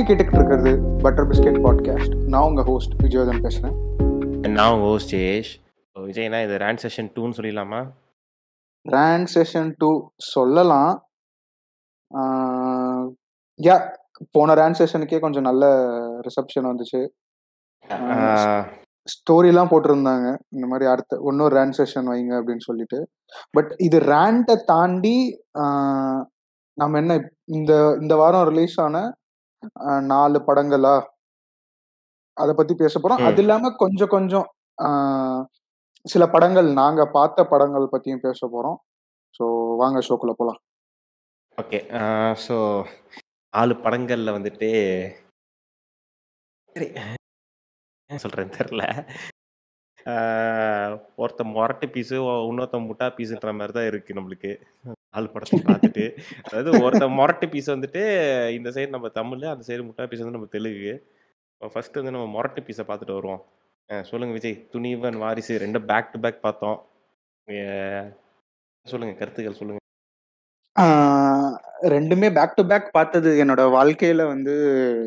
நீங்கள் கேட்டுக்கிட்டு இருக்கிறது பட்டர் பிஸ்கெட் பாட்காஸ்ட் நான் உங்கள் ஹோஸ்ட் விஜயவர்தன் பேசுகிறேன் நான் உங்கள் ஹோஸ்ட் ஜெயேஷ் விஜய்னா இது ரேண்ட் செஷன் டூன்னு சொல்லிடலாமா ரேண்ட் செஷன் டூ சொல்லலாம் யா போன ரேண்ட் செஷனுக்கே கொஞ்சம் நல்ல ரிசப்ஷன் வந்துச்சு ஸ்டோரிலாம் போட்டிருந்தாங்க இந்த மாதிரி அடுத்த இன்னொரு ரேண்ட் செஷன் வைங்க அப்படின்னு சொல்லிட்டு பட் இது ரேண்ட்டை தாண்டி நம்ம என்ன இந்த இந்த வாரம் ரிலீஸ் ஆன நாலு படங்களா அதை பத்தி பேச போறோம் அது இல்லாம கொஞ்சம் கொஞ்சம் சில படங்கள் நாங்க பார்த்த படங்கள் பத்தியும் பேச போறோம் ஸோ வாங்க ஷோக்குள்ள போலாம் ஓகே ஸோ நாலு படங்கள்ல வந்துட்டு சரி சொல்றேன் தெரில ஒருத்த மொரட்டு பீஸு இன்னொருத்த முட்டா பீஸுன்ற மாதிரி தான் இருக்கு நம்மளுக்கு நாலு படத்தை பார்த்துட்டு அதாவது ஒருத்த மொரட்டு பீஸ் வந்துட்டு இந்த சைடு நம்ம தமிழ் அந்த சைடு முட்டா பீஸ் வந்து நம்ம தெலுங்கு ஃபர்ஸ்ட் வந்து நம்ம மொரட்டு பீஸை பார்த்துட்டு வருவோம் சொல்லுங்க விஜய் துணிவன் வாரிசு ரெண்டும் பேக் டு பேக் பார்த்தோம் சொல்லுங்க கருத்துக்கள் சொல்லுங்க ரெண்டுமே பேக் டு பேக் பார்த்தது என்னோட வாழ்க்கையில வந்து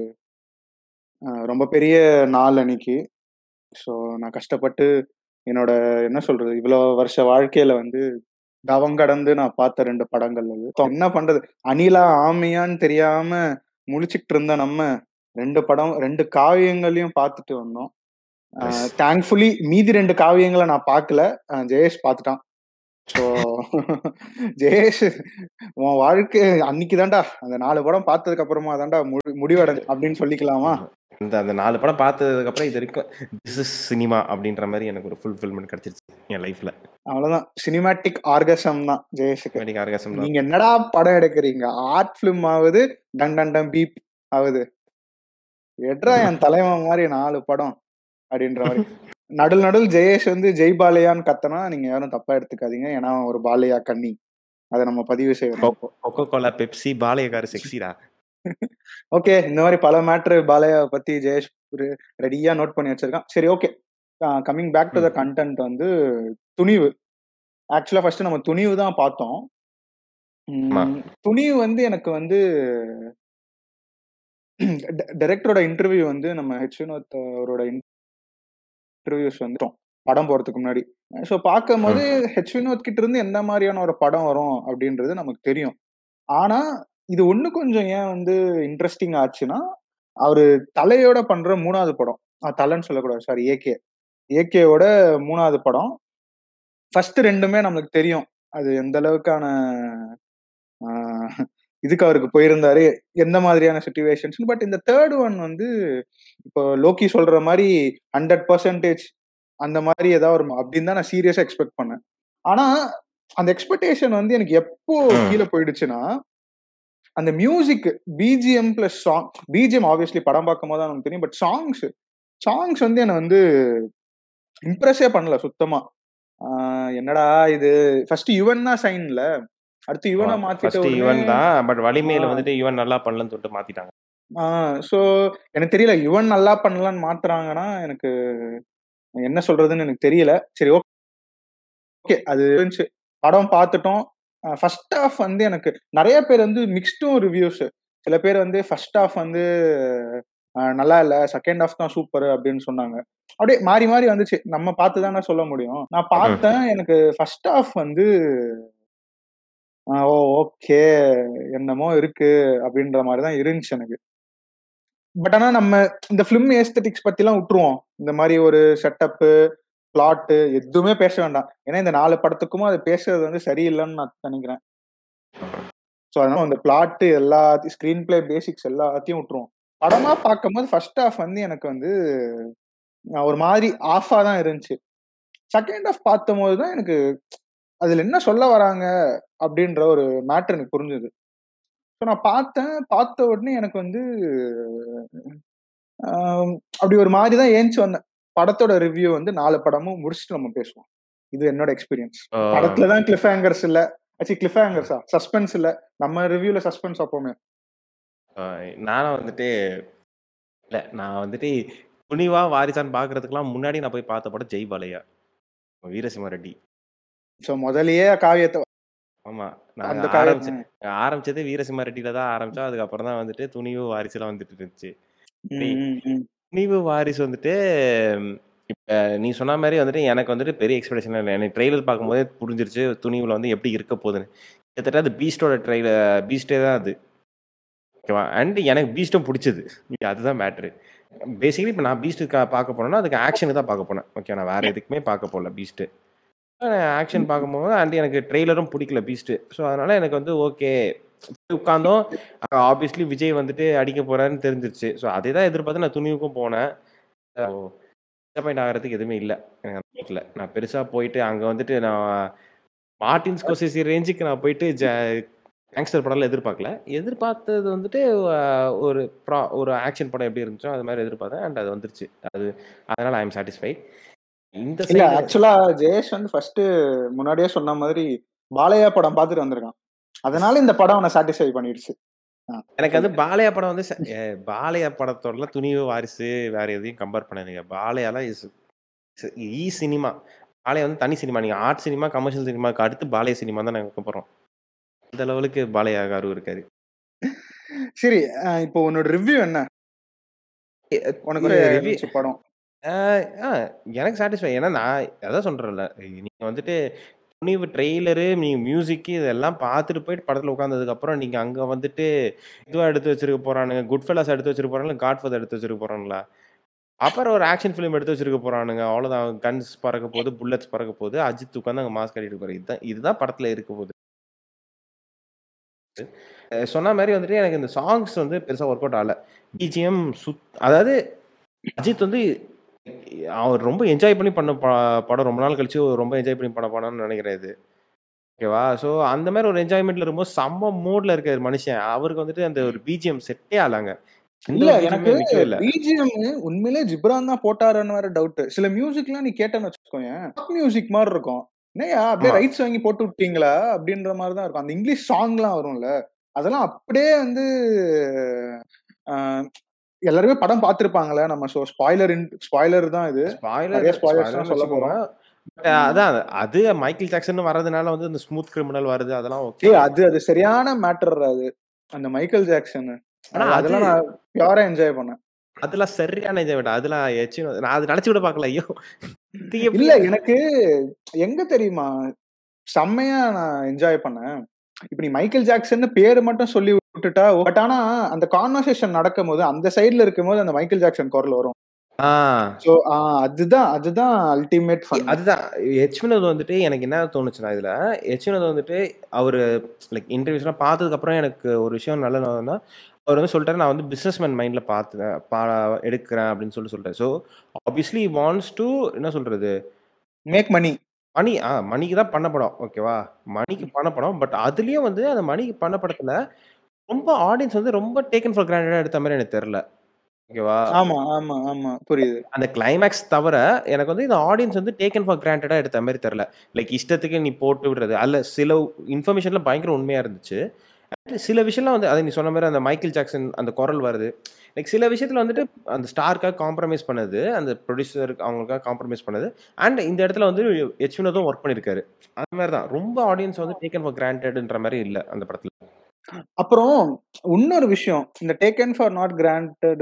ரொம்ப பெரிய நாள் அன்னைக்கு ஸோ நான் கஷ்டப்பட்டு என்னோட என்ன சொல்றது இவ்வளோ வருஷ வாழ்க்கையில வந்து தவம் கடந்து நான் பார்த்த ரெண்டு படங்கள் அது என்ன பண்றது அனிலா ஆமையான்னு தெரியாம முழிச்சுக்கிட்டு இருந்த நம்ம ரெண்டு படம் ரெண்டு காவியங்களையும் பார்த்துட்டு வந்தோம் தேங்க்ஃபுல்லி மீதி ரெண்டு காவியங்களை நான் பார்க்கல ஜெயேஷ் பார்த்துட்டான் ஸோ ஜெயேஷ் உன் வாழ்க்கை அன்னைக்கு தாண்டா அந்த நாலு படம் பார்த்ததுக்கு அப்புறமா தாண்டா முடிவடை அப்படின்னு சொல்லிக்கலாமா இந்த அந்த நாலு படம் பார்த்ததுக்கு அப்புறம் இது வரைக்கும் திஸ் இஸ் சினிமா அப்படின்ற மாதிரி எனக்கு ஒரு ஃபுல்ஃபில்மெண்ட் கிடைச்சிருச்சு என் லைஃப்ல அவ்வளவுதான் சினிமாட்டிக் ஆர்கசம் தான் ஜெயேஷுக்கு ஆர்கசம் நீங்க என்னடா படம் எடுக்கிறீங்க ஆர்ட் பிலிம் ஆகுது டன் டன் டன் பீப் ஆகுது எட்ரா என் தலைவன் மாதிரி நாலு படம் அப்படின்ற மாதிரி நடுல் நடுல் ஜெயேஷ் வந்து ஜெய் பாலையான்னு கத்தனா நீங்க யாரும் தப்பா எடுத்துக்காதீங்க ஏன்னா ஒரு பாலையா கண்ணி அதை நம்ம பதிவு செய்யறோம் கொக்கோ கோலா பெப்சி பாலையக்காரு செக்ஸிடா ஓகே இந்த மாதிரி பல மேட்ரு பாலையா பத்தி ஜெயேஷ் ரெடியா நோட் பண்ணி வச்சிருக்கான் சரி okay coming back to the content வந்து துணிவு ஆக்சுவலா ஃபர்ஸ்ட் நம்ம துணிவு தான் பார்த்தோம் துணிவு வந்து எனக்கு வந்து டைரக்டரோட இன்டர்வியூ வந்து நம்ம ஹெச் வினோத் அவரோட இன்டர்வியூஸ் வந்துட்டோம் படம் போறதுக்கு முன்னாடி ஸோ பார்க்கும் போது ஹெச் வினோத் கிட்ட இருந்து எந்த மாதிரியான ஒரு படம் வரும் அப்படின்றது நமக்கு தெரியும் ஆனா இது ஒண்ணு கொஞ்சம் ஏன் வந்து இன்ட்ரெஸ்டிங் ஆச்சுன்னா அவரு தலையோட பண்ற மூணாவது படம் தலைன்னு சொல்லக்கூடாது சாரி ஏகே ஏகேவோட மூணாவது படம் ஃபர்ஸ்ட் ரெண்டுமே நம்மளுக்கு தெரியும் அது எந்த அளவுக்கான இதுக்கு அவருக்கு போயிருந்தாரு எந்த மாதிரியான சுச்சுவேஷன்ஸ் பட் இந்த தேர்ட் ஒன் வந்து இப்போ லோக்கி சொல்ற மாதிரி ஹண்ட்ரட் பர்சன்டேஜ் அந்த மாதிரி ஏதாவது ஒரு அப்படின்னு தான் நான் சீரியஸா எக்ஸ்பெக்ட் பண்ணேன் ஆனா அந்த எக்ஸ்பெக்டேஷன் வந்து எனக்கு எப்போ கீழே போயிடுச்சுன்னா அந்த music BGM plus song BGM obviously படம் பார்க்கும் போது தான் நமக்கு தெரியும் பட் சாங்ஸ் சாங்ஸ் வந்து என்னை வந்து இம்ப்ரெஸ்ஸே பண்ணல சுத்தமா என்னடா இது ஃபர்ஸ்ட் யுவன் தான் சைன்ல அடுத்து யுவனை மாத்திட்டு யுவன் தான் பட் வலிமையில வந்துட்டு யுவன் நல்லா பண்ணலன்னு சொல்லிட்டு மாத்திட்டாங்க ஸோ எனக்கு தெரியல யுவன் நல்லா பண்ணலான்னு மாத்துறாங்கன்னா எனக்கு என்ன சொல்றதுன்னு எனக்கு தெரியல சரி ஓகே அது இருந்துச்சு படம் பார்த்துட்டோம் ஃபர்ஸ்ட் ஆஃப் வந்து எனக்கு நிறைய பேர் வந்து மிக்ஸ்டும் ரிவ்யூஸ் சில பேர் வந்து ஃபர்ஸ்ட் ஆஃப் வந்து நல்லா இல்லை செகண்ட் ஆஃப் தான் சூப்பர் அப்படின்னு சொன்னாங்க அப்படியே மாறி மாறி வந்துச்சு நம்ம பார்த்து தானே சொல்ல முடியும் நான் பார்த்தேன் எனக்கு ஃபர்ஸ்ட் ஆஃப் வந்து ஓ ஓகே என்னமோ இருக்கு அப்படின்ற மாதிரி தான் இருந்துச்சு எனக்கு பட் ஆனால் நம்ம இந்த ஃபிலிம் ஏஸ்தட்டிக்ஸ் பத்திலாம் விட்டுருவோம் இந்த மாதிரி ஒரு செட்டப்பு பிளாட்டு எதுவுமே பேச வேண்டாம் ஏன்னா இந்த நாலு படத்துக்கும் அது பேசுறது வந்து சரியில்லைன்னு நான் நினைக்கிறேன் ஸோ அதனால அந்த பிளாட்டு எல்லாத்தையும் ஸ்க்ரீன் பிளே பேசிக்ஸ் எல்லாத்தையும் விட்டுருவோம் படமா பார்க்கும்போது ஃபர்ஸ்ட் ஹாஃப் வந்து எனக்கு வந்து ஒரு மாதிரி ஆஃபா தான் இருந்துச்சு செகண்ட் ஹாஃப் பார்த்தும் போது தான் எனக்கு அதுல என்ன சொல்ல வராங்க அப்படின்ற ஒரு மேட்ரு எனக்கு புரிஞ்சுது ஸோ நான் பார்த்தேன் பார்த்த உடனே எனக்கு வந்து அப்படி ஒரு மாதிரி தான் ஏஞ்சி வந்தேன் படத்தோட ரிவ்யூ வந்து நாலு படமும் முடிச்சுட்டு நம்ம பேசுவோம் இது என்னோட எக்ஸ்பீரியன்ஸ் படத்துல தான் கிளிஃப் ஹேங்கர்ஸ் இல்ல ஆச்சு கிளிஃப் ஹேங்கர்ஸா சஸ்பென்ஸ் இல்ல நம்ம ரிவ்யூல சஸ்பென்ஸ் அப்போமே நானும் வந்துட்டு இல்ல நான் வந்துட்டு துணிவா வாரிசான் பாக்குறதுக்கெல்லாம் முன்னாடி நான் போய் பார்த்த படம் ஜெய் பாலையா வீரசிம்ம ரெட்டி ஸோ முதலியே காவியத்தை ஆமா. அந்த நாங்க காய ஆரம்பிச்ச ம். ஆரம்பிச்சது வீரசிம்மா ரெட்டில தான் ஆரம்பிச்சோம். அதுக்கப்புறம் தான் வந்துட்டு துணிவு, வாரிசுலாம் வந்துட்டு இருந்துச்சு. சரி. ம், ம், ம். துணிவு, வாரிசு வந்துட்டு இப்ப நீ சொன்ன மாரி வந்துட்டு எனக்கு வந்துட்டு பெரிய எக்ஸ்பெக்டேஷன் இல்ல. எனக்கு ட்ரெய்லர் பார்க்கும்போதே புரிஞ்சிருச்சு துணிவுல வந்து எப்படி இருக்க போகுதுன்னு. கிட்டத்தட்ட அது பீஸ்ட்டோட ட்ரெய்ல பீஸ்ட்டே தான் அது. ஓகேவா? அண்ட் எனக்கு பீஸ்ட்டும் புடிச்சது. அதுதான் மேட்ரு. பேசிக்கலி இப்ப நான் பீஸ்ட் க பார்க்க போனேன்னா, அதுக்கு ஆக்ஷனுக்கு தான் பார்க்க போனேன். ஓகே நான் வேற எதுக்குமே பார்க்க போல பீஸ்ட். ஆக்ஷன் பார்க்கும்போது அண்ட் எனக்கு ட்ரெய்லரும் பிடிக்கல பீஸ்ட். ஸோ அதனால எனக்கு வந்து ஓகே. போய் உட்கார்ந்தோம். ஆப்வியஸ்லி விஜய் வந்துட்டு அடிக்க போறாருன்னு தெரிஞ்சிருச்சு. ஸோ அதே தான் எதிர்பார்த்து நான் துணிவுக்கும் போனேன். ஓ டிசப்பாயிண்ட் ஆகுறதுக்கு எதுவுமே இல்ல. எனக்கு அந்த படத்துல. நான் பெருசா போயிட்டு அங்க வந்துட்டு நான் மார்ட்டின் ஸ்கோர்செஸி ரேஞ்சுக்கு நான் போயிட்டு ஜ கேங்ஸ்டர் படம்லாம் எதிர்பார்க்கல. எதிர்பார்த்தது வந்துட்டு அ ஒரு ப்ரா ஒரு ஆக்ஷன் படம் எப்படி இருந்துச்சோ, அது மாரி எதிர்பார்த்தேன். அண்ட் அது வந்துருச்சு. அது அதனால ஐ அம் சாட்டிஸ்ஃபைட். இந்த இல்ல சைடு ஆக்சுவலா ஜெயேஷ் வந்து ஃபர்ஸ்ட் முன்னாடியே சொன்ன மாதிரி பாலையா படம் பார்த்துட்டு வந்திருக்கான். அதனால இந்த படம் அவன சாட்டிஸ்ஃபை பண்ணிடுச்சு. ஆ எனக்கு வந்து சொல்லுங்க. பாலையா படம் வந்து ச எ பாலையா படத்தோடலாம் துணிவு, வாரிசு வேற எதையும் கம்பேர் பண்ணாதீங்க. பாலையாலாம் இஸ் ஸ் இ சினிமா. பாலையா வந்து தனி சினிமா. நீங்க ஆர்ட் சினிமா, கமர்ஷியல் சினிமாக்கு அடுத்து பாலையா சினிமா தான் நாங்க வைக்க போறோம். அந்த லெவலுக்கு பாலையா காரு இருக்காரு. சரி. அ இப்போ உன்னோட ரிவ்யூ என்ன? எ உனக்கு எ எப்படி ரிவ்யூ இருந்துச்சு படம்? ஆ ஆ எனக்கு சாட்டிஸ்ஃபை. ஏன்னா நான் அதான் சொல்றேன்ல. நீங்க வந்துட்டு துணிவு ட்ரெய்லரு, நீங்க மியூசிக் இதெல்லாம் பார்த்துட்டு போயிட்டு படத்துல உட்கார்ந்ததுக்கப்புறம் நீங்க அங்க வந்துட்டு இதுவா எடுத்து வச்சிருக்க போறானுங்க. குட் ஃபெல்லாஸ் எடுத்து வச்சிருக்க போறானுங்களா, காட்ஃபாதர் எடுத்து வச்சிருக்க போறானுங்களா? அப்புறம் ஒரு ஆக்ஷன் ஃபிலிம் எடுத்து வச்சிருக்க போறானுங்க. அவ்வளோதான். கன்ஸ் பறக்க போகுது, புல்லட்ஸ் பறக்க போகுது. அஜித் உட்கார்ந்து அங்க மாஸ் காட்டிட்டு இருப்பாரு. இதுதான் இதுதான் படத்துல இருக்க போகுது. அ சொன்ன மாரி வந்துட்டு எனக்கு இந்த சாங்ஸ் வந்து பெருசா ஒர்க் அவுட் ஆகல. பிஜிஎம் சுத் அதாவது அஜித் வந்து அவர் ரொம்ப என்ஜாய் பண்ணி பண்ண ப படம் ரொம்ப நாள் கழிச்சு ரொம்ப என்ஜாய் பண்ணி பண்ண படம்னு நெனைக்கிறேன் இது. ஓகேவா? ஸோ அந்த மாரி ஒரு என்ஜாய்மென்ட்ல இருக்கும்போது செம்ம மூட்ல இருக்காரு மனுஷன். அவருக்கு வந்துட்டு அந்த ஒரு பிஜிஎம் செட்டே ஆகலங்க. எந்த இல்ல ஒரு எனக்கு பிஜிஎம்மே நிக்கவே இல்ல. பிஜிஎம் உண்மையிலே ஜிப்ரான் தான் போட்டாரான்னு வேற டவுட். சில மியூசிக்லாம் நீ கேட்டேன்னு வச்சுக்கோயேன், ராக் மியூசிக் மாரி இருக்கும். என்னய்யா அப்படியே ஆமா. ரைட்ஸ் வாங்கி போட்டு விட்டீங்களா? அப்படின்ற மாரி தான் இருக்கும். அந்த இங்கிலீஷ் சாங்லாம் வரும்ல. அதெல்லாம் அப்படியே வந்து அ எல்லாருமே படம் பார்த்திருப்பாங்கல்ல. நம்ம ஸோ ஸ்பாய்லர் இன் ஸ்பாய்லர் தான் இது. ஸ்பாய்லர் நெறைய ஸ்பாய்லர்ஸ் தான் ஸ்பாய்லர்ன்னு சொல்ல வச்சுக்கோங்க. போறோம். பட் ம். அதான் அது மைக்கேல் ஜாக்சன் வரதுனால வந்து இந்த ஸ்மூத் கிரிமினல் வருது. அதெல்லாம் ஓகே. ஏய் அது அது சரியான மேட்டர் அது. அந்த மைக்கேல் ஜாக்சன். ஆனா அது அது அதெல்லாம் நான் பியூரா என்ஜாய் பண்ணேன். அதெல்லாம் சரியான என்ஜாய்மென்ட். அதெல்லாம் எச்சி நான் அது நெனச்சு கூட பார்க்கல. ஐயோ! இது எப்படி இல்ல எனக்கு எங்க தெரியுமா? செம்மையா நான் என்ஜாய் பண்ணேன். இப்ப நீ மைக்கேல் ஜாக்சன்னு பேரு மட்டும் சொல்லி விட்டுட்டா பட் ஆனா அந்த கான்வர்சேஷன் நடக்கும்போது அந்த சைடுல இருக்கும்போது அந்த மைக்கேல் ஜாக்சன் குரல் வரும். ஆ. சோ ஆ அதுதான் அதுதான் அல்டிமேட் எ ஃபன். அதுதான். எச் வினோத் வந்துட்டு எனக்கு என்ன தோணுச்சுன்னா இதுல, எச் வினோத் வந்துட்டு அவரு லைக் இன்டர்வியூஸ்லாம் பார்த்ததுக்கப்புறம் எனக்கு ஒரு விஷயம் நல்ல என்னன்னா, அவர் வந்து சொல்லிட்டாரு, "நான் வந்து பிசினஸ் மேன் மைண்ட்ல பார்த்தேன் பா எடுக்கிறேன்" அப்படின்னு சொல்லி சொல்லிட்டாரு. So obviously he wants to என்ன சொல்றது? Make money. மணி ஆ மணிக்கு தான் பண்ண படம். ஓகேவா? மணிக்கு பண்ண படம். பட் அதுலயும் வந்து அந்த மணிக்கு பண்ண படத்துல ரொம்ப ஆடியன்ஸ் வந்து ரொம்ப டேக்கன் ஃபார் கிராண்டடா எடுத்த மாரி எனக்கு தெரியல. ஓகேவா? ஆமா, ஆமா, ஆமா. புரியுது. அந்த கிளைமாக்ஸ் தவிர, எனக்கு வந்து இந்த ஆடியன்ஸ் வந்து டேக்கன் ஃபார் கிராண்டடா எடுத்த மாரி தெரியல. லைக் இஷ்டத்துக்கு நீ போட்டு விடுறது. அதுல சில இன்ஃபர்மேஷன்ல பயங்கர உண்மையா இருந்துச்சு. சில விஷயம்லாம் வந்து அத நீ சொன்ன மாரி அந்த மைக்கேல் ஜாக்சன் அந்த குரல் வருது. லைக் சில விஷயத்துல வந்துட்டு அந்த ஸ்டார்க்காக காம்ப்ரமைஸ் பண்ணது. அந்த ப்ரொடியூசர் அவங்களுக்காக காம்ப்ரமைஸ் பண்ணது. அண்ட் இந்த இடத்துல வந்து எச் வினோதும் ஒர்க் பண்ணியிருக்காரு. அந்த மாரி தான். ரொம்ப ஆடியன்ஸ் வந்து டேக்கன் ஃபார் கிராண்டட்ன்ற மாரி இல்ல அந்த படத்துல. அப்புறம் இன்னொரு விஷயம். இந்த டேக்கன் ஃபார் நாட் கிராண்டட்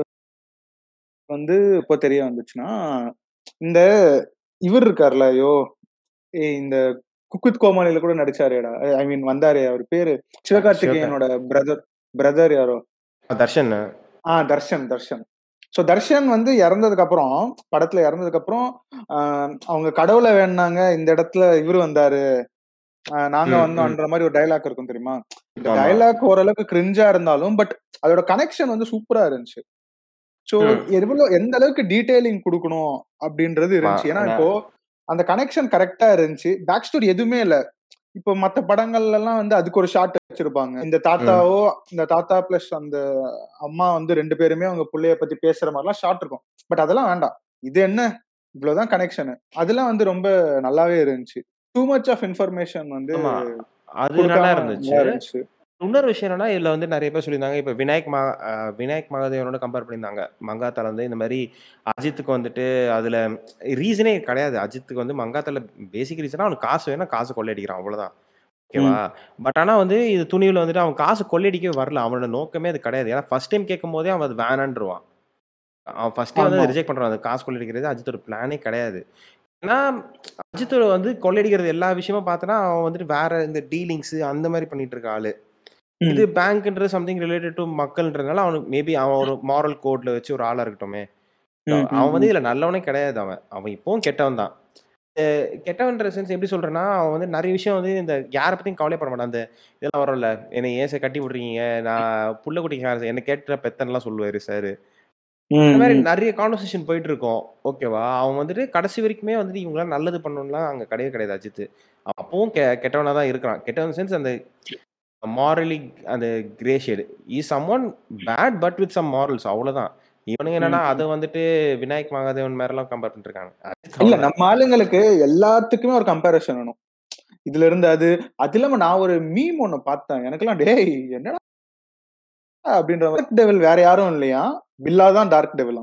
வந்து எப்போ தெரிய வந்துச்சுன்னா, இந்த இவர் இருக்கார்ல, ஐயோ! ஏய் இந்த குக் வித் கோமாளில கூட நடிச்சாரேடா. ஐ மீன் வந்தாரே அவர் பேரு சிவகா சிவகார்த்திகேயனோட பிரதர் பிரதர் யாரோ? தர்ஷன். ஆ தர்ஷன், தர்ஷன். ஸோ தர்ஷன் வந்து இறந்ததுக்கு அப்புறம் படத்துல இறந்ததுக்கு அப்புறம் அ அவங்க கடவுள வேண்டுனாங்க. இந்த இடத்துல இவரு வந்தாரு. அ நாங்க ம், ம். வந்தோம்ன்ற மாரி ஒரு டயலாக் இருக்கும் தெரியுமா? இந்த ஆமா. டயலாக் ஓரளவுக்கு கிரிஞ்சா இருந்தாலும், பட் அதோட கனெக்ஷன் வந்து சூப்பரா இருந்துச்சு. ஸோ ம். எவ்வளோ எந்த அளவுக்கு டீட்டெயிலிங் குடுக்கணும் அப்படின்றது ஆமா. இருந்துச்சு. ஏன்னா ஏன்னா இப்போ அந்த கனெக்ஷன் கரெக்ட்டா இருந்துச்சு. பேக் ஸ்டோரி எதுவுமே இல்ல. இப்போ மத்த படங்கள்லலாம் வந்து அதுக்கு ஒரு ஷாட் வச்சிருப்பாங்க. இந்த ம். தாத்தாவோ இந்த தாத்தா பிளஸ் அந்த அம்மா வந்து 2 பேருமே அவங்க புள்ளைய பத்தி பேசுற மாரிலாம் ஷாட் இருக்கும். பட் அதெல்லாம் வேண்டாம். இது என்ன? இவ்வளோதான் கனெக்ஷனு. அதெல்லாம் வந்து ரொம்ப நல்லாவே இருந்துச்சு. டூ மச் ஆஃப் இன்ஃபர்மேஷன் வந்து ஆமா. அது நல்லா குடுக்காம இருந்துச்சு. நல்லா இருந்துச்சு. இன்னொரு விஷயம் என்னன்னா, இதுல வந்து நெறைய பேர் சொல்லியிருந்தாங்க. இப்ப விநாயக் மகா அ விநாயக் மகாதேவனோட கம்பேர் பண்ணியிருந்தாங்க. மங்காத்தால வந்து இந்த மாரி அஜித்துக்கு வந்துட்டு அதுல ரீசனே கிடையாது. அஜித்துக்கு வந்து மங்காத்தால பேசிக் ரீசனா அவனுக்கு காசு வேணும், காசு கொள்ளையடிக்கிறான் அவ்வளோதான். ஓகேவா பட் ஆனா வந்து இது துணிவுல வந்துட்டு அவன் காசு கொள்ளையடிக்கவே வரல அவனோட நோக்கமே அது கிடையாது ஏன்னா ஃபர்ஸ்ட் டைம் கேட்கும் போதே அவன் அது வேணான்றுவான் அவன் ஃபர்ஸ்டே வந்து ஆமா. ரிஜெக்ட் பண்றான் அந்த காசு கொள்ளையடிக்கிறது அஜித்தோட பிளானே கிடையாது ஏன்னா அஜித் வந்து கொள்ளையடிக்கிறது எல்லா விஷயமும் பார்த்தனா அவன் வந்துட்டு வேற இந்த டீலிங்ஸ் அந்த மாதிரி பண்ணிட்டு இருக்க ஆளு ம். இது பேங்க்ன்றது சம்திங் ரிலேட்டட் டு மக்கள்ன்றதுனால அவனுக்கு மேபி அவன் ஒரு மாரல் கோட்ல வச்சு ஒரு ஆளா இருக்கட்டுமே ம், ம், அவன் வந்து ம். இதுல நல்லவனே கிடையாது அவன் அவன் இப்பவும் கெட்டவன் தான் அஹ் கெட்டவன்ற சென்ஸ் எப்படி சொல்றேன்னா அவன் வந்து நிறைய விஷயம் வந்து இந்த யாரை பத்தியும் கவலைப்பட மாட்டான் அந்த இதெல்லாம் வரும்ல என்னை ஏன் சார் கட்டி விடுறீங்க நான் புள்ள குட்டிங்க என்ன கேட்ட பெத்தன்லாம் சொல்லுவாரு சார் இந்த ம், மாதிரி ம். நிறைய கான்வர்சேஷன் போயிட்டு இருக்கோம் ஓகேவா அவன் வந்துட்டு கடைசி வரைக்குமே வந்துட்டு இவங்களாம் நல்லது பண்ணணும்லாம் அங்க கிடையவே கிடையாது அஜித் அவன் அப்பவும் கெ கெட்டவனா தான் இருக்கிறான் கெட்டவன் சென்ஸ் அந்த மாரலி அந்த grey shade is some one bad but with some morals அவ்வளவுதான் இவனுங்க என்னன்னா ம், ம். அதை வந்துட்டு விநாயக் மகாதேவன் மேரெல்லாம் கம்பேர் பண்ணிட்டு இருக்காங்க அஜித் இல்ல அவ்வளவுதான் நம்ம ஆளுங்களுக்கு எல்லாத்துக்குமே ஒரு கம்பேரிசன் வேணும் இதுல இருந்து அது அது இல்லாம நான் ஒரு மீம் ஒண்ணு பார்த்தேன் எனக்கெல்லாம் டேய் என்னடா அப்படின்ற டார்க் டெவில் வேற யாரும் இல்லையா பில்லா தான் டார்க் டெவிலா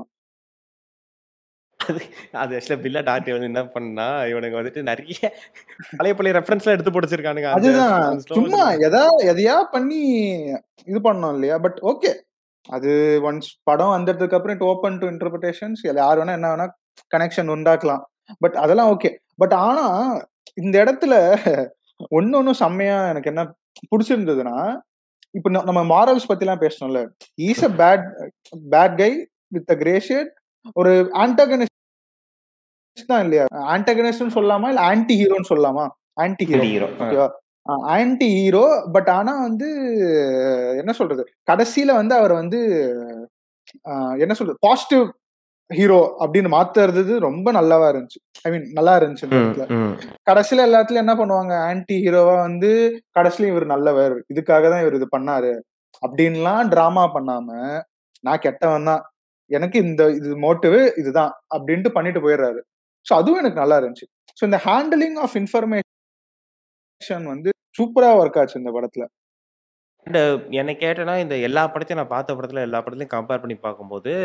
அது அது ஆக்சுவலா பில்லா டாக்டர் வந்து என்ன பண்ணா இவனுக்கு வந்துட்டு நிறைய பழைய பழைய ரெஃபரன்ஸ்லாம் எடுத்து போட்டுச்சிருக்கானுங்க அந்த அதுதான் அந்த slow சும்மா motion எதா எதையா பண்ணி இது பண்ணோம் இல்லையா பட் ஓகே அது ஒன்ஸ் படம் வந்ததுக்கு அப்புறம் இட் ஓப்பன் டு இன்டர்பிரேஷன்ஸ் யார் வேணா என்ன வேணா கனெக்ஷன் உண்டாக்கலாம் பட் அதெல்லாம் ஓகே பட் ஆனா இந்த இடத்துல ஒன்னு ஒன்னும் செம்மையா எனக்கு என்ன பிடிச்சிருந்ததுன்னா இப்ப ந- நம்ம மாரல்ஸ் பத்தி எல்லாம் பேசணும்ல is a bad bad guy with a grey shade ஒரு ஆன்டகனிஸ்ட் தான் இல்லையா ஆன்டகனிஸ்ட்னு சொல்லலாமா இல்ல ஆன்டி ஹீரோன்னு சொல்லலாமா ஆன்டி ஹீரோ ஹீரோ ஓகேவா ஆன்டி ஹீரோ பட் ஆனா வந்து என்ன சொல்றது கடைசியில வந்து அவர் வந்து ஆஹ், என்ன சொல்றது பாசிட்டிவ் ஹீரோ அப்படின்னு மாத்துறது ரொம்ப நல்லாவா இருந்துச்சு ஐ மீன் நல்லா இருந்துச்சு இந்த இடத்துல கடைசியில எல்லாத்துலயும் என்ன பண்ணுவாங்க ஆன்டி ஹீரோவா வந்து கடைசியில இவர் நல்லவர் இதுக்காக தான் இவர் இது பண்ணாரு அப்படின்லாம் டிராமா பண்ணாம நான் கெட்டவன் தான் எனக்கு இந்த இது மோட்டிவ் இதுதான் அப்படின்ட்டு பண்ணிட்டு போயிடுறாரு ஸோ அதுவும் எனக்கு நல்லா இருந்துச்சு ஸோ இந்த ஹேண்டிலிங் ஆஃப் இன்ஃபர்மேஷன் வந்து சூப்பரா ஒர்க் ஆச்சு இந்த படத்துல அண்ட் என்னை கேட்டேன்னா இந்த எல்லா படத்தையும் நான் பார்த்த படத்துல எல்லா படத்தையும் கம்பேர் பண்ணி பார்க்கும்போது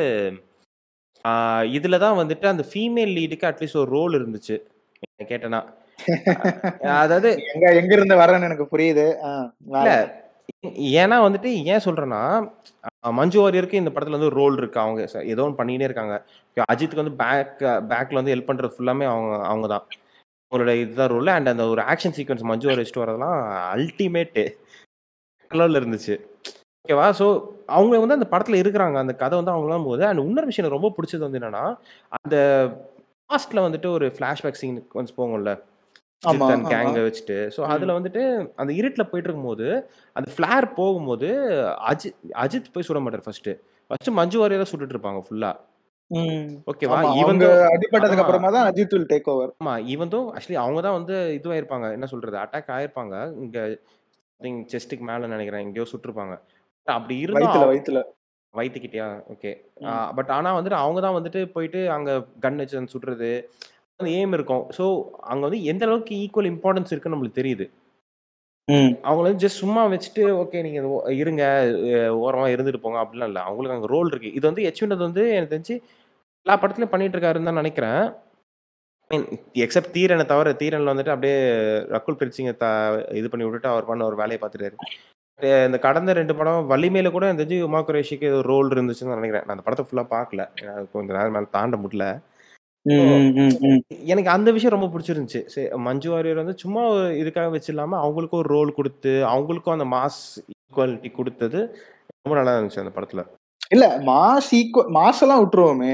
ஆஹ் இதுல தான் வந்துட்டு அந்த ஃபீமேல் லீடுக்கு அட்லீஸ்ட் ஒரு ரோல் இருந்துச்சு என்ன கேட்டேன்னா அஹ் அதாவது எங்க எங்க இருந்து வரேன்னு எனக்கு புரியுது ஆஹ் இல்ல வேலை ஏன்னா வந்துட்டு ஏன் சொல்றேன்னா அஹ் மஞ்சு வாரியருக்கு இந்த படத்துல வந்து ரோல் இருக்கு அவங்க ச- ஏதோ ஒன்று பண்ணினே இருக்காங்க Okay, அஜித்துக்கு வந்து பேக் பேக்ல வந்து ஹெல்ப் பண்றது ஃபுல்லாமே அவங்க அவங்க தான் அவங்களோட இதுதான் ரோல் அண்ட் அந்த ஒரு ஆக்ஷன் சீக்வன்ஸ் மஞ்சு வாரியர் வச்சுட்டு வரதெல்லாம் அல்டிமேட்டு கலர்ல இருந்துச்சு ஓகேவா ஸோ அவங்க வந்து அந்த படத்துல இருக்கிறாங்க அந்த கதை வந்து அவங்களாம் போது அண்ட் இன்னொரு விஷயம் எனக்கு ரொம்ப பிடிச்சது வந்து என்னன்னா அந்த பாஸ்ட்ல வந்துட்டு ஒரு ஃபிளாஷ்பேக் சீன் கொஞ்சம் போகும்ல ஆமா ஜித் அண்ட் ஆமா கேங்கை வச்சுட்டு ஸோ ம் அதுல வந்துட்டு அந்த இருட்டுல போயிட்டு இருக்கும்போது அந்த ஃபிளார் போகும்போது அஜித் அஜித் போய் சுட மாட்டார் ஃபர்ஸ்ட் ஃபர்ஸ்ட் மஞ்சு வாரியர் தான் சுட்டுட்டு இருப்பாங்க ஃபுல்லா ம் ஓகேவா ஆமா ஈவன் அவங்க தோ அடிபட்டதுக்கு ஆமா அப்புறமா தான் அஜித் வில் டேக் ஓவர் ஆமா ஈவன் தோ ஆக்சுவலி அவங்க தான் வந்து இதுவாயிருப்பாங்க என்ன சொல்றது அட்டாக் ஆயிருப்பாங்க இங்க செஸ்ட்டுக்கு மேல நினைக்கிறேன் எங்கேயோ சுட்டிருப்பாங்க அப்படி இருந்தும் வயித்துல அவ- வயித்துல வயிற்றுக்கிட்டயா ஓகே ம் பட் ஆனா வந்துட்டு அவங்க தான் வந்துட்டு போயிட்டு அங்க கன் வச்சு வந்து சுடுறது அந்த ஏம் இருக்கும் ஸோ அங்க வந்து எந்த அளவுக்கு ஈக்குவல் இம்பார்ட்டன்ஸ் இருக்குன்னு நம்மளுக்கு தெரியுது ம் அவங்கள வந்து ஜஸ்ட் சும்மா வச்சுட்டு ஓகே நீங்க இது ஓ- இருங்க அஹ் ஓரமா இருந்துட்டு போங்க அப்படிலாம் இல்லை அவங்களுக்கு அங்க ரோல் இருக்கு இது வந்து எச்வினது வந்து எனக்கு தெரிஞ்சு எல்லா படத்துலயும் பண்ணிட்டு இருக்காருன்னு தான் நினைக்கிறேன் எக்ஸப்ட் தீரனை தவிர தீரன்ல வந்துட்டு அப்படியே ரகுல் பிரீத் சிங்கை த இது பண்ணி விட்டுட்டு அவர் பண்ண ஒரு வேலையை பார்த்துட்டாரு அஹ் இந்த கடந்த ரெண்டு படம் வள்ளிமேல கூட எனக்கு தெரிஞ்சு உமா குரேஷிக்கு ஏதோ ரோல் இருந்துச்சுன்னு தான் நினைக்கிறேன் நான் அந்த படத்தை ஃபுல்லா பார்க்கல எனக்கு கொஞ்சம் நேரம் மேல தாண்ட முடியல ம் ஸோ ம் ம் ம் எனக்கு அந்த விஷயம் ரொம்ப பிடிச்சிருந்துச்சு சரி மஞ்சு வாரியர் வந்து சும்மா ஒரு இதுக்காக வச்சு இல்லாம அவங்களுக்கும் ஒரு ரோல் கொடுத்து அவங்களுக்கும் அந்த மாஸ் ஈக்குவாலிட்டி கொடுத்தது ரொம்ப நல்லா இருந்துச்சு அந்த படத்துல இல்ல மாஸ் ஈக்குவ மாஸ் எல்லாம் விட்டுருவோமே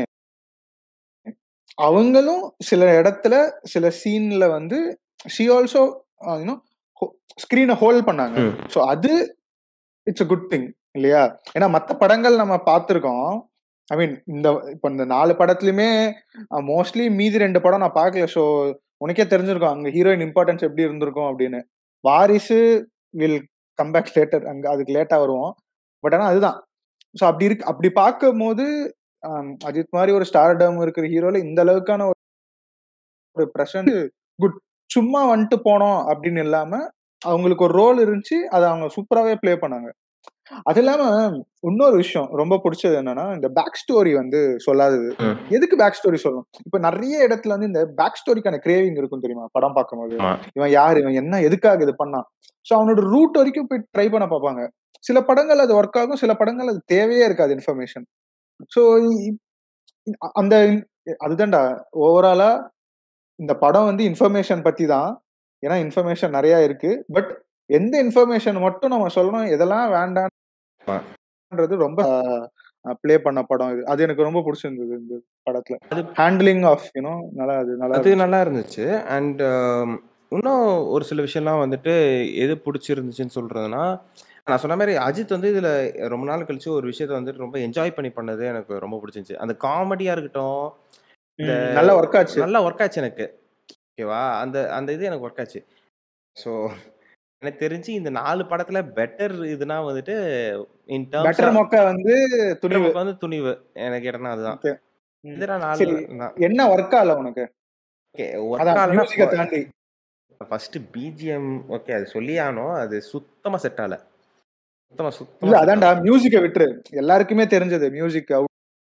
அவங்களும் சில இடத்துல சில சீன்ல வந்து ஷி ஆல்சோ யூனோ ஸ்கிரீனை ஹோல்ட் பண்ணாங்க ம் ஸோ அது இட்ஸ் a குட் திங் இல்லையா ஏன்னா மற்ற படங்கள் நம்ம பார்த்துருக்கோம் ஐ மீன் இந்த இப்போ இந்த நாலு படத்துலயுமே மோஸ்ட்லி மீதி ரெண்டு படம் நான் பார்க்கல ஸோ உனக்கே தெரிஞ்சிருக்கும் அங்க ஹீரோயின் இம்பார்ட்டன்ஸ் எப்படி இருந்திருக்கும் அப்படின்னு வாரிசு வில் கம்பேக் லேட்டர் அங்க அதுக்கு லேட்டா வருவோம் பட் ஆனா அதுதான் ஸோ அப்படி இருக்கு அப்படி பார்க்கும் போது ஆம், அஜித் மாதிரி ஒரு ஸ்டார்டம் இருக்கிற ஹீரோல இந்த அளவுக்கான ஒரு பிரசன்ட் குட் சும்மா வந்துட்டு போனோம் அப்படின்னு இல்லாம அவங்களுக்கு ஒரு ரோல் இருந்துச்சு அதை அவங்க சூப்பராகவே ப்ளே பண்ணாங்க அது இல்லாம இன்னொரு விஷயம் ரொம்ப பிடிச்சது என்னன்னா இந்த பேக் ஸ்டோரி வந்து சொல்லாதது ம். எதுக்கு பேக் ஸ்டோரி சொல்லணும் இப்ப நிறைய இடத்துல வந்து இந்த பேக் ஸ்டோரிக்கான கிரேவிங் இருக்கும் தெரியுமா படம் பார்க்கும்போது ஆமா. இவன் யாரு இவன் என்ன எதுக்காக இது பண்ணான் சோ அவனோட ரூட் வரைக்கும் போய் ட்ரை பண்ண பார்ப்பாங்க சில படங்கள் அது ஒர்க் ஆகும் சில படங்கள் அது தேவையே இருக்காது இன்ஃபர்மேஷன் சோ அந்த அதுதான்டா ஓவராலா இந்த படம் வந்து இன்ஃபர்மேஷன் பத்தி தான் ஏன்னா இன்ஃபர்மேஷன் நிறைய இருக்கு பட் எந்த இன்ஃபர்மேஷன் மட்டும் நம்ம சொல்லணும் எதெல்லாம் வேண்டாம்ன்றது ரொம்ப ப்ளே பண்ண படம் இது அது எனக்கு ரொம்ப பிடிச்சிருந்தது இந்த படத்துல அது- ஹேண்ட்லிங் ஆஃப் யூனோ நல்லா அது நல்லா அது நல்லா இருந்துச்சு அண்ட் இன்னும் ஒரு சில விஷயம்லாம் வந்துட்டு எது பிடிச்சிருந்துச்சுன்னு சொல்றதுன்னா நான் சொன்ன மாதிரி அஜித் வந்து இதுல ரொம்ப நாள் கழிச்சு ஒரு விஷயத்த வந்துட்டு ரொம்ப என்ஜாய் பண்ணி பண்ணது எனக்கு ரொம்ப பிடிச்சிருந்துச்சு அந்த காமெடியா இருக்கட்டும் இந்த ம், நல்லா ஒர்க் ஆச்சு நல்லா ஒர்க் ஆச்சு எனக்கு ஓகேவா அந்த அந்த இது எனக்கு ஒர்க் ஆச்சு ஸோ எனக்கு தெரிஞ்சு இந்த நாலு படத்துல பெட்டர் இதுனா வந்துட்டு இன் பெட்டர் டேர்ம்ஸ் மொக்க வந்து துணிவு வந்து துணிவு எனக்கு கேட்டனா அதுதான் Okay. ம். இதுல நாலு சரி என்ன ஒர்க் ஆகல உனக்கு ஓகே அதான் ஒர்க் மியூசிக்கை தாண்டி ஃபர்ஸ்ட் பிஜிஎம் ஓகே அது சொல்லி ஆகணும் அது சுத்தமா செட் ஆகல சுத்தமா சுத்தமா இல்ல set அதான்டா ஆகல. மியூசிக்கை விட்டுரு எல்லாருக்குமே தெரிஞ்சது மியூசிக் அவுட்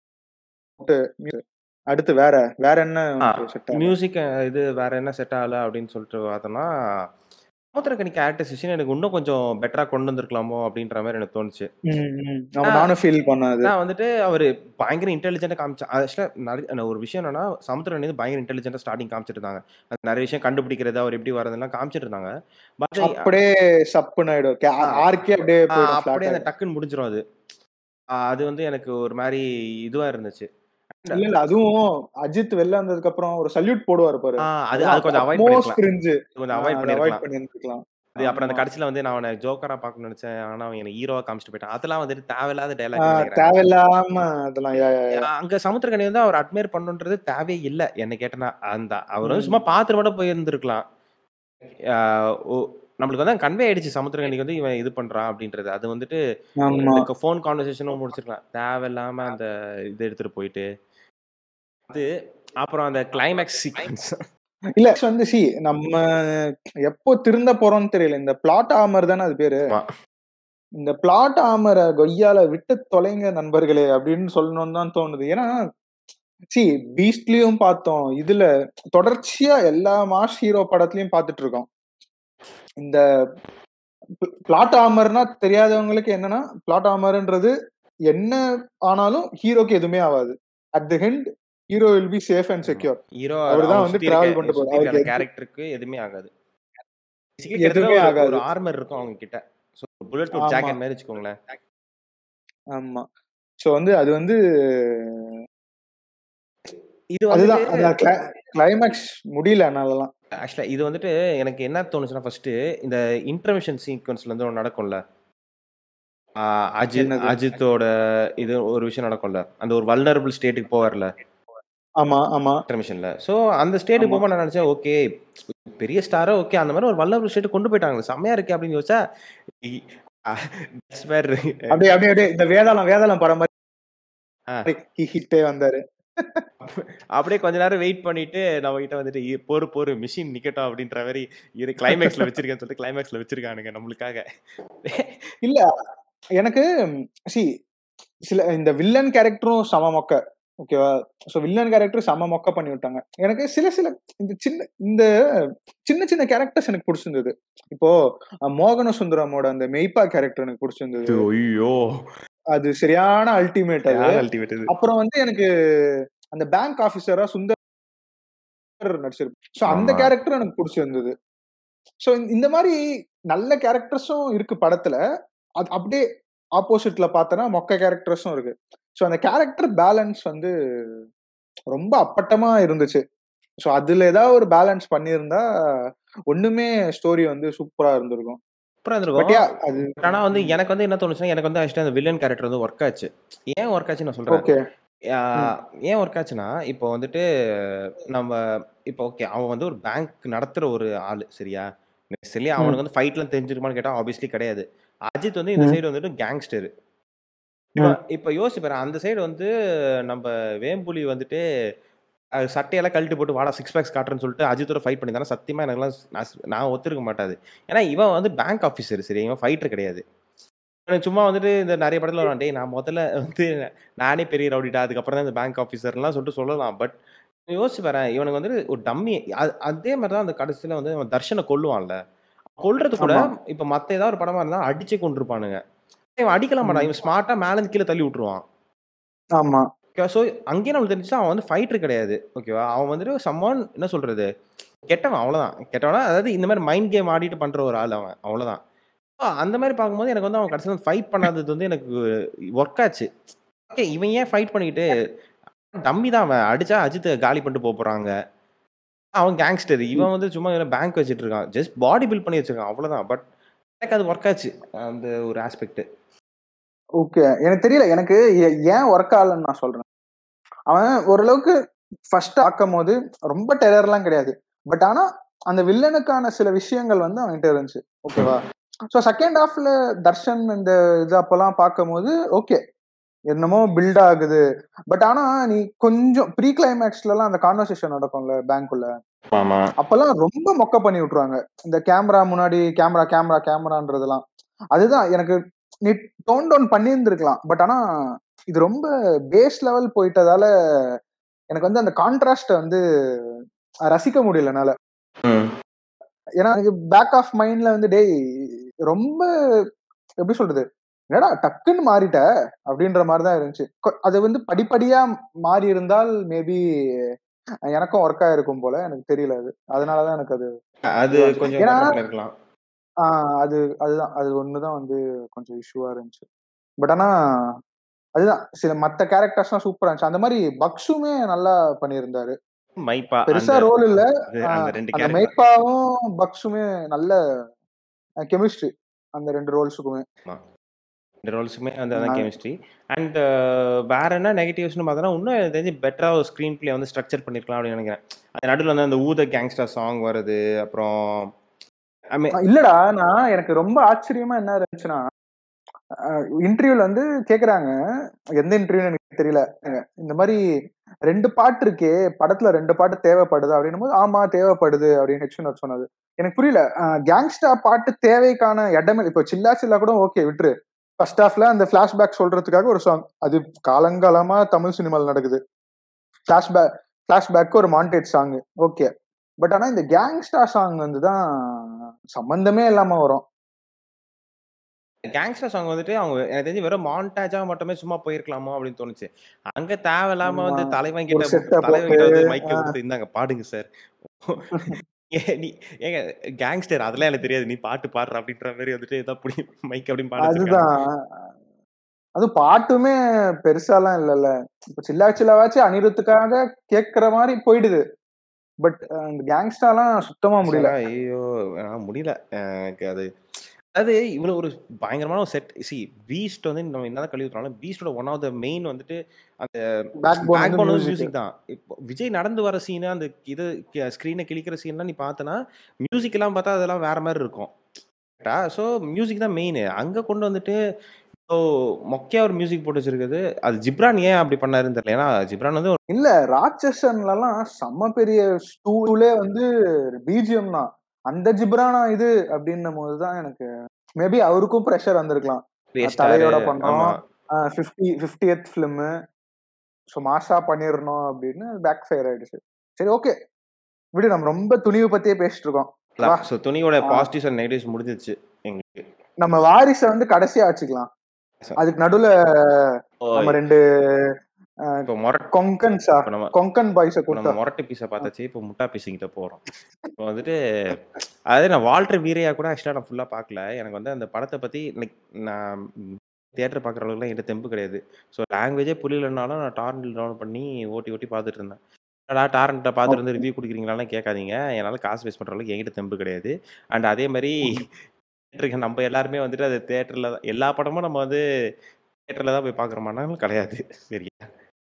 அடுத்து வேற வேற என்ன ஆ, உனக்கு set ஆகல? மியூசிக் இது வேற என்ன செட் ஆகல அப்படின்னு சொல்லிட்டு பார்த்தோம்னா சமுத்திரக்கனி கேரக்டரைசேஷன் எனக்கு இன்னும் கொஞ்சம் பெட்டரா கொண்டு வந்திருக்கலாமோ அப்படின்ற மாதிரி எனக்கு தோணுச்சு ம், ம். ஆமா, நானும் ஃபீல் பண்ணது நான் வந்துட்டு அவர் பயங்கர இன்டெலிஜென்ட்டா காமிச்சா ஆக்சுவலாக நிறைய ஒரு விஷயம் என்னன்னா சமுத்திரன் வந்து பயங்கர இன்டெலிஜென்ட்டா ஸ்டார்டிங் காமிச்சிட்டு இருந்தாங்க அது நிறைய விஷயம் கண்டுபிடிக்கிறது அவர் எப்படி வரதெல்லாம் காமிச்சிட்டு இருந்தாங்க பட் அப்படியே சப்புன்னு ஆயிடும் கே- ஆ. ஆர்க்கே அப்படியே போயிடும் அப்படியே flat அந்த டக்குன்னு முடிஞ்சிரும் அது ஆ, அது வந்து எனக்கு ஒரு மாதிரி இதுவா இருந்துச்சு இல்ல இல்ல அதுவும் அஜித் வெளில வந்ததுக்கு அப்புறம் ஒரு சல்யூட் போடுவாரு பாரு ஆ, அது அது கொஞ்சம் அவாய்ட் மோஸ்ட் பண்ணிருக்கலாம் கிரிஞ்சு கொஞ்சம் அவாய்ட் அவாய்ட் பண்ணிருக்கலாம் பண்ணிருக்கலாம் அது அப்புறம் அந்த ஆமா. கடைசியில வந்து நான் அவனை ஜோக்கரா பார்க்கணும்னு நினைச்சேன் ஆனா அவன் எனக்கு ஹீரோவா காமிச்சிட்டு போயிட்டான் அதெல்லாம் வந்துட்டு தேவையில்லாத ஆ, டைலாக் நினைக்கிறேன் தேவையில்லாம அதெல்லாம் யா, யா, யா. அங்க சமுத்திரக்கனி வந்து அவர் அட்மையர் பண்ணுன்றது தேவையே இல்ல என்ன கேட்டனா அந்த அவர் வந்து ம். சும்மா பார்த்துட்டு மட்டும் போயிருந்திருக்கலாம் ஆஹ் ஓ- நம்மளுக்கு வந்து கன்வே ஆயிடுச்சு சமுத்திரக்கனிக்கு வந்து இவன் இது பண்றான் அப்படின்றது அது வந்துட்டு ஆமா இந்த ஃபோன் கான்வர்சேஷனும் முடிச்சிருக்கலாம் தேவையில்லாம அந்த இது எடுத்துட்டு போயிட்டு அது அப்புறம் அந்த கிளைமேக்ஸ் சீக்வன்ஸ் இல்ல வந்து சி நம்ம எப்போ திருந்த போறோம்னு தெரியல இந்த பிளாட் ஆமர் தானே அது பேரு இந்த பிளாட் ஆமரை கொய்யால விட்டு தொலைங்க நண்பர்களே அப்படின்னு சொல்லணும்னு தான் தோணுது ஏன்னா சி பீஸ்ட்லயும் பார்த்தோம் இதுல தொடர்ச்சியா எல்லா மாஸ் ஹீரோ படத்துலயும் பார்த்துட்டு இருக்கோம் இந்த பிளாட் ஆமர்னா தெரியாதவங்களுக்கு என்னன்னா பிளாட் ஆமர்ன்றது என்ன ஆனாலும் ஹீரோக்கு எதுவுமே ஆகாது at the end hero will be safe and secure hero அவர்தான் வந்து travel பண்ணிட்டு போறாரு. அவருக்கு எது- கேரக்டருக்கு எதுவுமே ஆகாது Basically எதுவுமே கிட்டத்தட்ட ஒரு- ஆகாது. ஒரு ஆர்மர் இருக்கும் அவங்க கிட்ட ஸோ புல்லட் ப்ரூஃப் ஆமா. ஜாக்கெட் மாதிரி வச்சுக்கோங்களேன் ஆமா சோ வந்து அது வந்து இது அதுதான் வந்து கிளைமேக்ஸ் முடியல என்னாலலாம் ஆக்சுவலா இது வந்துட்டு எனக்கு என்ன தோணுச்சுன்னா ஃபர்ஸ்ட் இந்த இன்டர்மிஷன் சீக்வன்ஸ்ல இருந்து ஒன்று நடக்கும்ல ஆஹ் அஜித் என்னது? அஜித்தோட இது ஒரு விஷயம் நடக்கும்ல அந்த ஒரு வல்னரபிள் ஸ்டேட்டுக்கு போவார்ல ஆமா ஆமா இன்டர்மிஷன்ல ஸோ அந்த ஸ்டேட்டுக்கு ஆமா. போகும்போது நான் நினைச்சேன் ஓகே பெரிய ஸ்டாரோ ஓகே அந்த மாதிரி ஒரு வல்னரபிள் ஸ்டேட்டுக்கு கொண்டு போயிட்டாங்க செம்மையா இருக்கு அப்படின்னு யோசிச்சா இ- அஹ் that's where அப்படியே அப்படியே அப்படியே இந்த வேதாளம் வேதாளம் படம் ஆ. மாதிரி ஹிட்டே வந்தாரு அப்படியே கொஞ்ச நேரம் வெயிட் பண்ணிட்டு நம்ம கிட்ட வந்துட்டு "இ- பொறு பொறு மிஷின் நிக்கட்டும் அப்படின்ற மாதிரி இரு கிளைமேக்ஸ்ல வச்சிருக்கேன்னு சொல்லிட்டு கிளைமேக்ஸ்ல வச்சிருக்கானுங்க நம்மளுக்காக இல்ல எனக்கு சி சில இந்த வில்லன் கேரக்டரும் சம மொக்க ஓகேவா சோ வில்லன் கேரக்டர் சம மொக்க பண்ணி விட்டாங்க எனக்கு சில சில இந்த சின்ன இந்த சின்ன சின்ன கேரக்டர்ஸ் எனக்கு பிடிச்சிருந்தது இப்போ அஹ், மோகன சுந்தரமோட அந்த மெய்ப்பா கேரக்டர் எனக்கு பிடிச்சிருந்தது ஐயோ அது சரியான அல்டிமேட் அது அல்டிமேட் இது அப்புறம் வந்து எனக்கு அந்த பேங்க் ஆபீசரா சுந்தர் நடிச்சிருக்கு சோ அந்த ஆமா. கேரக்டர் எனக்கு பிடிச்சிருந்தது சோ இந்த மாதிரி நல்ல கேரக்டர்ஸும் இருக்கு படத்துல அது அப்படியே ஆப்போசிட்ல பார்த்தனா மொக்க கேரக்டர்ஸும் இருக்கு சோ அந்த கேரக்டர் பேலன்ஸ் வந்து ரொம்ப அப்பட்டமா இருந்துச்சு சோ அதுல ஏதாவது ஒரு பேலன்ஸ் பண்ணியிருந்தா ஒண்ணுமே ஸ்டோரி வந்து சூப்பரா இருந்திருக்கும் அப்புறம் பட் இருந்திருக்கும் அது ஆனா வந்து எனக்கு வந்து என்ன தோணுச்சுன்னா எனக்கு வந்து ஆக்சுவலி அந்த வில்லன் கேரக்டர் வந்து ஒர்க் ஆச்சு ஏன் ஒர்க் ஆச்சு நான் சொல்றேன் ஓகே ஆஹ் ஏன் ஒர்க் ஆச்சுன்னா இப்போ வந்துட்டு நம்ம இப்போ ஓகே அவன் வந்து ஒரு பேங்க் நடத்துற ஒரு ஆளு சரியா நெசலி அவனுக்கு வந்து ஃபைட்லாம் தெரிஞ்சிருமான்னு கேட்டா ஆப்வியஸ்லி கிடையாது அஜித் வந்து இந்த ம். சைடு வந்துட்டு கேங்ஸ்டர் இப்போ இப்போ யோசிச்சு பாரு அந்த சைடு வந்து நம்ம வேம்புலி வந்துட்டு அஹ், சட்டையெல்லாம் கழட்டி போட்டு வாடா சிக்ஸ் பேக்ஸ் காட்டுறேன்னு சொல்லிட்டு அஜித்தோட ஃபைட் பண்ணியிருந்தானா சத்தியமா எனக்குலாம் நான் ஸ்- நான் ஒத்துருக்க மாட்டாது ஏன்னா இவன் வந்து பேங்க் ஆஃபீஸர் சரி இவன் ஃபைட்டர் கிடையாது எனக்கு சும்மா வந்துட்டு இந்த நெறைய படத்துல வருவான், "டேய் நான் மொதல்ல வந்து நானே பெரிய ரவுடிடா. அதுக்கப்புறம் தான் இந்த பேங்க் ஆஃபீசர்லாம்" சொல்லிட்டு சொல்லலாம். பட் யோசிச்சு பாரேன், இவனுக்கு வந்துட்டு ஒரு டம்மி அ அதே மாரி தான் அந்த கடைசில வந்து அவன் தர்ஷன கொல்லுவான்ல. கொல்றது கூட ஆமா. இப்ப மத்த ஏதாவது ஒரு படமா இருந்தா அடிச்சே கொன்றுப்பானுங்க. இவன் அடிக்கலாம் மாட்டான். ம். இவன் ஸ்மார்ட்டா மேல இருந்து கீழ தள்ளி விட்டுருவான். ஆமா. ஓகேவா. ஸோ அங்கேயே நம்மளுக்கு தெரிஞ்சுச்சு அவன் வந்து ஃபைட்டர் கிடையாது. ஓகேவா. அவன் வந்துட்டு சம்ஒன் என்ன சொல்றது? கெட்டவன் அவ்வளோதான். கெட்டவனா அதாவது இந்த மாரி மைண்ட் கேம் ஆடிட்டு பண்ற ஒரு ஆள் அவன். அவ்வளோதான். அ அந்த மாரி பார்க்கும்போது எனக்கு வந்து அவன் கடைசில ஃபைட் பண்ணாதது வந்து எனக்கு ஒர்க் ஆச்சு. ஓகே இவன் ஏன் ஃபைட் பண்ணிக்கிட்டு டம்மி தான் அவன். அடிச்சா அஜித்த காலி பண்ணிட்டு போப்போறாங்க. அவன் கேங்ஸ்டர். ம். இவன் வந்து சும்மா பேங்க் வச்சுட்டு இருக்கான். ஜஸ்ட் பாடி பில்ட் பண்ணி வச்சிருக்கான். அவ்வளோதான். பட் எனக்கு அது ஒர்க் ஆச்சு. அந்த ஒரு ஆஸ்பெக்ட். ஓகே. எனக்கு தெரியல. எனக்கு எ ஏன் ஒர்க் ஆகலன்னு நான் சொல்றேன். அவன் ஓரளவுக்கு ஃபர்ஸ்ட் பார்க்கும்போது ரொம்ப டெரர்லாம் கிடையாது. பட் ஆனா அந்த வில்லனுக்கான சில விஷயங்கள் வந்து அவன்கிட்ட இருந்துச்சு. ஓகேவா. ஸோ செகண்ட் ஹாஃப்ல தர்ஷன் இந்த இது அப்பலாம் பார்க்கும்போது ஓகே. என்னமோ பில்ட் ஆகுது. பட் ஆனா நீ கொஞ்சம் ப்ரீ கிளைமாக்ஸ்லலாம் அந்த கான்வர்சேஷன் நடக்கும்ல பேங்க்குள்ள. ஆமா. அப்பலாம் ரொம்ப மொக்க பண்ணி விட்டுருவாங்க. இந்த கேமரா முன்னாடி கேமரா, கேமரா, கேமரான்றதெல்லாம். அதுதான் எனக்கு நீ டோன் டவுன் பண்ணியிருந்திருக்கலாம். பட் ஆனா இது ரொம்ப பேஸ் லெவல் போயிட்டதால எனக்கு வந்து அந்த கான்ட்ராஸ்ட்ட வந்து ரசிக்க முடியல என்னால. ம். ஏன்னா எனக்கு பேக் ஆஃப் மைண்ட்ல வந்து டேய் ரொம்ப எப்படி சொல்றது? என்னடா டக்குன்னு மாறிட்ட அப்படின்ற மாரி தான் இருந்துச்சு. கொ அது வந்து படிப்படியா மாறி இருந்தால் மேபி எனக்கும் ஒர்க் ஆயிருக்கும் போல. எனக்கு தெரியல அது. அதனால தான் எனக்கு அது அது இதுவா கொஞ்சம் ஏன்னா பெட்டரா பண்ணிருக்கலாம். ஆ அது அதுதான். அது ஒண்ணு தான் வந்து கொஞ்சம் இஷ்யூவா இருந்துச்சு. பட் ஆனா அதுதான் சில மத்த கேரக்டர்ஸ்லாம் சூப்பரா இருந்துச்சு. அந்த மாரி பக்ஸுமே நல்லா பண்ணியிருந்தாரு. மைப்பா பெருசா அந்த ரோல் இல்ல. அது ஆ அந்த 2 அந்த கேரக்டர். மெய்ப்பாவும் பக்ஸுமே நல்ல கெமிஸ்ட்ரி அந்த 2 ரோல்ஸுக்குமே. ஆமா. 2 ரோல்ஸுமே அந்த ம். அதான் அது கெமிஸ்ட்ரி. அண்ட் வேற என்ன நெகட்டிவ்ஸ்ன்னு பார்த்தோம்னா, இன்னும் எனக்கு தெரிஞ்சு பெட்டரா ஒரு ஸ்க்ரீன் பிளே வந்து ஸ்ட்ரக்சர் பண்ணியிருக்கலாம் அப்படின்னு நெனைக்கிறேன். அது நடுவுல வந்து அந்த ஊத கேங்ஸ்டர் சாங் வருது. அப்புறம் ஐ மீன் அ இல்லடா நான் எனக்கு ரொம்ப ஆச்சரியமா என்ன இருந்துச்சுன்னா, அ இன்டர்வியூல வந்து கேட்கறாங்க. எந்த இன்டர்வியூன்னு எனக்கு தெரியல. அ இந்த மாரி 2 பாட்டு இருக்கே, படத்துல 2 பாட்டு தேவைப்படுதா? அப்படின்னும்போது, ஆமா தேவைப்படுது அப்படின்னு ஹெச் வினோத் சொன்னது. எனக்கு புரியல. அ கேங்ஸ்டா பாட்டு தேவைக்கான இடமே இப்போ சில்லா சில்லா கூட ஓகே விட்டுரு. ஃபர்ஸ்ட் ஹாஃப்ல அந்த ஃபிளாஷ்பேக் சொல்றதுக்காக ஒரு சாங். அது காலங்காலமா தமிழ் சினிமால நடக்குது. ஃபிளாஷ்பேக் ஃபிளாஷ்பேக் ஒரு மான்டேஜ் சாங். ஓகே. பட் ஆனா இந்த கேங்ஸ்டா சாங் வந்து தான் சம்பந்தமே இல்லாம வரும். கேங்ஸ்டர் சாங் வந்துட்டு அவங்க எனக்கு தெரிஞ்சு வெறும் மான்டேஜா மட்டுமே சும்மா போயிருக்கலாமோ அப்படின்னு தோணுச்சு. அங்க தேவையில்லாம ஆமா. வந்து தலைவன் ஒரு கிட்ட செட்ட தலைவன் போட்டு கிட்ட வந்து ஆ. மைக்க குடுத்து இந்தாங்க பாடுங்க சார். ஏ நீ ஏங்க கேங்ஸ்டர் அதெல்லாம் எனக்கு தெரியாது. நீ பாட்டு பாடுறா அப்படின்ற மாரி வந்துட்டு ஏதோ புடி மைக் அப்படின்னு பாட வச்சிருக்கானுங்க. அதுதான். அதுவும் பாட்டுமே பெருசாலாம் இல்லல்ல. இப்ப சில்லா சில்லாவாச்சு அனிருத்துக்காக கேட்கிற மாரி போயிடுது. பட் இந்த கேங்ஸ்டாலாம் சுத்தமா முடியல. கேங்ஸ்டரா ஐயய்யோ! என்னால முடியல. அ எனக்கு அது அது இவ்வளோ ஒரு பயங்கரமான ஒரு செட் சி பீஸ்ட் வந்து நம்ம என்னதான் கழுவி ஊத்துனாலும், பீஸ்டோட ஒன் ஆஃப் த மெயின் வந்துட்டு அந்த பேக் போன் பேக் வந்து போன் வந்து மியூசிக். மியூசிக் தான். இப்போ விஜய் நடந்து வர சீனு, அந்த இது ஸ்க்ரீன கிழிக்கிற சீன்லாம் நீ பார்த்தனா, மியூசிக்லாம் பார்த்தா அதெல்லாம் வேற மாரி இருக்கும். கரெக்ட்டா? ஸோ மியூசிக் தான் மெயினு. அங்க கொண்டு வந்துட்டு இப்போ மொக்கையா ஒரு மியூசிக் போட்டு வச்சிருக்குது. அது ஜிப்ரான் ஏன் அப்படி பண்ணாருன்னு தெரியல. ஏன்னா ஜிப்ரான் வந்து இல்ல ராட்சசன்லலாம் செம்ம பெரிய ஸ்டூலே வந்து பிஜிஎம் தான். அந்த ஜிப்ரானா இது அப்படின்னும்போது தான் எனக்கு மேபி அவருக்கும் பிரஷர் வந்திருக்கலாம். அ பேஸ்டாரு தலையோட பண்றோம். ஆமா. அ 50 50த் ஃபிலிமு. ஸோ மாஸா பண்ணிறணும் அப்படின்னு பேக் ஃபயர் ஆயிடுச்சு. சரி ஓகே. விடு நம்ம ரொம்ப துணிவு பத்தியே பேசிட்டு இருக்கோம். வா. அதான். ஸோ துணியோட ஆ. பாசிட்டிவ்ஸ் அண்ட் நெகட்டிவ்ஸ் முடிஞ்சிருச்சு எங்களுக்கு. நம்ம வாரிச வந்து கடைசியா வச்சுக்கலாம். அதுக்கு நடுவுல நம்ம ஓய். 2 அ இப்போ மொரட் கொங்கன்ஸா இப்போ நம்ம கொங்கன் பாய்ஸ இப்போ நம்ம கூட்டா. மொரட்டு பீஸ பார்த்தாச்சு. இப்போ முட்டா பீஸுங்கிட்ட போறோம். இப்போ வந்துட்டு அதாவது நான் வால்டர் வீரையா கூட ஆக்சுவலா நான் ஃபுல்லா பார்க்கல. எனக்கு வந்து அந்த படத்த பத்தி லைக் நான் தியேட்டர் பார்க்குற அளவுக்குலாம் என்கிட்ட தெம்பு கிடையாது. ஸோ லாங்குவேஜே புரியலனாலும் நான் டாரன்ட்ல டவுன்லோட் பண்ணி ஓட்டி ஓட்டி பார்த்துட்டு இருந்தேன். என்னடா டாரன்ட்ல பார்த்துட்டு வந்து ஓகே. ரிவ்யூ குடுக்குறீங்களாலாம் கேட்காதீங்க. என்னால காசு வேஸ்ட் பண்ற அளவுக்கு என்கிட்ட தெம்பு கிடையாது. அண்ட் அதே மாரி ம். தியேட்டருக்கு நம்ம எல்லாருமே வந்துட்டு அது தியேட்டர்ல தான் எல்லா படமும் நம்ம வந்து தியேட்டர்ல தான் போய் பார்க்குறோமானாலும் கிடையாது. சரியா?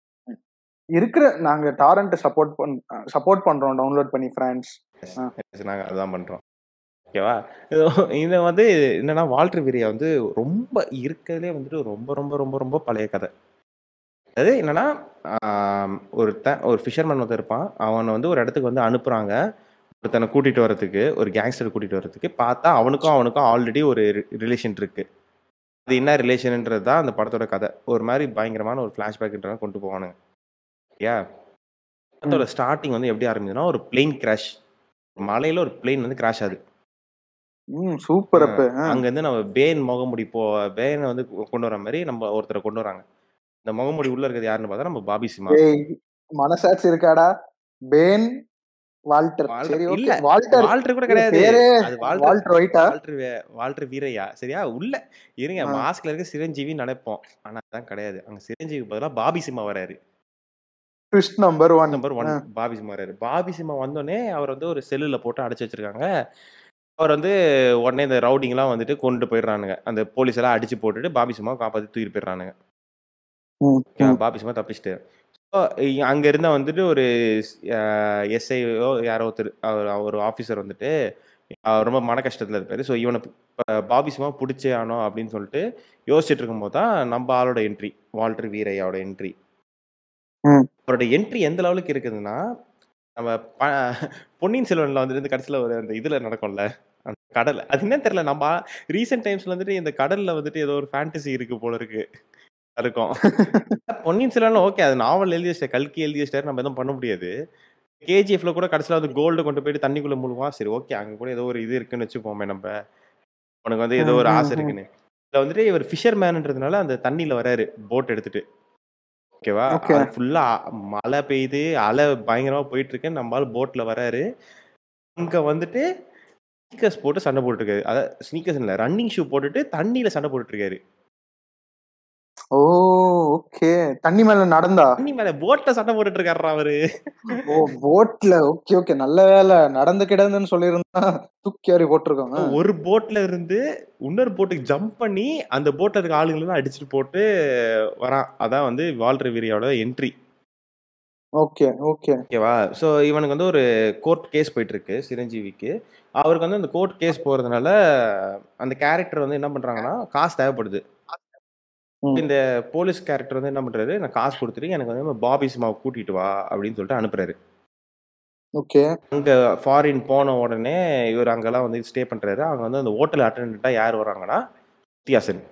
இருக்கிற நாங்க டாரன்ட் சப்போர்ட் பண் சப்போர்ட் பண்றோம் டவுன்லோட் பண்ணி ஃபிரான்ஸ். எஸ். ஆ. எஸ். நாங்க அதான் பண்றோம். ஓகேவா? இத வந்து என்னன்னா வால்டர் வீரையா வந்து ரொம்ப இருக்கறதுலயே வந்துட்டு ரொம்ப ரொம்ப ரொம்ப ரொம்ப பழைய கதை. அதாவது என்னன்னா, ஆம் ஒருத்தன் ஒரு ஃபிஷர்மேன் ஒருத்தன் இருப்பான். அவன வந்து ஒரு இடத்துக்கு வந்து அனுப்புறாங்க. ஒருத்தன கூட்டிட்டு வரதுக்கு, ஒரு கேங்ஸ்டர கூட்டிட்டு வரதுக்கு. பார்த்தா அவனுக்கும் அவனுக்கும் ஆல்ரெடி ஒரு ரி ரிலேஷன் இருக்கு. இது என்ன ரிலேஷன்ன்றது தான் அந்த படத்தோட கதை ஒரு மாதிரி பயங்கரமான ஒரு ஃப்ளாஷ்பேக்ன்றத கொண்டு போவானுங்க சரியா படத்தோட ஸ்டார்டிங் வந்து எப்படி ஆரம்பிக்குதுன்னா ஒரு பிளேன் கிராஷ் மலையில ஒரு பிளேன் வந்து கிராஷ் ஆகுது ம் சூப்பர் அப்ப ஆ. அங்க இருந்து நம்ம பேன் முகமுடி போ பேனை வந்து கொண்டு வர மாதிரி நம்ம ஒருத்தரை கொண்டு வராங்க இந்த முகமுடி உள்ள இருக்கிறது யாருன்னு பார்த்தா நம்ம பாபி சிமா ஏய் மனசாட்சி இருக்காடா பேன் வால்டர் வால்டர் சரி இல்ல ஓகே வால்டர் வால்டர் கூட இது கிடையாது பேரே அது வால்டர் வால்டர் ஒயிட்டா வால்டர் வே- வால்டர் வீரையா சரியா உள்ள இருங்க ஆ. மாஸ்க்ல இருக்க சிரஞ்சீவி நினைப்போம் ஆனா அதான் கிடையாது அங்க சிரஞ்சீவி பதிலா பாபி சிம்மா வராரு twist number one number one Bobby Simha வராரு பாபி சிம்மா வந்தோடனே அவர் வந்து ஒரு செல்லுல போட்டு அடைச்சு வச்சிருக்காங்க அவர் வந்து உடனே இந்த ரவுடிங்லாம் வந்துட்டு கொண்டு போயிடுறானுங்க அந்த போலீஸ் எல்லாம் அடிச்சு போட்டுட்டு பாபி சிம்மா காப்பாத்தி தூக்கிட்டு போயிடுறானுங்க ஓகேவா? பாபி சிம்மா தப்பிச்சிட்டு ஸோ அங்க இருந்த வந்துட்டு ஒரு எஸ்ஐயோ யாரோ ஒருத்தர் அவர் ஒரு ஆஃபீஸர் வந்துட்டு அவர் ரொம்ப மன கஷ்டத்துல இருப்பாரு ஸோ இவனை ப- பாபி சிம்மா பிடிச்சே ஆனோம் அப்படின்னு சொல்லிட்டு யோசிச்சுட்டு இருக்கும்போது தான் நம்ம ஆளோட என்ட்ரி வால்டர் வீரையாவோட என்ட்ரி ம். அவரோட என்ட்ரி எந்த லெவலுக்கு இருக்குதுன்னா நம்ம ப- பொன்னியின் செல்வன்ல வந்துட்டு கடைசியில் ஒரு அந்த இதுல நடக்கும்ல அந்த கடல் அது என்ன தெரியல நம்ம ரீசெண்ட் டைம்ஸ்ல வந்துட்டு இந்த கடல்ல வந்துட்டு ஏதோ ஒரு ஃபேண்டசி இருக்கு போல இருக்கு இருக்கும் பொன்னியின் செல்வன் ஓகே அது நாவல் எழுதி வச்சிட்ட கல்கி எழுதி வச்சிட்டாரு நம்ம எதுவும் பண்ண முடியாது கேஜிஎஃப்ல கூட கடைசியில் வந்து கோல்டு கொண்டு போயிட்டு தண்ணிக்குள்ள முழுவான் சரி ஓகே அங்க கூட ஏதோ ஒரு இது இருக்குன்னு வச்சுப்போமே நம்ம உனக்கு வந்து ஏதோ ஒரு ம், ம், ஆசை ம். இருக்குன்னு இதுல வந்துட்டு இவர் ஃபிஷர் மேன்ன்றதுனால அந்த தண்ணியில வராரு போட் எடுத்துட்டு ஓகேவா Okay. அது ஃபுல்லா மழை பெய்யுது அலை பயங்கரமா போயிட்டு இருக்கு நம்மளால போட்ல வராரு அங்க வந்துட்டு ஸ்னீக்கர்ஸ் போட்டு சண்டை போட்டுட்டு இருக்காரு அதாவது ஸ்னீக்கர்ஸ் இல்ல ரன்னிங் ஷூ போட்டுட்டு தண்ணியில சண்டை போட்டுட்டு இருக்காரு ஓ ஓகே தண்ணி மேல நடந்தா தண்ணி மேல போட்ல சண்டை போட்டுட்டு இருக்காரு அவரு ஓ போட்ல ஓகே ஓகே நல்ல வேலை நடந்து கிடந்துன்னு சொல்லியிருந்தா தூக்கி அறி போட்டிருக்கோம் ஆ. ஒரு போட்ல இருந்து இன்னொரு போட்டுக்கு ஜம்ப் பண்ணி அந்த போட்ல இருக்க ஆளுங்களெல்லாம் அடிச்சுட்டு போட்டு வரான் அதான் வந்து வால்டர் வீரியோட என்ட்ரி ஓகே ஓகே ஓகேவா ஸோ இவனுக்கு வந்து ஒரு கோர்ட் கேஸ் போயிட்டு இருக்கு சிரஞ்சீவிக்கு அவருக்கு வந்து அந்த கோர்ட் கேஸ் போறதுனால அந்த கேரக்டர் வந்து என்ன பண்றாங்கன்னா காசு தேவைப்படுது ம். இந்த போலீஸ் கேரக்டர் வந்து என்ன பண்றாரு நான் காசு கொடுத்துட்டு எனக்கு வந்து பாபி சிமாவை கூட்டிட்டு வா அப்படின்னு சொல்லிட்டு அனுப்புறாரு ஓகே அங்க ஃபாரின் போன உடனே இவர் அங்கெல்லாம் வந்து ஸ்டே பண்றாரு அங்க வந்து அந்த ஹோட்டல் அட்டண்டா யார் வராங்கன்னா வித்தியாசன்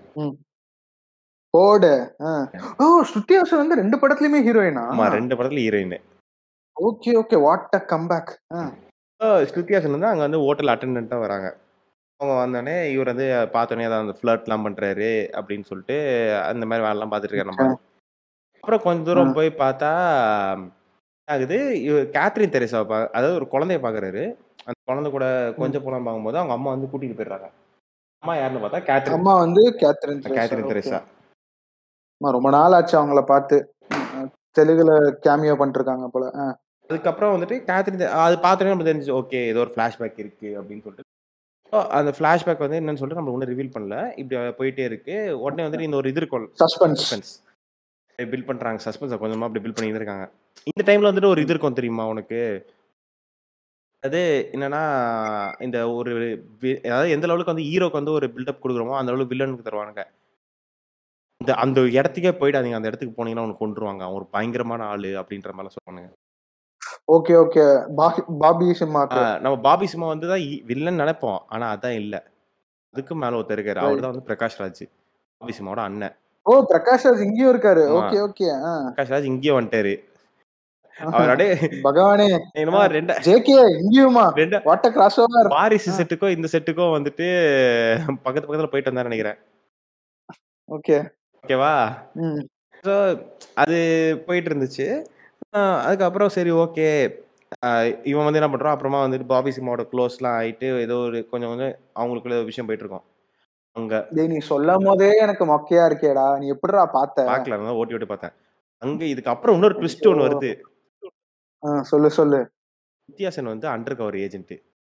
ஓடு ஆ. ஓ ஸ்ருதி ஹாசன் வந்து ரெண்டு படத்துலயுமே ஹீரோயினா ஆமா ரெண்டு படத்துல heroine okay okay what a comeback Shruti Haasan வந்து அங்க வந்து ஹோட்டல் அட்டண்டா வராங்க அவங்க வந்தோடனே இவர் வந்து பார்த்தோன்னே அதான் அந்த ஃபிளர்ட்லாம் பண்றாரு அப்படின்னு சொல்லிட்டு அந்த மாதிரி வேலைலாம் பார்த்துட்டு இருக்காரு நம்ம அப்புறம் கொஞ்ச தூரம் போய் பார்த்தா ஆகுது இவர் கேத்ரின் தெரேசா பா அதாவது ஒரு குழந்தைய பார்க்கறாரு அந்த குழந்தை கூட கொஞ்சம் போலாம் பார்க்கும்போது அவங்க அம்மா வந்து கூட்டிட்டு போயிடுறாங்க அம்மா யாருன்னு பார்த்தா கேத்ரின் அம்மா வந்து கேத்ரின் கேத்ரின் தெரேசா தெரேசா அம்மா, ரொம்ப நாள் ஆச்சு அவங்கள பார்த்து அஹ், தெலுங்குல கேமியோ பண்ணிருக்காங்க போல ஆ. அதுக்கப்புறம் வந்துட்டு கேத்ரின் தெ- அது பார்த்தோன்னே நம்ம தெரிஞ்சு ஓகே ஏதோ ஒரு ஃப்ளாஷ்பேக் இருக்கு அப்படின்னு சொல்லிட்டு So, அந்த ஃப்ளாஷ்பேக் வந்து என்னன்னு சொல்லிட்டு நம்ம ஒன்றும் ரிவீல் பண்ணல இப்படி போயிட்டே இருக்கு உடனே வந்துட்டு இந்த ஒரு இது இருக்கும் சஸ்பென்ஸ் சஸ்பென்ஸ் பில்ட் பண்றாங்க சஸ்பென்ஸை கொஞ்சமா அப்படி பில்ட் பண்ணி இருக்காங்க இந்த டைம்ல வந்துட்டு ஒரு இது இருக்கும் தெரியுமா உனக்கு அது என்னன்னா இந்த ஒரு வி- அதாவது எந்த லெவலுக்கு வந்து ஹீரோக்கு வந்து ஒரு பில்டப் கொடுக்குறோமோ அந்த அளவுக்கு வில்லனுக்கு தருவானுங்க இந்த அந்த இடத்துக்கே போயிடாதீங்க அந்த இடத்துக்கு போனீங்கன்னா உனக்கு கொண்டுருவாங்க அவன் ஒரு பயங்கரமான ஆளு அப்படின்ற மாதிரிலாம் சொல்லுவானுங்க ஓகே ஓகே பாபி சிம்மாக்கு ஆஹ் நம்ம பாபி சிம்மா வந்து தான் வில்லன் நினைப்போம் ஆனா அதான் இல்ல அதுக்கு மேல ஒருத்தர் இருக்காரு அவர் தான் வந்து பிரகாஷ் ராஜ் பாபி சிம்மாவோட அண்ணன் ஓ பிரகாஷ் ராஜ் இங்கேயும் இருக்காரு ஆமா. ஓகே ஓகே பிரகாஷ் ராஜ் இங்கேயே வந்துட்டாரு அவர் அப்படியே பகவானே என்னமோ ரெண்டு ஜேகே இங்கேயுமா ரெண்டு வாட் அ கிராஸ் ஓவர் வாரிசு செட்டுக்கோ இந்த செட்டுக்கோ வந்துட்டு பக்கத்து பக்கத்துல போயிட்டு வந்தாரு நினைக்கிறேன் ஓகே ஓகேவா ம் ஸோ அது போயிட்டு இருந்துச்சு ஆஹ் அதுக்கப்புறம் சரி ஓகே இவன் வந்து என்ன பண்றான் அப்புறமா வந்துட்டு பாபி சிம்மாவோட க்ளோஸ்லாம் ஆயிட்டு ஏதோ ஒரு கொஞ்சம் கொஞ்சம் அவங்களுக்குள்ள ஒரு விஷயம் போயிட்டு இருக்கோம் அங்க டேய் நீ சொல்லும் போதே எனக்கு மொக்கையா இருக்கேடா நீ எப்படிடா பார்த்த பார்க்கல நான் ஓட்டி ஓட்டி பார்த்தேன் அங்க இதுக்கு அப்புறம் இன்னொரு ட்விஸ்ட் ஒன்று வருது ஆ, சொல்லு சொல்லு வித்தியாசன் வந்து அண்டர் கவர் ஏஜென்ட்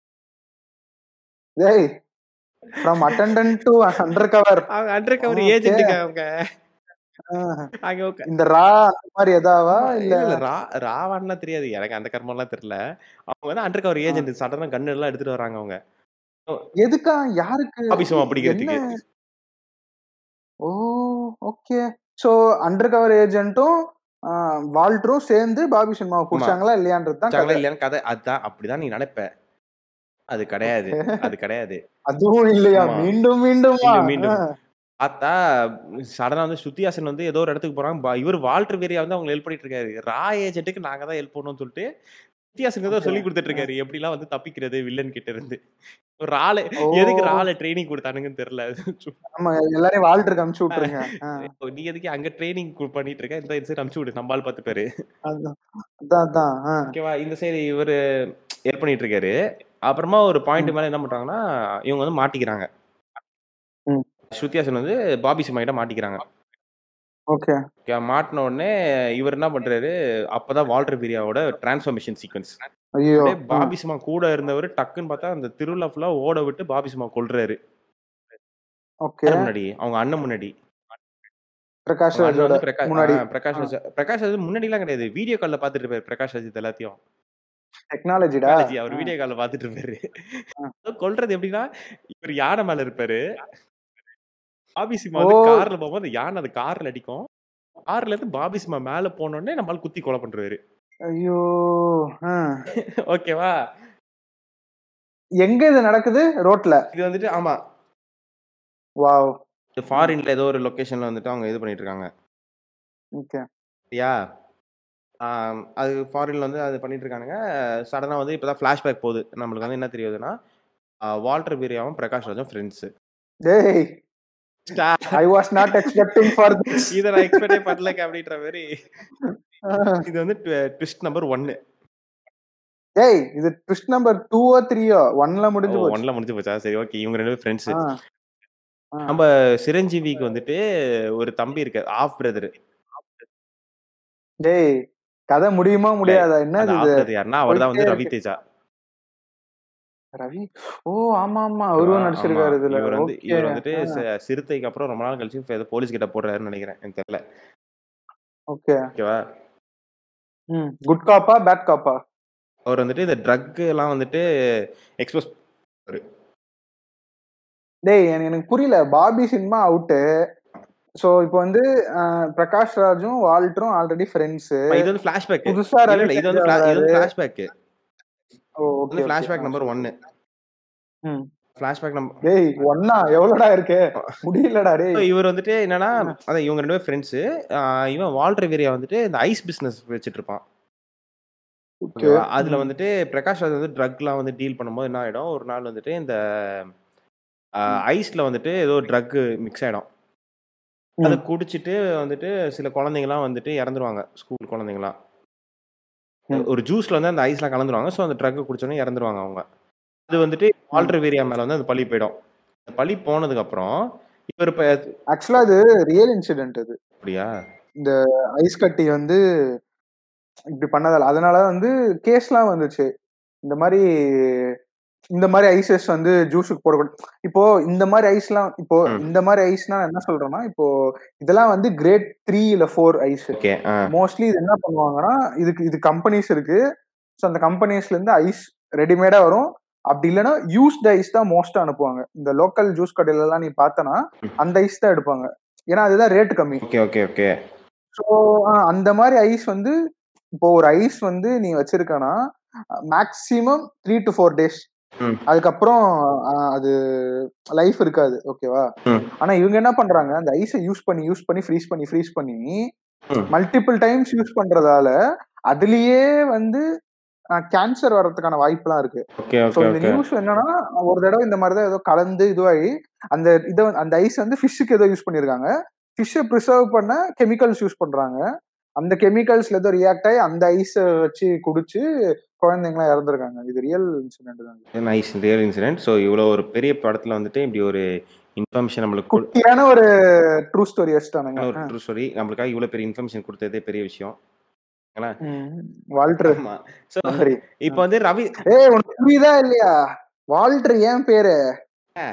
டேய் from attendant to under cover அவங்க அண்டர் கவர் Okay. ஏஜென்ட்டுங்க அவங்க அங்க உட்கா- இந்த ரா அந்த மாதிரி எதாவா ஆமா, இல்ல இல்ல இல்ல ரா ராவான்லாம் தெரியாது எனக்கு அந்த கர்மெல்லாம் தெரியல அவங்க வந்து அண்டர் கவர் ஏஜென்ட் சடனா கன் எல்லாம் எடுத்துட்டு வராங்க அவங்க எதுக்கா யாருக்கு ஆபீஸும் அப்படிங்கிறதுக்கு என்ன oh okay so under cover ஏஜென்ட்டும் வால்டரும் சேர்ந்து பாபி சினிமாவை புடிச்சாங்களா இல்லையான்றது தான் வச்சாங்களா கதை. இல்லையான்னு கதை அதுதான் அப்படிதான் நீ நினைப்ப அது கிடையாது அது கிடையாது அதுவும் இல்லையா ஆமா. மீண்டும் மீண்டுமா மீண்டும், மீண்டும். ஆ. பார்த்தா சடனா வந்து ஸ்ருதிஹாசன் வந்து ஏதோ ஒரு இடத்துக்கு போறாங்க. ப இவரு வால்டர் வேரியா வந்து அவங்கள ஹெல்ப் பண்ணிட்டு இருக்காரு. ரா ஏஜென்ட்க்கு நாங்க தான் ஹெல்ப் பண்ணணும்னு சொல்லிட்டு, ஸ்ருதிஹாசனுக்கு ஏதோ ஓகே. சொல்லிக் குடுத்துட்டு அ. இருக்காரு. எப்படிலாம் வந்து தப்பிக்கிறது வில்லன் கிட்ட இருந்து. ஒரு ரால ஓ! எதுக்கு ரால ட்ரெய்னிங் குடுத்தானுங்கன்னு தெரியல. ஆமா. எல்லாரையும் வால்டருக்கு அனுப்பிச்சு விட்டுருங்க. ஆ. நீ எதுக்கு அங்க ட்ரெய்னிங் கு பண்ணிட்டு இருக்க? இந்த சைடு அனுப்பிச்சு விடு. நம்ம ஆள் பார்த்துப்பாரு. அதான். அதான், அதான். ஆ. ஓகேவா? இந்த சைடு இவரு ஹெல்ப் பண்ணிட்டு இருக்காரு. அப்புறமா ஒரு பாயிண்ட் ம். மேல என்ன பண்றாங்கன்னா, இவங்க வந்து மாட்டிக்கிறாங்க. ம். ஸ்ருதிஹாசன் வந்து பாபி சிம்மா கிட்ட மாட்டிக்கிறாங்க. ஓகே. ஓகே. மாட்டுன உடனே இவரு என்ன பண்றாரு, அப்பதான் வால்டர் வீரியாவோட டிரான்ஸ்ஃபார்மேஷன் சீக்வென்ஸ். ஐயோ! அப்படியே ஆ. பாபி சிம்மா கூட இருந்தவரு டக்குன்னு பார்த்தா அந்த திருவிழா ஃபுல்லா ஓட விட்டு பாபி சிம்மா கொல்றாரு. ஓகே. யார் முன்னாடி? அவங்க அண்ணன் முன்னாடி. பிரகாஷ் அவங்க அண்ணன் ராஜோட வந்து பிரகா முன்னாடி. ஆ பிரகாஷ் ஆ. ராஜ் பிரகாஷ் ராஜ் முன்னாடிலாம் கிடையாது. வீடியோ கால்ல பார்த்துட்டு இருப்பாரு பிரகாஷ் ராஜ் இது எல்லாத்தையும். டெக்னாலஜிடா. டெக்னாலஜி அவர் ஆ. வீடியோ கால்ல பார்த்துட்டு இருப்பாரு. ஆ. கொல்றது எப்படின்னா, இவரு யானை மேல இருப்பாரு. பாபி சிம்மா வந்து ஓ! கார்ல போகும்போது யானை அந்த கார்ல அடிக்கும். கார்ல இருந்து பாபி சிம்மா மேல போன உடனே நம்ம ஆள் குத்தி கொலை பண்ருவாரு. ஐயோ! ஆ. ஓகேவா? எங்க இது நடக்குது? ரோட்ல. இது வந்துட்டு ஆமா. வாவ்! ஃபாரின்ல ஏதோ ஒரு லொகேஷன்ல வந்துட்டு அவங்க இது பண்ணிட்டு இருக்காங்க. ஓகே. சரியா? ஆ அது ஃபாரின்ல வந்து அது பண்ணிட்டு இருக்கானுங்க. சடனா வந்து இப்பதான் ஃபிளாஷ்பேக் போகுது. நம்மளுக்கு வந்து என்ன தெரிய வருதுன்னா, அ வால்டர் வீரியாவும் பிரகாஷ் ராஜும் ஃப்ரெண்ட்ஸ். டேய்! I was not expecting for this. இத நான் எக்ஸ்பெக்ட்டே பண்ணலங்க அப்படின்ற மாரி. ஆ. இது வந்து ட்வி ட்விஸ்ட் நம்பர் 1. டேய்! இது ட்விஸ்ட் நம்பர் 2ஓ 3ஓ 1ல ஓ முடிஞ்சு போச்சு. 1ல முடிஞ்சு போச்சா? சரி ஓகே. இவங்க 2 பேரும் ஃப்ரெண்ட்ஸ். ஆ. ஆ. நம்ம சிரஞ்சீவிக்கு வந்துட்டு ஒரு தம்பி இருக்காரு. Half brother. டேய்! கதை முடியுமா? இல்ல. முடியாதா? அந்த என்னது ஹாஃப் இது? பிரதர் யாருன்னா, அவர் தான் போயிட்டே வந்து ரவி இருக்கு. தேஜா. ரவி? ஓ! ஆமா, ஆமா. ஓகேவா? அவரும் ஆமா. நடிச்சிருக்காரு இதுல. இவர் வந்து ஓகே. இவர் வந்துட்டு ஆ. ச சிறுத்தைக்கு அப்புறம் ரொம்ப நாள் கழிச்சு இப்ப ஏதோ போலீஸ் கிட்ட போடுறாருன்னு நெனைக்கிறேன். எனக்கு தெரியல. ஓகே. ஓகேவா? ம். குட் காப்பா? பேட் காப்பா? அவர் வந்துட்டு இந்த ட்ரக் எல்லாம் வந்துட்டு எக்ஸ்போஸ் பண்ணாரு. டேய்! எனக்கு எனக்கு புரியல. Bobby Simha out. சோ இப்போ வந்து அ பிரகாஷ் ராஜும், வால்டரும் ஆல்ரெடி ஃப்ரெண்ட்ஸு. இது வந்து ஃபிளாஷ்பேக். புதுசா இல்ல, ரவி இல்ல. இது தேஜா வந்து ஃபிளா இது வராரு. வந்து ஃபிளாஷ்பேக். ஓ! இது ஓகே, வந்து ஓகே. ஃபிளாஷ்பேக் ஆ நம்பர் சொல்லு. 1. ம். ஃபிளாஷ்பேக் நம் டேய்! 1ஆ? எவ்வளோடா இருக்கு? முடியலடா டேய். இவர் வந்துட்டு என்னன்னா, ஆ. அதான் இவங்க 2 பேரும் ஃப்ரெண்ட்ஸ். அ இவன் வால்டர் வீரியா வந்துட்டு இந்த ஐஸ் பிசினஸ் வச்சுட்டு இருப்பான். ஓகே. ஓகேவா? அதுல ம். வந்துட்டு பிரகாஷ் ராஜ் வந்து ட்ரக்லாம் வந்து டீல் பண்ணும்போது என்ன ஆயிடும், ஒரு நாள் வந்துட்டு இந்த அ ம். ஐஸ்ல வந்துட்டு ஏதோ ட்ரக் மிக்ஸ் ஆயிடும். அத ம். குடிச்சிட்டு வந்துட்டு சில குழந்தைங்கலாம் வந்துட்டு இறந்துருவாங்க. ஸ்கூல் குழந்தைங்கலாம். ம். ஒரு ஜூஸ்ல வந்து அந்த ஐஸ்லாம் கலந்துருவாங்க. ஸோ அந்த ட்ரக்க குடிச்ச உடனே இறந்துருவாங்க அவங்க. அது வந்துட்டு ம். வால்டர் வீரியா மேல வந்து அந்த பழி போயிடும். அந்த பழி போனதுக்கு அப்புறம் இவர் இப்ப ஆக்சுவலா இது ரியல் இன்சிடென்ட் இது. அப்படியா? இந்த ஐஸ் கட்டி வந்து இப்படி பண்ணதால. அதனால வந்து கேஸ்லாம் வந்துச்சு. இந்த மாரி இந்த மாரி ஐஸஸ் வந்து ஜூஸுக்கு போடக்கூடாது. இப்போ இந்த மாரி ஐஸ்லாம் இப்போ ம். இந்த மாரி ஐஸ்னா என்ன சொல்றேன்னா, இப்போ இதெல்லாம் வந்து கிரேட் 3 இல்ல 4 ஐஸ். ஓகே. ஆ. மோஸ்ட்லி இது என்ன பண்ணுவாங்கன்னா, இதுக்கு இது கம்பெனிஸ் இருக்கு. ஸோ அந்த கம்பெனிஸ்ல இருந்து ஐஸ் ரெடிமேடா வரும். அப்படி இல்லன்னா யூஸ்ட் ஐஸ் தான் மோஸ்ட்டா அனுப்புவாங்க. இந்த லோக்கல் ஜூஸ் கடையிலலாம் நீ பார்த்தனா, ம். அந்த ஐஸ் தான் எடுப்பாங்க. ஏன்னா அதுதான் ரேட் கம்மி. Okay, okay, okay. ஸோ அ அந்த மாரி ஐஸ் வந்து இப்போ ஒரு ஐஸ் வந்து நீ வச்சிருக்கன்னா, மேக்ஸிமம் 3 டூ 4 டேஸ். ம். அதுக்கப்புறம் அ அது லைஃப் இருக்காது. ஓகேவா? ம். ஆனா இவங்க என்ன பண்றாங்க, அந்த ஐஸ யூஸ் பண்ணி, யூஸ் பண்ணி, ஃப்ரீஸ் பண்ணி, ஃப்ரீஸ் பண்ணி ம். மல்டிபிள் டைம்ஸ் யூஸ் பண்றதால, அதிலேயே வந்து அ கேன்சர் வர்றதுக்கான வாய்ப்புலாம் இருக்கு. ஓகே, ஸோ ஓகே, இந்த ஓகே. நியூஸ் என்னன்னா, ஒரு தடவ இந்த மாரி தான் ஏதோ கலந்து இதுவாகி, அந்த இத அந்த ஐஸ் வந்து ஃபிஷ்ஷுக்கு ஏதோ யூஸ் பண்ணியிருக்காங்க. ஃபிஷ்ஷ பிரிசர்வ் பண்ண கெமிக்கல்ஸ் யூஸ் பண்றாங்க. அந்த கெமிக்கல்ஸ்ல ஏதோ ரியாக்ட் ஆயி அந்த ஐஸ வச்சு குடிச்சு குழந்தைங்கலாம் இறந்திருக்காங்க. இது ரியல் இன்சிடென்ட் தான் இது. Nice real incident. ஸோ இவ்வளோ ஒரு பெரிய படத்துல வந்துட்டு இப்படி ஒரு இன்ஃபர்மேஷன் நம்மளுக்கு குடு குட்டியான ஒரு ட்ரூ ஸ்டோரி வச்சுட்டானுங்க. ஒரு அ. True story. நம்மளுக்காக இவ்வளோ பெரிய இன்ஃபர்மேஷன் குடுத்ததே பெரிய விஷயம். ஏன்னா ம். வால்ட்ரு. ஆமா. So sorry. இப்ப வந்து ரவி ஏய் உனக்கு புரியுதா இல்லையா? வால்ட்ரு ஏன் பேரு? அ.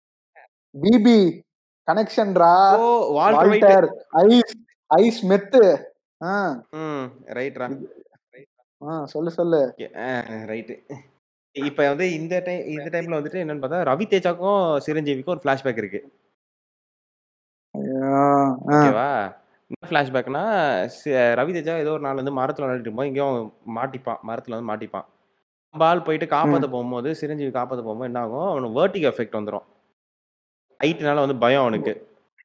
பிபி கனெக்ஷன்ரா. Oh! Walter white. Walter, ice, ice meth. ஆ. ம். ரைட்ரா. ஆ சொல்லு, சொல்லு. ஓகே. ஆ ரைட்டு. இப்ப வந்து இந்த டைம் இந்த டைம்ல வந்துட்டு என்னன்னு பார்த்தா, ரவி தேஜாக்கும், சிரஞ்சீவிக்கும் ஒரு ஃபிளாஷ்பேக் இருக்கு. ஐயோ! ஆ. ஓகேவா? என்ன ஃபிளாஷ்பேக்னா, சி ரவி தேஜா ஏதோ ஒரு நாள் வந்து மரத்துல விளையாடிட்டு இருக்கும்போது எங்கேயோ அவன் மாட்டிப்பான். மரத்துல வந்து மாட்டிப்பான். நம்ம ஆள் போயிட்டு காப்பாத்த ம். போகும்போது, சிரஞ்சீவி காப்பாத்த போகும்போது என்ன ஆகும், அவனுக்கு வெர்டிகோ எஃபெக்ட் வந்துரும். ஹைட்னால வந்து பயம் அவனுக்கு.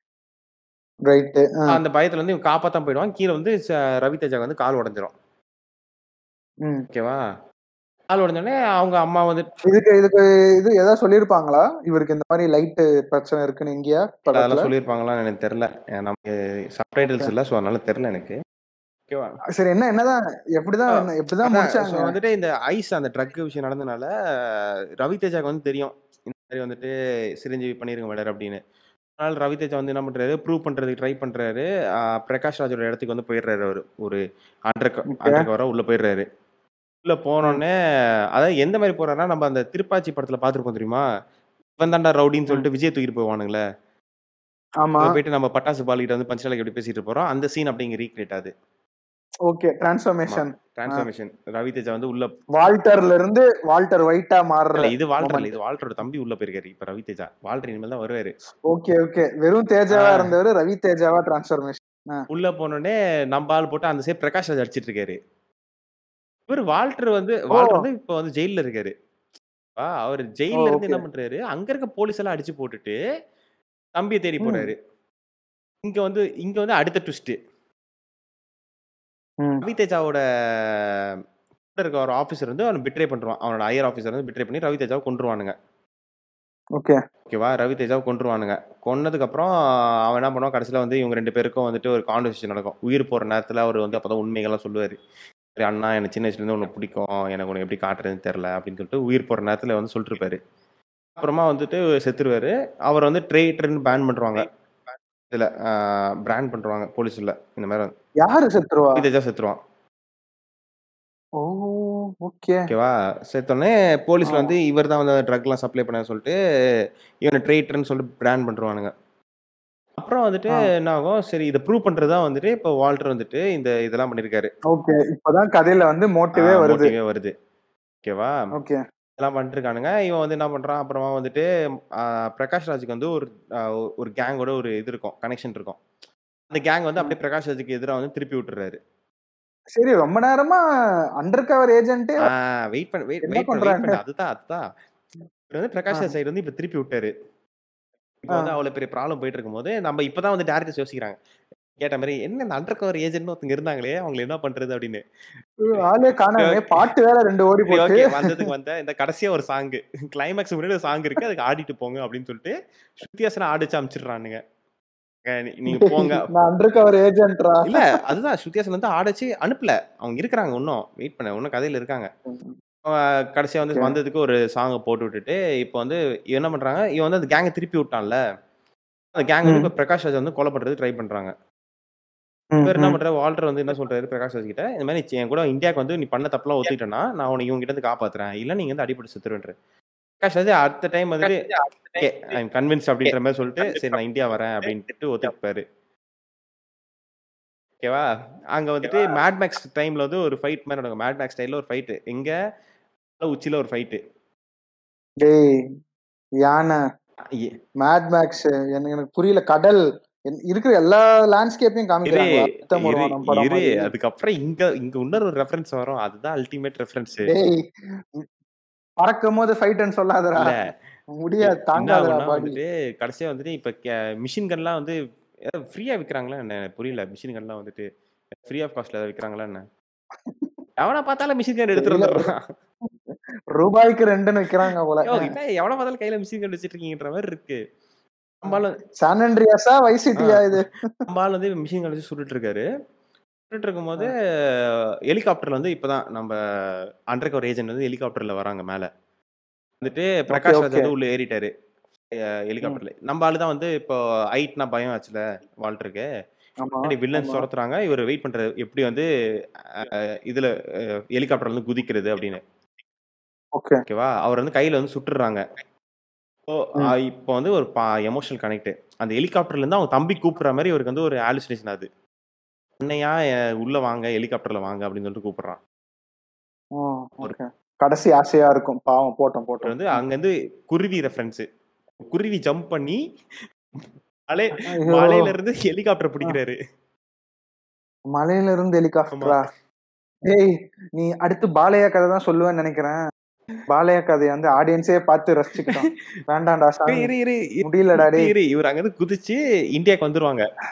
ரைட் அந்த பயத்துல வந்து இவன் காப்பாத்தான் போயிடுவான் கீழே வந்து ச- ரவி தேஜாக்கு வந்து கால் உடஞ்சிரும் ஓகேவா கால் உடஞ்சோடனே அவங்க அம்மா வந்து இதுக்கு இதுக்கு இது ஏதாவது சொல்லிருப்பாங்களா இவருக்கு இந்த மாதிரி லைட் பிரச்சனை இருக்குன்னு எங்கேயா படத்துல அதெல்லாம் சொல்லியிருப்பாங்களான்னு எனக்கு தெரியல அஹ் நமக்கு சப்டைட்டில்ஸ் இல்ல ஸோ அதனால தெரியல எனக்கு ஓகேவா சரி என்ன என்னதான் எப்படிதான் என்ன- எப்படிதான் அதான், முடிச்சாங்க so வந்துட்டு இந்த ஐஸ் அந்த ட்ரக் விஷயம் நடந்தனால ரவி தேஜாக்கு வந்து தெரியும் இந்த மாதிரி வந்துட்டு சிரஞ்சீவி பண்ணிருங்க மேடர் அப்படின்னு அதனால ரவி தேஜா வந்து என்ன பண்றாரு ப்ரூவ் பண்றதுக்கு ட்ரை பண்றாரு ஆஹ் பிரகாஷ் ராஜோட இடத்துக்கு வந்து போயிடுறாரு அவரு ஒரு அண்டர் Okay. அண்டர் கவரா உள்ள போயிடுறாரு உள்ள போனோடனே அதாவது எந்த மாதிரி போறாருன்னா நம்ம அந்த திருப்பாச்சி படத்துல பாத்துருப்போம் தெரியுமா இவன் தாண்டா ரவுடின்னு சொல்லிட்டு விஜய் தூக்கிட்டு போவானுங்களே ஆமா இப்ப போயிட்டு நம்ம பட்டாசு பாலிக்கிட்ட வந்து பஞ்சலாக்கு எப்படி பேசிட்டு போறோம் அந்த சீன் அப்படிங்க ரீக்ரியேட் ஆகுது okay transformation transformation Ravi Teja வந்து உள்ள வால்டர்ல இருந்து வால்டர் ஒயிட்டா மாறுற இல்ல இது வால்டர் இல்ல moment. இது வால்டரோட தம்பி உள்ள போயிருக்காரு இப்ப ரவி தேஜா வால்டர் இனிமேல் தான் வருவாரு ஓகே ஓகே வெறும் தேஜாவா ஆ. இருந்தவர் ரவி தேஜாவா டிரான்ஸ்ஃபர்மேஷன் உள்ள போனோடனே நம்ம ஆள் போட்டு அந்த சைடு பிரகாஷ் ராஜ் அடிச்சிட்டு இருக்காரு இவர் வால்டர் வந்து வால்டர் வந்து இப்ப வந்து ஜெயில்ல இருக்காரு ஆ, அவர் ஜெயில்ல ஓ, இருந்து என்ன okay. பண்றாரு அங்க இருக்க போலீஸ் எல்லாம் அடிச்சு போட்டுட்டு தம்பியை தேடி ம். போறாரு இங்க வந்து இங்க வந்து அடுத்த ட்விஸ்ட் ம். ரவி தேஜாவோட கூட இருக்க ஒரு ஆபீசர் வந்து அவன் பிட்ரே பண்றான் அவனோட ஹையர் ஆபீசர் வந்து பிட்ரே பண்ணி ரவி தேஜாவை கொண்டுருவானுங்க ஓகே ஓகேவா ரவி தேஜாவை கொண்டுருவானுங்க கொன்னதுக்கு அப்புறம் அவன் என்ன பண்ணுவான் கடைசியில வந்து இவங்க ரெண்டு பேருக்கும் வந்துட்டு ஒரு கான்வர்சேஷன் நடக்கும் உயிர் போற நேரத்துல அவர் வந்து அப்பதான் உண்மைகள்லாம் சொல்லுவாரு சரி அண்ணா எனக்கு சின்ன வயசுல இருந்து உனக்கு பிடிக்கும் எனக்கு உனக்கு எப்படி காட்டுறதுன்னு தெரியல அப்படின்னு சொல்லிட்டு உயிர் போற நேரத்துல வந்து சொல்லிட்டு இருப்பாரு அப்புறமா வந்துட்டு செத்துருவாரு அவர் வந்து ட்ரேட்டர்னு பேன் பண்றாங்க இதுல பிராண்ட் பண்றாங்க போலீஸ்ல இந்த மாதிரி வந்து. யாரு செத்துருவா ரவி தேஜா செத்துருவான் ஓ ஓகே ஓகேவா செத்தோடனே போலீஸ்ல ஆ. வந்து இவர் தான் வந்து ட்ரக்லாம் சப்ளை பண்ண சொல்லிட்டு இவனை ட்ரேட்டர்னு சொல்லிட்டு பிராண்ட் பண்றானுங்க அப்புறம் வந்துட்டு ஆ. என்ன ஆகும் சரி இதை ப்ரூவ் பண்றதா வந்துட்டு இப்போ வால்டர் வந்துட்டு இந்த இதெல்லாம் பண்ணிருக்காரு ஓகே இப்பதான் கதையில வந்து மோட்டிவே வருது மோட்டிவே வருது ஓகேவா ஓகே இதெல்லாம் பண்ணிருக்கானுங்க இவன் வந்து என்ன பண்றான் அப்புறமா வந்துட்டு ஆ, பிரகாஷ் ராஜுக்கு வந்து ஒரு ஆ, ஒரு கேங்கோட ஒரு இது இருக்கும் கனெக்ஷன் இருக்கும் அந்த கேங் வந்து அப்படியே பிரகாஷ் ராஜுக்கு எதிராக வந்து திருப்பி விட்டுறாரு சரி ரொம்ப நேரமா அண்டர் கவர் ஏஜென்ட்டே வெயிட் பண்ண வெயிட் என்ன வெயிட் பண்ண வெயிட் பண்றாங்க? பண்ண அதுதான் அதுதான் இவர் வந்து பிரகாஷ் ஆ. ராஜ் சைடு வந்து இப்ப திருப்பி விட்டாரு இப்போ வந்து ஆ. அவ்வளவு பெரிய ப்ராப்ளம் போயிட்டு இருக்கும்போது நம்ம இப்பதான் வந்து டேரக்டர்ஸ் யோசிக்கிறாங்க கேட்ட மாதிரி என்ன இந்த அண்டர் கவர் ஏஜென்ட் ஒருத்தங்க இருந்தாங்களே அவங்களை என்ன பண்றது அப்படின்னு ஆளே காணாமே பாட்டு வேற ரெண்டு ஓடி சரி போட்டு ஓகே வந்ததுக்கு வந்த இந்த கடைசியா ஒரு சாங் கிளைமேக்ஸ் முன்னாடி ஒரு சாங் இருக்கு அதுக்கு ஆடிட்டு போங்க அப்படின்னு சொல்லிட்டு ஸ்ருத்தியாசனா ஆடிச்சு அமைச்சிடுறானுங்க அஹ் நீ- நீங்க போங்க நான் அண்டர் கவர் ஏஜென்ட்ரா இல்ல அதுதான் ஸ்ருத்தியாசன் வந்து ஆடிச்சு அனுப்பல அவங்க இருக்கிறாங்க இன்னும் வெயிட் பண்ண இன்னும் கதையில இருக்காங்க அவன் கடைசியா வந்து Okay. வந்ததுக்கு ஒரு சாங்கை போட்டு விட்டுட்டு இப்போ வந்து என்ன பண்றாங்க இவன் வந்து அந்த கேங்கை திருப்பி விட்டான்ல அந்த கேங் வந்து ம். இப்போ பிரகாஷ் ராஜ் வந்து கொலை பண்றது ட்ரை பண்றாங்க இவர் என்ன பண்றாரு வால்டர் வந்து என்ன சொல்றாரு பிரகாஷ் ராஜ் கிட்ட இந்த மாதிரி என் கூட இந்தியாவுக்கு வந்து நீ பண்ண தப்பெல்லாம் ஒத்துக்கிட்டேன்னா நான் உனக்கு இவங்க கிட்ட இருந்து காப்பாத்துறேன் இல்ல நீங்க வந்து அடிபட்டு செத்துருன்ற பிரகாஷ் ராஜ் அடுத்த டைம் வந்துட்டு ஓகே ஐ எம் கன்வின்ஸ் அப்படின்ற மாதிரி சொல்லிட்டு சரி நான் இந்தியா வரேன் அப்படின்ட்டு ஒத்துக்கிப்பாரு ஓகேவா அங்க வந்துட்டு மேட் மேக்ஸ் டைம்ல வந்து ஒரு ஃபைட் மாதிரி நடக்கும் மேட் மேக்ஸ் ஸ்டைல்ல ஒரு ஃபைட் எங்க உச்சில ஒரு ஃபைட் டேய் யானை மேட் மேக்ஸ் எனக்கு எனக்கு புரியல கடல் என்- இருக்கிற எல்லா லேண்ட்ஸ்கேப்பையும் இரு காமிக்கிறாங்க அர்த்தம் இரு வருவானம் படம் இரு மாதிரி. அதுக்கப்புறம் இங்க இங்க இன்னொரு ரெஃபரன்ஸ் வரும் அதுதான் அல்டிமேட் ரெஃபரன்ஸ் டேய் பறக்கும் போது ஃபைட்னு சொல்லாதடா இல்ல முடியாது என்ன தாங்காதடா ஆகும்னா பாடி வந்துட்டு கடைசியா வந்துட்டு இப்ப மிஷின் கன்லாம் வந்து ஃப்ரீயா விக்கிறாங்களா என்ன எனக்கு புரியல மிஷின் கன்லாம் வந்துட்டு ஃப்ரீ ஆஃப் காஸ்ட்ல விக்கிறாங்களா என்ன எவனை பார்த்தாலும் மிஷின் கன் எடுத்துட்டு தெரியல. வந்துடுறான் ரூபாய்க்கு ரெண்டுன்னு வைக்கிறாங்க போல யோ, என்ன எவனை பார்த்தாலும் கையில மிஷின் கன் வச்சிட்டு இருக்கீங்கன்ற மாதிரி இருக்கு நம்மளால சான் ஆண்ட்ரியாஸா வைசிட்டியா இது நம்மளால வந்து மிஷின் கன் வச்சு சுட்டுட்டு இருக்காரு சுட்டுட்டு இருக்கும்போது ஹெலிகாப்டர்ல வந்து இப்பதான் நம்ம அண்டர் கவர் ஏஜென்ட் வந்து ஹெலிகாப்டர்ல வராங்க மேல வந்துட்டு பிரகாஷ் ராஜ் okay. வந்து உள்ள ஏறிட்டாரு ஹெலிகாப்டர்ல நம்ம ஆளு தான் வந்து இப்போ ஹைட்னா பயம் ஆச்சுல வால்டருக்கு ஆமா முன்னாடி வில்லன்ஸ் ஆமா. துரத்துறாங்க இவர் வெயிட் பண்றாரு எப்படி வந்து அஹ், இதுல ஹெலிகாப்டர்ல இருந்து குதிக்கிறது அப்படின்னு ஓகே ஓகேவா அவர் வந்து கையில வந்து சுட்டுறாங்க ஸோ ம். இப்போ வந்து ஒரு எமோஷனல் கனெக்ட் அந்த ஹெலிகாப்டர்ல இருந்து அவங்க தம்பி கூப்பிடுற மாதிரி இவருக்கு வந்து ஒரு ஆலுசினேஷன் ஆகுது அண்ணையா அஹ், உள்ள வாங்க ஹெலிகாப்டர்ல வாங்க அப்படின்னு சொல்லிட்டு கூப்பிடுறான் ஓகே கடைசி ஆசையா இருக்கும் பாவம் போட்டோம் இவர் போட்டோம் வந்து அங்கிருந்து குருவி ரெஃபரன்ஸ் குருவி ஜம்ப் பண்ணி மலை ஐயோ, மலையில இருந்து ஹெலிகாப்டர் பிடிக்கிறாரு மலையில இருந்து ஹெலிகாப்டரா டேய் நீ அடுத்து பாலையா கதை தான் சொல்லுவேன்னு நினைக்கிறேன் பாலையா கதையை வந்து ஆடியன்ஸே பார்த்து ரசிச்சுக்கிட்டோம் வேண்டாம்டா இரு, சாமி இரு, இரு, இரு, முடியலடா டேய் இரு, இவர் அங்கிருந்து குதிச்சு இந்தியாக்கு வந்துருவாங்க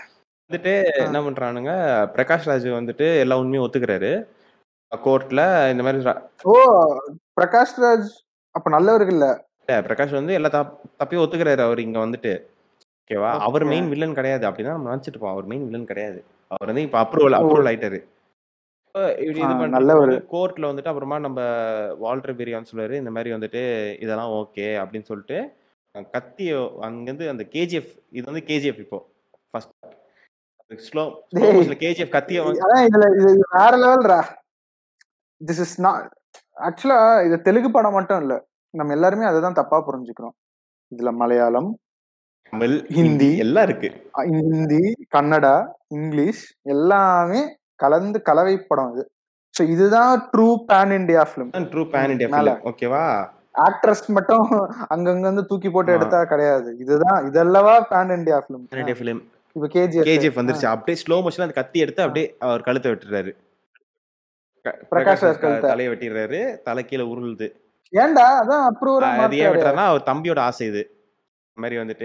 வந்துட்டு என்ன பண்றானுங்க பிரகாஷ் ராஜ் வந்துட்டு எல்லா உண்மையும் ஒத்துக்கிறாரு கோர்ட்ல இந்த மாதிரி ர- ஓ பிரகாஷ் ராஜ் அப்ப நல்லவர்கள் இல்ல இல்ல, பிரகாஷ் வந்து எல்லா தப் தப்பையும் ஒத்துக்கிறாரு அவர் இங்க வந்துட்டு ஓகேவா அவர் Okay. மெயின் வில்லன் கிடையாது அப்படின்னா நம்ம நினைச்சிட்டு இருப்போம் அவர் மெயின் வில்லன் கிடையாது அவர் வந்து இப்ப அப்ரூவல் அப்ரூவல் ஆயிட்டாரு இப்ப இப்படி இது ஆ, பண்றது நல்லவரு. கோர்ட்ல வந்துட்டு அப்புறமா நம்ம வால்டர் பிரியான்னு சொல்லுவாரு இந்த மாதிரி வந்துட்டு இதெல்லாம் ஓகே அப்படின்னு சொல்லிட்டு அஹ் கத்தி அங்கிருந்து அந்த கேஜிஎஃப் இது வந்து கேஜிஎஃப் இப்போ ஃபர்ஸ்ட் ஸ்லோ டேய். கேஜிஎஃப் கத்திய வாங்கி அதான் இதுல இது இது வேற லெவல்ரா திஸ் இஸ் நாட் ஆக்சுவலா இது தெலுங்கு படம் மட்டும் இல்ல நம்ம எல்லாருமே அதை தான் தப்பா புரிஞ்சுக்கிறோம் இதுல மலையாளம் தமிழ் ஹிந்தி. ஹிந்தி எல்லாம் இருக்கு அஹ் ஹிந்தி கன்னடா இங்கிலீஷ் எல்லாமே கலந்து கலவை படம் இது ஸோ இதுதான் true pan India film true pan India மேல. ஃபிலிம் ஓகேவா ஆக்ட்ரஸ் மட்டும் அங்கங்க வந்து தூக்கி போட்டு ஆ. எடுத்தா கிடையாது இதுதான் இதல்லவா pan India film pan India film இப்ப கேஜிஎஃப் கேஜிஎஃப் வந்துருச்சு அப்படியே ஸ்லோ மோஷன்ல அந்த கத்தி எடுத்து அப்படியே அவர் கழுத்தை வெட்டுறாரு க- பிரகாஷ் ராஜ் க- கழுத்தை. தலையை வெட்டிடுறாரு தலை கீழே உருளுது ஏன்டா அதான் அப்ரூவரா அது ஏன் மாத்தாரு வெட்டுறாருன்னா அவர் தம்பியோட ஆசை இது இந்த மாதிரி வந்துட்டு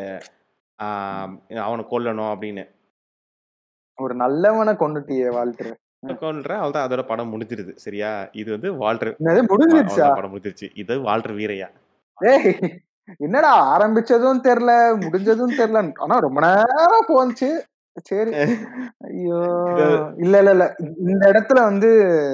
ஆஹ் அவனை கொல்லணும் அப்படின்னு ஒரு நல்லவனை கொண்டுட்டியே வால்டர் கொல்ற அவள்தான் அதோட படம் முடிஞ்சிருது சரியா இது வந்து வால்டர் என்னது முடிஞ்சிருச்சா அவ்வளவுதான் படம் முடிஞ்சிருச்சு இது வால்டர் வீரையா ஏய் என்னடா ஆரம்பிச்சதும் தெரியல முடிஞ்சதும் தெரியல ஆனா ரொம்ப நேரம் போச்சு சரி ஐயோ இல்ல இல்ல இல்ல இந்த இடத்துல வந்து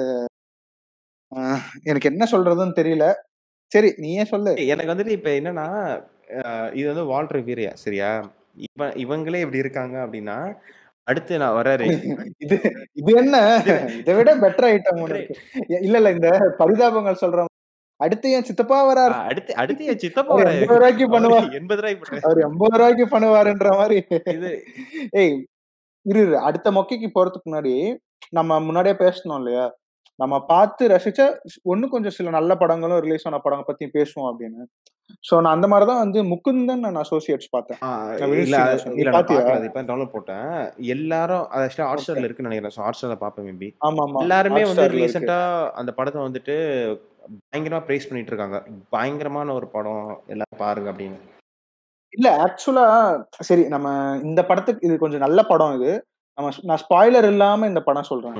ஆஹ், எனக்கு என்ன சொல்றதுன்னு தெரியல சரி நீயே சொல்லு எனக்கு வந்துட்டு இப்ப என்னன்னா அஹ் இது வந்து வால்டர் வீரையா சரியா இவன் இவங்களே இப்படி இருக்காங்க அப்படின்னா அடுத்து நான் வர்றாரு இது இது என்ன இதை விட பெட்டர் ஐட்டம் ஒண்ணு இருக்கு இல்ல இல்ல இந்த பரிதாபங்கள் சொல்றோம் அடுத்து என் சித்தப்பா வராரு அஹ் அடுத்து அடுத்து என் சித்தப்பா அவர் வராரு. எண்பது ரூபாய்க்கு பண்ணுவார் அவரு எண்பது ரூபாய்க்கு பண்றாரு. அவர் எண்பது ரூபாய்க்கு பண்ணுவாருன்ற மாதிரி இது ஏய் இரு இரு. அடுத்த மொக்கைக்கு போறதுக்கு முன்னாடி நம்ம முன்னாடியே பேசணும் இல்லையா நம்ம பார்த்து ரசிச்ச ஒண்ணு கொஞ்சம் சில நல்ல படங்களும் ரிலீஸ் ஆன படங்களை பத்தி பேசுவோம் அப்படின்னு சோ நான் அந்த மாதிரிதான் வந்து முகுந்தன் நான் அசோசியேட்ஸ் பார்த்தேன் ஆ, நான் வினிஷ் இல்ல ஸ்ரீனிவாசன். நீ இல்ல நான் பாத்தியா? பார்க்கல. அது இப்ப டவுன்லோட் போட்டேன் எல்லாரும் அது ஆக்சுவலா ஹாட் ஸ்டார்ல இருக்குன்னு நினைக்கிறேன் ஸோ ஹாட் ஸ்டார்ல பார்ப்பேன் மேபி ஆமா ஆமா எல்லாருமே வந்து Hotstarல இருக்கு. ரீசெண்டா அந்த படத்தை வந்துட்டு பயங்கரமா பிரைஸ் பண்ணிட்டு இருக்காங்க பயங்கரமான ஒரு படம் எல்லாரும் பாருங்க அப்படின்னு இல்ல ஆக்சுவலா சரி நம்ம இந்த படத்துக்கு இது கொஞ்சம் நல்ல படம் இது நம்ம நான் ஸ்பாய்லர் இல்லாம இந்த படம் சொல்றேன்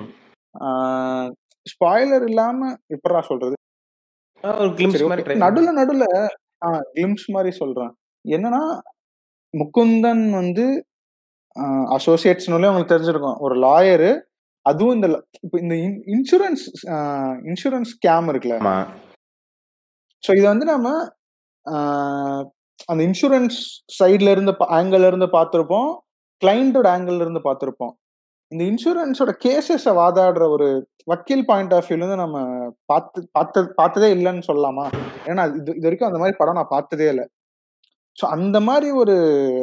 ஸ்பாய்லர் இல்லாம எப்படா சொல்றது ஆ, ஒரு கிளிம்ஸ் சரி, மாதிரி okay. ட்ரை நடுவுல நடுவுல கிளிம்ஸ் மாதிரி சொல்றேன் என்னன்னா முகுந்தன் வந்து அசோசியேட்ஸ்னாலே உங்களுக்கு தெரிஞ்சிருக்கும் ஒரு லாயரு அதுவும் இந்த இப்போ இந்த இன்சூரன்ஸ் இன்சூரன்ஸ் ஸ்கேம் இருக்குல்ல ஆமா ஸோ இதை வந்து நம்ம ஆஹ், அந்த இன்சூரன்ஸ் சைட்ல இருந்து ஆங்கிள் இருந்து பார்த்துருப்போம் கிளைண்டோட ஆங்கிள் இருந்து பார்த்துருப்போம் இந்த இன்சூரன்ஸோட கேசஸை வாதாடுற ஒரு வக்கீல் பாயிண்ட் ஆஃப் வியூல இருந்து நம்ம பார்த்து பார்த்து பார்த்ததே இல்லைன்னு சொல்லலாமா ஏன்னா இது இது வரைக்கும் அந்த மாதிரி படம் நான் பார்த்ததே இல்லை ஸோ அந்த மாதிரி ஒரு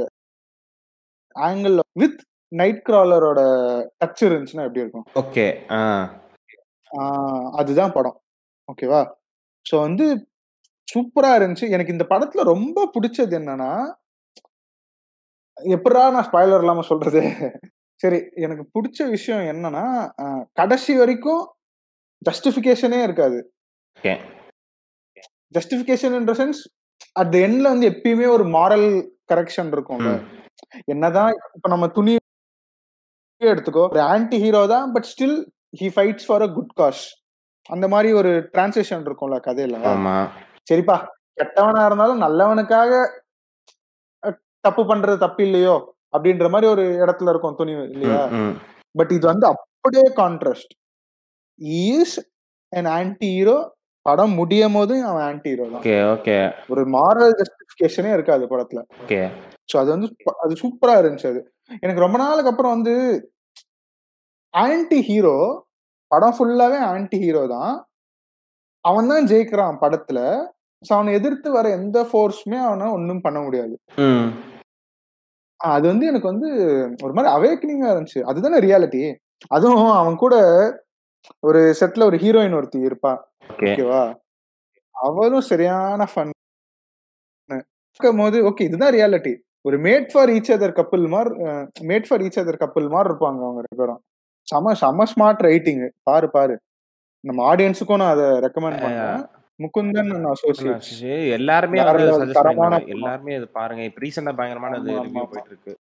ஆங்கிள் வித் நைட் கிராலரோட டச் இருந்துச்சுன்னா எப்படி இருக்கும் ஓகே ஆ ஆஹ் அதுதான் படம் ஓகேவா ஸோ வந்து சூப்பரா இருந்துச்சு எனக்கு இந்த படத்துல ரொம்ப பிடிச்சது என்னன்னா எப்படா நான் ஸ்பாய்லர் இல்லாம சொல்றது சரி எனக்கு பிடிச்ச விஷயம் என்னன்னா ஆஹ் கடைசி வரைக்கும் ஜஸ்டிஃபிகேஷனே இருக்காது okay justification in sense at the எண்ட்ல வந்து எப்பயுமே ஒரு மாரல் கரெக்ஷன் இருக்கும்ல ம். என்னதான் இப்ப நம்ம துணி எடுத்துக்கோ ஒரு ஆன்டி ஹீரோ தான் but still he fights for a good cause அந்த மாதிரி ஒரு டிரான்சேஷன் இருக்கும்ல கதையில ஆமா சரிப்பா கெட்டவனா இருந்தாலும் நல்லவனுக்காக அஹ், தப்பு பண்றது தப்பு இல்லையோ அப்படின்ற மாதிரி ஒரு இடத்துல இருக்கும் துணி இல்லையா ம், ம். பட் இது வந்து அப்படியே contrast is an anti hero படம் முடியும் போது அவன் ஆன்டி ஹீரோ தான் ஓகே ஓகே ஒரு மாரல் ஜஸ்டிபிகேஷனே இருக்காது படத்துல ஓகே ஸோ அது வந்து ப- அது சூப்பரா இருந்துச்சு அது எனக்கு ரொம்ப நாளுக்கு அப்புறம் வந்து ஆன்டி ஹீரோ படம் ஃபுல்லாவே ஆன்டி ஹீரோ தான் அவன் தான் ஜெயிக்கிறான் படத்துல ஸோ அவனை எதிர்த்து வர எந்த ஃபோர்ஸுமே அவனை ஒன்றும் பண்ண முடியாது ம் ஆஹ் அது வந்து எனக்கு வந்து ஒரு மாதிரி அவேக்கனிங்கா இருந்துச்சு அதுதானே ரியாலிட்டி அதுவும் அவன் கூட ஒரு செட்ல ஒரு ஹீரோயின் ஒருத்தி இருப்பா ஓகே ஓகேவா அவளும் சரியான ஃபன் போது ஓகே இதுதான் ரியாலிட்டி ஒரு made for each other couple மாதிரி made for each other couple மாதிரி இருப்பாங்க அவங்க ரெண்டு பேரும் செம செம ஸ்மார்ட் ரைட்டிங் பாரு பாரு நம்ம ஆடியன்ஸுக்கும் நான் அதை ரெக்கமெண்ட் பண்றேன் முகுந்தன் அசோசியேட்ஸ் சரி, எல்லாருமே வேற வந்து level சஜஸ்ட் தரமான பண்ணிருக்காங்க படம். எல்லாருமே இது பாருங்க இப்ப ரீசெண்டா பயங்கரமான இது ஆமா, ரிவ்யூ ஆமா. போயிட்டு இருக்கு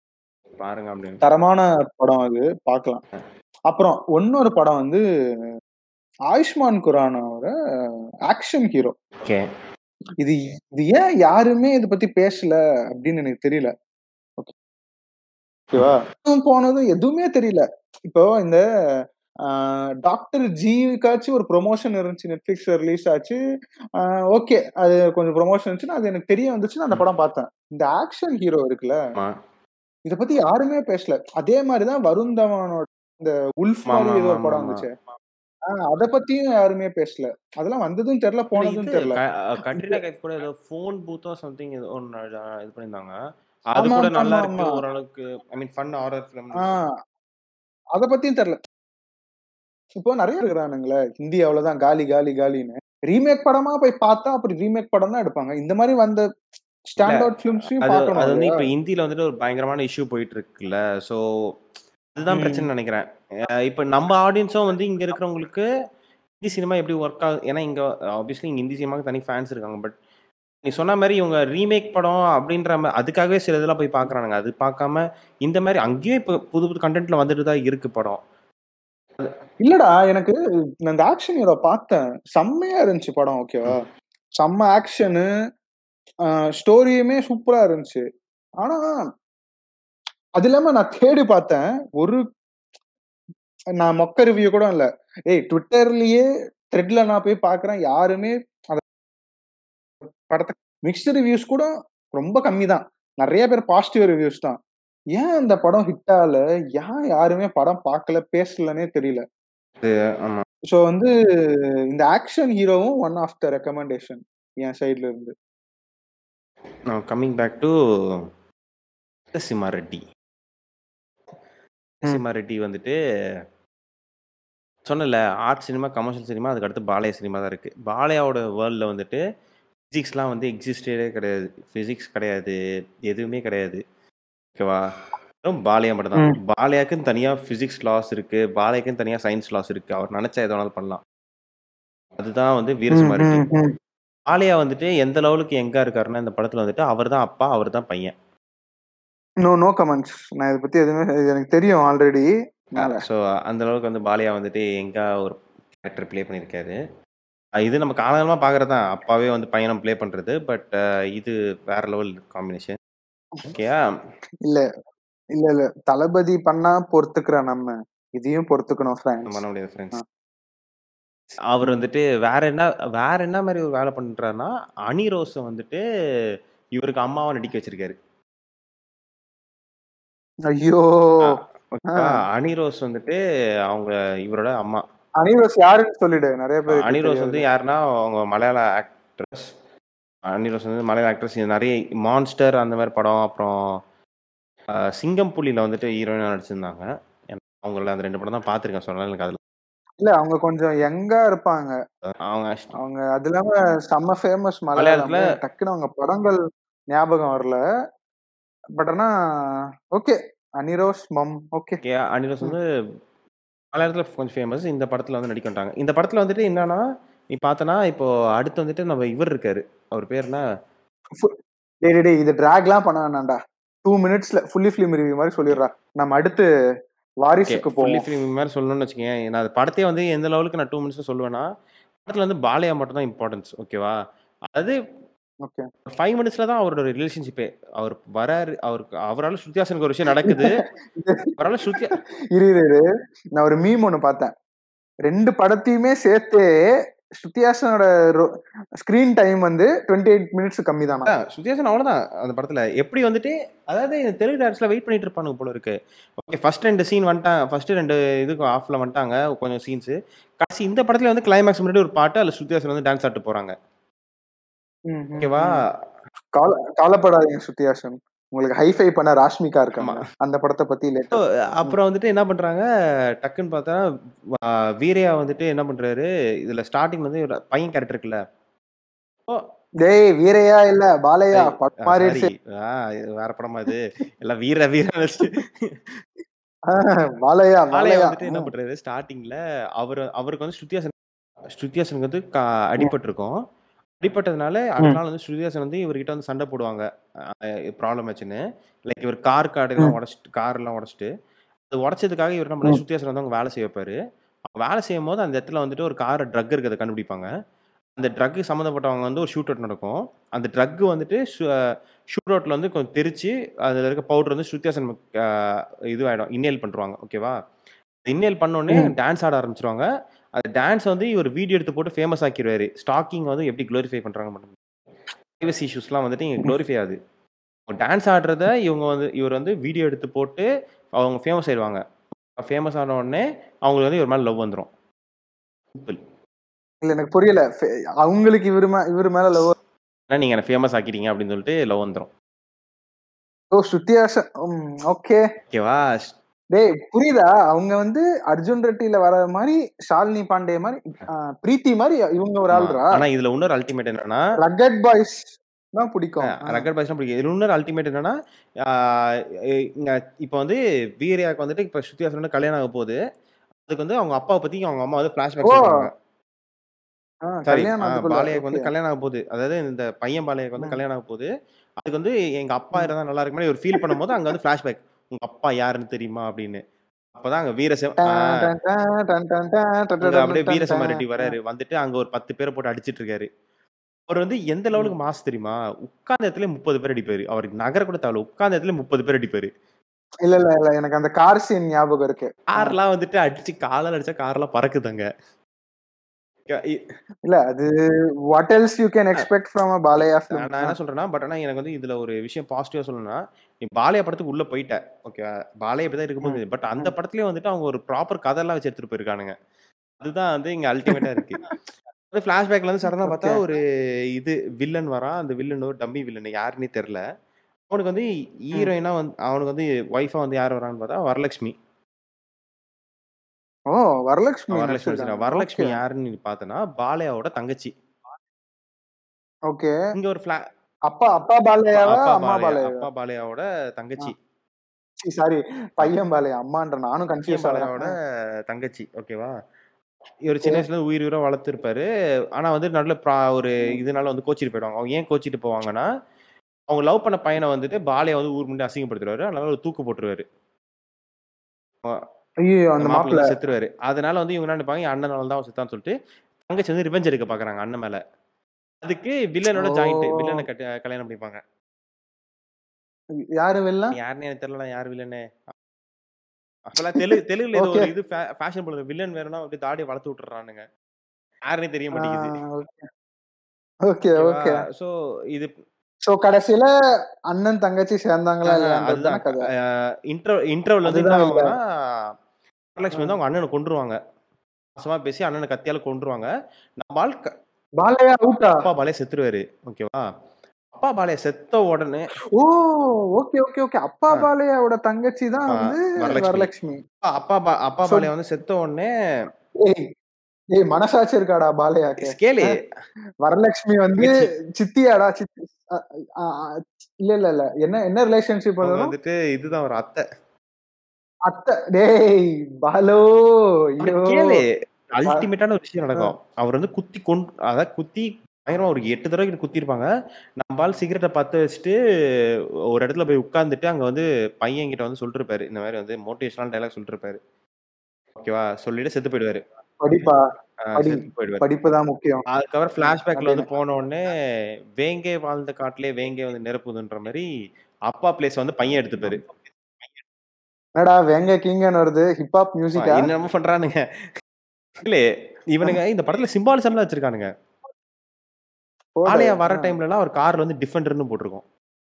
பாருங்க அப்படின்னு தரமான படம் அது பார்க்கலாம் அப்புறம் இன்னொரு படம் வந்து ஆயுஷ்மான் குரானாவோட ஆக்ஷன் ஹீரோ ஓகே இது இது ஏன் யாருமே இதை பத்தி பேசல அப்படின்னு எனக்கு தெரியல ஓகேவா போனதும் எதுவுமே தெரியல இப்போ இந்த டாக்டர் ஜிக்காச்சும் ஒரு ப்ரொமோஷன் இருந்துச்சு நெட்ஃபிளிக்ஸ்ல ரிலீஸ் ஆச்சு ஓகே அது கொஞ்சம் ப்ரொமோஷன் இருந்துச்சுன்னா அது எனக்கு தெரிய வந்துச்சு அந்த படம் பார்த்தேன் இந்த ஆக்ஷன் ஹீரோ இருக்குல்ல ஆமா இத பத்தி யாருமே பேசல அதே மாதிரிதான் வருண் தவானோட இந்த உல்ஃப் ஆமா, மாதிரி ஏதோ ஒரு ஆமா, படம் ஆமா. வந்துச்சு ஆஹ் அத பத்தியும் யாருமே பேசல அதெல்லாம் வந்ததும் தெரியல இல்ல, போனதும் இது தெரியல க- அஹ் கட்ரினா கைஃப் கூட ஏதோ ஃபோன் பூத்தோ சம்திங் ஏதோ ஒன்று இது பண்ணியிருந்தாங்க அது ஆமா, கூட ஆமா, நல்லா ஆமா, இருக்கு ஆமா. ஓரளவுக்கு I mean fun horror film ஆஹ் அத பத்தியும் தெரியல இப்போ நிறைய இருக்கிறானுங்களே ஹிந்தி அவ்வளவுதான் காலி காலி காலின்னு ரீமேக் படமா போய் பார்த்தா அப்படி ரீமேக் படம் தான் எடுப்பாங்க இந்த மாதிரி வந்த ஸ்டாண்ட் அவுட் ஃபிலிம்ஸையும் அது அது பார்க்கணும் வந்து இல்லையா? இப்போ ஹிந்தியில் வந்துட்டு ஒரு பயங்கரமான இஷ்யூ போயிட்டு இருக்குல்ல ஸோ அதுதான் ம். பிரச்சனை நினைக்கிறேன் அஹ் இப்போ நம்ம ஆடியன்ஸும் வந்து இங்கே இருக்கிறவங்களுக்கு ஹிந்தி சினிமா எப்படி ஒர்க் ஆகுது ஏன்னா இங்கே ஆப்வியஸ்லி இங்கே ஹிந்தி சினிமாவுக்கு தனி ஃபேன்ஸ் இருக்காங்க பட் நீ சொன்ன மாதிரி இவங்க ரீமேக் படம் அப்படின்ற மா- அதுக்காகவே சில இதெல்லாம் போய் பார்க்குறானுங்க அது பார்க்காம இந்த மாதிரி அங்கேயும் இப்போ புது புது கண்டென்ட்ல வந்துட்டு தான் இருக்கு படம் இல்லடா எனக்கு நான் இந்த ஆக்ஷன் ஹீரோ பார்த்தேன் செம்மையா இருந்துச்சு படம் ஓகேவா செம்ம ஆக்ஷனு ஸ்டோரியுமே சூப்பரா இருந்துச்சு ஆனா அது இல்லாம நான் தேடி பார்த்தேன் ஒரு நான் மொக்க ரிவ்யூ கூட இல்ல ஏய் ட்விட்டர்லயே த்ரெட்ல நான் போய் பார்க்கறேன் யாருமே அந்த படத்தை மிக்ஸ்டு ரிவ்யூஸ் கூட ரொம்ப கம்மி தான் நிறைய பேர் பாசிட்டிவ் ரிவ்யூஸ் தான் ஏன் இந்த படம் ஹிட் ஆகல ஏன் யாருமே படம் பார்க்கல பேசலன்னே தெரியல ஆமா ஸோ வந்து இந்த ஆக்ஷன் ஹீரோவும் ஒன் ஆஃப் த ரெக்கமெண்டேஷன் என் சைட்ல இருந்து coming back to Simha Reddy ம். சிமா ரெட்டி வந்துட்டு சொன்னல ஆர்ட் சினிமா கமர்ஷியல் சினிமா அதுக்கு அடுத்து பாலைய சினிமா தான் இருக்கு பாலையாவோட வேர்ல்டில் வந்துட்டு ஃபிசிக்ஸ்லாம் வந்து எக்ஸிஸ்டே கிடையாது ஃபிசிக்ஸ் கிடையாது எதுவுமே கிடையாது ஓகேவா வெறும் பாலையா மட்டும் தான் ம். பாலையாக்குன்னு தனியாக ஃபிசிக்ஸ் லாஸ் இருக்கு பாலையாக்குன்னு தனியாக சயின்ஸ் லாஸ் இருக்கு அவர் நினைச்சா எது வேணாலும் பண்ணலாம் அதுதான் வந்து வீரசிமா ரெட்டி பாலையா வந்துட்டு எந்த லெவலுக்கு எங்க இருக்காருன்னா இந்த படத்துல வந்துட்டு அவர் தான் அப்பா அவர் தான் பையன் நோ நோ கமெண்ட்ஸ் நான் இதை பத்தி எதுவுமே இது எனக்கு தெரியும் ஆல்ரெடி ஸோ அந்த அளவுக்கு வந்து பாலியா வந்துட்டு எங்க ஒரு கேரக்டர் ப்ளே பண்ணியிருக்காரு அஹ் இது நம்ம காலகாலமாக பார்க்கறது தான் அப்பாவே வந்து பையனை ப்ளே பண்றது பட் இது வேற லெவல் காம்பினேஷன் ஓகேயா இல்ல இல்ல இல்ல தளபதி பண்ணா பொறுத்துக்கிறோம் நம்ம இதையும் பொறுத்துக்கணும் ஃப்ரெண்ட்ஸ் பண்ண முடியாது ஃப்ரெண்ட்ஸ் அவர் வந்துட்டு வேற என்ன வேற என்ன மாதிரி ஒரு வேலை பண்றாருன்னா அனி ரோஸை வந்துட்டு இவருக்கு அம்மாவை நடிக்க வச்சிருக்காரு ஐயோ ஓகேவா? அனி ரோஸ் வந்துட்டு அவங்க இவரோட அம்மா அனிவர்ஸ் யாருன்னு சொல்லிடு நிறைய பேர் அனிரோஸ் வந்து யாருன்னா அவங்க மலையாள ஆக்ட்ரஸ் அனிரோஸ் வந்து மலையாள ஆக்ட்ரஸ் நிறைய மான்ஸ்டர் அந்த மாதிரி படம் அப்புறம் அஹ், சிங்கம் புலியில் வந்துட்டு ஹீரோயினாக நடிச்சிருந்தாங்க எனக்கு அவங்கள அந்த ரெண்டு படம் தான் பார்த்துருக்கேன் சொன்னாலும் எனக்கு அதில் இல்ல அவங்க கொஞ்சம் யங்கா இருப்பாங்க அவங்க அவங்க அது இல்லாம செம்ம ஃபேமஸ் மலையாளத்துல- மலையாளத்துல டக்குன்னு அவங்க படங்கள் ஞாபகம் வரல பட் ஆனா ஓகே அனிரோஸ் மம் ஓகே ஓகே அனிரோஸ் வந்து மலையாளத்தில் கொஞ்சம் ஃபேமஸ் இந்த படத்தில் வந்து நடிக்க வந்துட்டாங்க இந்த படத்தில் வந்துட்டு என்னன்னா நீ பார்த்தனா இப்போ அடுத்து வந்துட்டு நம்ம இவர் இருக்காரு அவர் பேர் என்ன டேய் டேய், டேய் இது டிராக்லாம் பண்ண வேணாம்டா டூ மினிட்ஸ்ல ஃபுல்லி ஃபிலிம் ரிவ்யூ மாதிரி சொல்லிடுறா நம்ம அடுத்து வாரிசுக்கு ஃபுல்லி போவோம் ஃபிலிம் மாதிரி சொல்லணும்னு வச்சுக்கேன் நான் அது படத்தையே வந்து எந்த லெவலுக்கு நான் டூ மினிட்ஸ் சொல்லுவேன்னா படத்தில் வந்து பாலையா மட்டும் தான் இம்பார்ட்டன்ஸ் ஓகேவா அது ஓகே ஃபைவ் மினிட்ஸ்ல தான் அவரோட ரிலேஷன்ஷிப்பே அவர் வராரு அவருக்கு அவரால் ஸ்ருத்தியாசனுக்கு ஒரு விஷயம் நடக்குது அவரால் ஸ்ருத்தியா இரு இரு இரு நான் ஒரு மீம் ஒண்ணு பார்த்தேன் ரெண்டு படத்தையுமே சேர்த்து ஸ்ருத்தியாசனோட ஸ்கிரீன் டைம் வந்து டுவெண்ட்டி எயிட் மினிட்ஸ் கம்மி தானா ஸ்ருத்தியாசன் அவ்வளோதான் அந்த படத்துல எப்படி வந்துட்டு அதாவது இந்த தெலுங்கு டேரக்டர்ஸ்ல வெயிட் பண்ணிட்டு இருப்பானுங்க போல இருக்கு ஓகே ஃபர்ஸ்ட் ரெண்டு சீன் வந்துட்டாங்க ஃபர்ஸ்ட் ரெண்டு இதுக்கு ஆஃப்ல வந்துட்டாங்க கொஞ்சம் சீன்ஸ் கடைசி இந்த படத்துல வந்து கிளைமேக்ஸ் முன்னாடி ஒரு பாட்டு அதில் ஸ்ருத்தியாசன் வந்து டான்ஸ் ஆட்டு போறாங்க ஓகேவா கவலை- கவலைப்படாதீங்க ஸ்ருத்தியாசன் உங்களுக்கு ஹைஃபை பண்ண ராஷ்மிகா இருக்காங்க அந்த படத்தை பத்தி So, லேட்டர் அப்புறம் வந்துட்டு என்ன பண்றாங்க டக்குன்னு பார்த்தா ஆ, வீரையா வந்துட்டு என்ன பண்றாரு இதுல ஸ்டார்டிங் வந்து ஒரு பையன் கேரக்டர் இருக்குல்ல டேய் வீரையா இல்ல பாலையா ஏய், படம் ஆ, மாறிடுச்சு sorry. ஆ, இது வேற படமா இது எல்லாம் வீர வீர ஆஹ், பாலையா ஆலயா பாலையா வந்துட்டு என்ன பண்றாரு ஸ்டார்டிங்ல அவர் அவருக்கு வந்து ஸ்ருத்தியாசன் ஸ்ருத்தியாசனுக்கு வந்து கா- அடிபட்டிருக்கும் அடிபட்டதுனால அடுத்த நாள் வந்து ஸ்ருதிஹாசன் வந்து இவர்கிட்ட வந்து சண்டை போடுவாங்க ப்ராப்ளம் ஆச்சுன்னு லைக் இவர் கார் கார்டு எல்லாம் ம். உடச்சிட்டு கார் எல்லாம் உடச்சிட்டு அது உடச்சதுக்காக இவர் நம்ம ம். ஸ்ருதிஹாசன் வந்து அவங்க வேலை செய்ய வைப்பாரு அவங்க வேலை செய்யும் போது அந்த இடத்துல வந்துட்டு ஒரு கார் ட்ரக் இருக்கிறத கண்டுபிடிப்பாங்க அந்த ட்ரக் சம்மந்தப்பட்டவங்க வந்து ஒரு ஷூட் அவுட் நடக்கும் அந்த ட்ரக் வந்துட்டு ஷூட் அவுட்ல வந்து கொஞ்சம் தெரிச்சு அதில் இருக்க பவுடர் வந்து ஸ்ருதிஹாசன் இது ஆயிடும் இன்னேல் பண்ணுவாங்க ஓகேவா இன்னேல் பண்ணோடனே ம். டான்ஸ் ஆட ஆரம்பிச்சிருவாங்க அந்த டான்ஸ் வந்து இவர் வீடியோ எடுத்து போட்டு ஃபேமஸ் ஆக்கிடுவாரு ஸ்டாக்கிங் வந்து எப்படி க்ளோரிஃபை பண்றாங்க மட்டும் ப்ரைவசி இஷ்யூஸ்லாம் வந்துட்டு இங்கே க்ளோரிஃபை ஆகுது டான்ஸ் ஆடுறத இவங்க வந்து இவர் வந்து வீடியோ எடுத்து போட்டு அவங்க ஃபேமஸ் ஆயிடுவாங்க ஃபேமஸ் ஆன உடனே அவங்களுக்கு வந்து இவர் மேலே லவ் வந்துடும் சிம்பிள் இல்ல எனக்கு புரியல ஃபே- அவங்களுக்கு இவரு மே இவரு மேல லவ் ஏன்னா நீங்கள் என்ன ஃபேமஸ் ஆக்கிட்டீங்க அப்படின்னு சொல்லிட்டு லவ் வந்துடும் ஓ ஸ்ருத்தியாசன் ஓகே ஓகேவா டேய் புரியுதா அவங்க வந்து அர்ஜுன் ரெட்டில வர மாதிரி ஷாலினி பாண்டே மாதிரி ஆ, பிரீத்தி மாதிரி இவங்க ஒரு ஆள்ரா ஆனால் இதில் இன்னொரு அல்டிமேட் என்னன்னா ரகட் பாய்ஸ் தான் பிடிக்கும் ஆ. ரெக்கார்ட் பாய்ஸ்லாம் பிடிக்கும் இதில் இன்னொரு அல்டிமேட் என்னன்னா இங்கே இப்போ வந்து வீரியாக்கு வந்துட்டு இப்போ ஸ்ருதிஹாசன் வந்து கல்யாணம் ஆக போகுது அதுக்கு வந்து அவங்க அப்பாவை பற்றி அவங்க அம்மா வந்து ஃப்ளாஷ்பேக் ஓ சொல்றாங்க ஆ, சாரி கல்யாணம் அதுக்குள்ள பாலையாக்கு வந்து ஓகே கல்யாணம் ஆக போகுது அதாவது இந்த பையன் பாலையாக்கு வந்து ம். கல்யாணம் ஆக போகுது அதுக்கு வந்து எங்க அப்பா ம். இருந்தா நல்லா இருக்கு மாதிரி ஒரு ஃபீல் பண்ணும்போது அங்க வந்து ஃபிளாஷ்பேக் உங்க அப்பா யாருன்னு தெரியுமா அப்படின்னு அப்பதான் அங்க வீரசிவ டன் டன் டன் டன் டன் டன் டன் அங்க டன் அப்படியே டன் வீரசிம்ம டன். ரெட்டி வராரு வந்துட்டு அங்க ஒரு பத்து பேரை போட்டு அடிச்சிட்டு இருக்காரு அவர் வந்து எந்த லெவலுக்கு மாசு தெரியுமா உட்கார்ந்த இடத்துல முப்பது பேர் அடிப்பாரு அவருக்கு நகர கூட தேவையில்ல உட்கார்ந்த இடத்துல முப்பது பேர் அடிப்பாரு இல்ல இல்ல இல்ல எனக்கு அந்த கார் சீன் ஞாபகம் இருக்கு ஆ. கார்லாம் வந்துட்டு அடிச்சு காலால் அடிச்சா கார்லாம் பறக்குதுங்க க- இ- இல்ல அது what else you can expect from a Balayya நான் நான் என்ன சொல்றேன்னா பட் ஆனா எனக்கு வந்து இதுல ஒரு விஷயம் பாசிட்டிவா சொல்லணும்னா நீ பாலையா படத்துக்கு உள்ள போயிட்ட ஓகே பாலையா இப்படிதான் இருக்கும்போது பட் அந்த படத்துலயே வந்துட்டு அவங்க ஒரு ப்ராப்பர் கதையெல்லாம் வச்சு எடுத்துட்டு போயிருக்கானுங்க அதுதான் வந்து இங்க அல்டிமேட்டா இருக்கு அது ஃபிளாஷ்பேக்ல வந்து சடனா பார்த்தா Okay. ஒரு இது வில்லன் வரான் அந்த வில்லன் ஒரு டம்மி வில்லன் யாருன்னே தெரியல அவனுக்கு வந்து ஹீரோயினா வந்து அவனுக்கு வந்து ஒய்ஃபா வந்து யார் வரான்னு பார்த்தா வரலட்சுமி ஓ வரலட்சுமி வரலட்சுமி நடிச்சிருக்காங்க. நடிச்சிருக்கா. வரலட்சுமி Okay. யாருன்னு நீ பார்த்தனா பாலையாவோட தங்கச்சி ஓகே இங்க ஒரு ஃபிளா அப்பா அப்பா பாலையாவா அப்பா அம்மா பாலையா பாலையா அப்பா பாலையாவோட தங்கச்சி சாரி பையன் பாலையா அம்மான்ற நானும் கன்ஃபியூஸ் பாலையாவோட ஆகிறேன் தங்கச்சி ஓகேவா இவர் சின்ன வயசுல இருந்து உயிர் உயிரா வளர்த்துருப்பாரு ஆனா வந்து நல்ல ப்ரா- ஒரு இதனால வந்து கோச்சிட்டு போயிடுவாங்க அவங்க ஏன் கோச்சிட்டு போவாங்கன்னா அவங்க லவ் பண்ண பையனை வந்துட்டு பாலையா வந்து ஊர் முன்னாடி அசிங்கப்படுத்துறாரு அதனால ஒரு தூக்கு போட்டுருவாரு ஐயோ அந்த மாப்பிள்ள மாப்பிள்ள வந்து செத்துருவாரு அதனால வந்து இவங்க என்ன நினைப்பாங்க என் அண்ணனால தான் அவன் செத்தான்னு சொல்லிட்டு தங்கச்சி வந்து ரிவெஞ்ச் எடுக்க பாக்குறாங்க அண்ணன் மேல அதுக்கு வில்லனோட ஜாயிண்ட் ஓ. வில்லனை கட்ட கல்யாணம் பண்ணிப்பாங்க யாரு வெல்லாம் யாருன்னு எனக்கு தெரியல யார் வில்லனு அப்பெல்லாம் தெலுங்கு தெலுங்குல ஏதோ ஒரு Okay. இது ஃபேஷன் போல வில்லன் வேணும்னா அப்படியே தாடியை வளர்த்து விட்டுறானுங்க யாருன்னே தெரிய மாட்டேங்குது ஓகே ஓகே சோ இது சோ கடைசியில அண்ணன் தங்கச்சி சேர்ந்தாங்களா ஆஹ் இல்லையான்றது அதுதான் தானே கதை இன்டர் இன்டர்வல் வந்து என்ன அதுதான் ஆகும்னா வரலட்சுமி வந்து அவங்க அண்ணனை கொன்றுவாங்க மோசமா பேசி அண்ணனை கத்தியால கொன்றுவாங்க நம்ம ஆள் க- பாலையா அவுட்டா அப்பா பாலைய செத்துருவாரு ஓகேவா அப்பா பாலைய செத்த உடனே ஓ ஓகே ஓகே ஓகே அப்பா ஆ. பாலையாவோட தங்கச்சி தான் ஆ, வந்து வரலட்சுமி. வரலட்சுமி அப்பா அப்பா பா- அப்பா So- பாலைய வந்து செத்த உடனே ஏய் ஏய் மனசாட்சி இருக்காடா பாலையாக்கு கேளு வரலட்சுமி வந்து தங்கச்சி. சித்தியாடா சித்தி அ, அ, அ, இல்ல இல்ல இல்ல என்ன என்ன ரிலேஷன்ஷிப் அவங்க வரும் வந்துட்டு இதுதான் ஒரு அத்தை அத்தை டேய் பாலோ அவரு ஐயோ கேளு அல்டிமேட்டான ஒரு விஷயம் நடக்கும் அவர் வந்து குத்தி கொண்டு அதாவது குத்தி பயங்கரமா ஒரு எட்டு தடவை கிட்ட குத்தி இருப்பாங்க நம்ம ஆள் சிகரெட்டை பத்த வச்சுட்டு ஒரு இடத்துல போய் உட்கார்ந்துட்டு அங்க வந்து பையன் கிட்ட வந்து சொல்லிட்டு இருப்பாரு இந்த மாதிரி வந்து மோட்டிவேஷனல் டைலாக் சொல்லிட்டு இருப்பாரு ஓகேவா சொல்லிட்டு செத்து போயிடுவாரு படிப்பா ஆஹ் படி. செத்து போயிடுவாரு படிப்பு தான் முக்கியம் அதுக்கப்புறம் பிளாஷ்பேக்ல வந்து போன உடனே வேங்கை வாழ்ந்த காட்டிலே வேங்கை வந்து நிரப்புதுன்ற மாதிரி அப்பா பிளேஸ் வந்து பையன் எடுத்துப்பாரு என்னடா வேங்க கிங்கன்னு வருது ஹிப்ஹாப் மியூசிக்கா என்னமோ பண்றானுங்க இல்ல இவனுங்க இந்த படத்துல சிம்பாலிசம்லாம் வச்சிருக்கானுங்க ஆலயா வர டைம்ல எல்லாம் ஒரு கார்ல வந்து டிஃபெண்டர்னு போட்டிருக்கோம்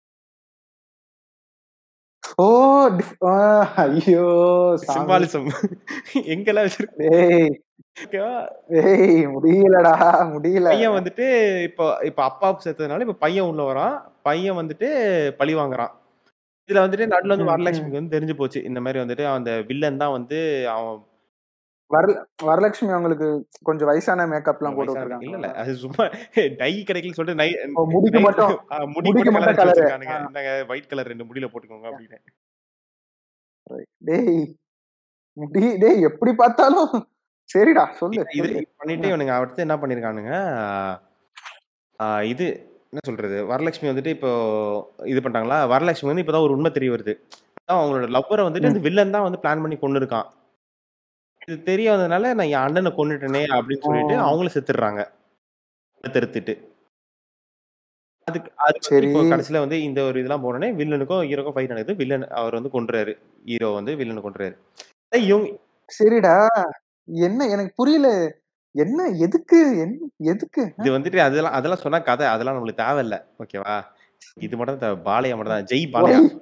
ஓ டிஃப்- ஆ, ஐயோ சாமி. சிம்பாலிசம் எங்கெல்லாம் வச்சிருக்கோம் டேய் டேய் முடியலடா முடியல பையன் வந்துட்டு இப்போ இப்போ அப்பாவுக்கு சேர்த்ததுனால இப்ப பையன் உள்ள வரான் பையன் வந்துட்டு பழி வாங்குறான் இதுல வந்துட்டு நடுவுல வந்து ம், வரலட்சுமிக்கு வந்து தெரிஞ்சு போச்சு இந்த மாதிரி வந்துட்டு அந்த வில்லன் தான் வந்து அவன் வரல வரலட்சுமி அவங்களுக்கு கொஞ்சம் வயசான மேக்கப்லாம் போட்டு வயசான- இல்ல இல்ல விட்டுருக்காங்க அது சும்மா டை கிடைக்கல சொல்லிட்டு நை ஓ, முடிக்கு night- மட்டும் ஆ, முடி முடிக்கு மட்டும் மட்டும் கலர் colour. வச்சிருக்கானுங்க ஆ. இந்தாங்க ஒயிட் கலர் ரெண்டு முடியில போட்டுக்கோங்க அப்படின்னு டேய் முடி டேய் எப்படி பார்த்தாலும் சரிடா சொல்லு இது சொல்லு. பண்ணிட்டு இவனுங்க அடுத்து என்ன பண்ணிருக்கானுங்க ஆ, இது என்ன சொல்றது வரலட்சுமி வந்துட்டு இப்போ இது பண்ணிட்டாங்களா வரலட்சுமி வந்து இப்பதான் ஒரு உண்மை தெரிய வருது அதான் அவங்களோட லவ்வரை வந்துட்டு ம். இந்த வில்லன் தான் வந்து பிளான் பண்ணி கொண்டு இருக்கான் இது தெரிய வந்ததுனால நான் என் அண்ணனை கொண்டுட்டேனே அப்படின்னு சொல்லிட்டு ஆ. அவங்களும் செத்துடுறாங்க தெருத்துட்டு அதுக்கு அதுக்கு வந்து சரி இப்போ கடைசியில வந்து இந்த ஒரு இதெல்லாம் போனோடனே வில்லனுக்கும் ஹீரோக்கும் ஃபைட் நடக்குது வில்லன் அவர் வந்து கொன்றாரு ஹீரோ வந்து வில்லனை கொன்றாரு அதான் இவங்க சரிடா என்ன எனக்கு புரியல என்ன எதுக்கு என்ன எதுக்கு இது வந்துட்டு அதெல்லாம் அதெல்லாம் சொன்னா கதை அதெல்லாம் நம்மளுக்கு தேவையில்ல ஓகேவா இது மட்டும் தான் தேவை. பாலையா மட்டும் தான் ஜெய் பாலையா Why?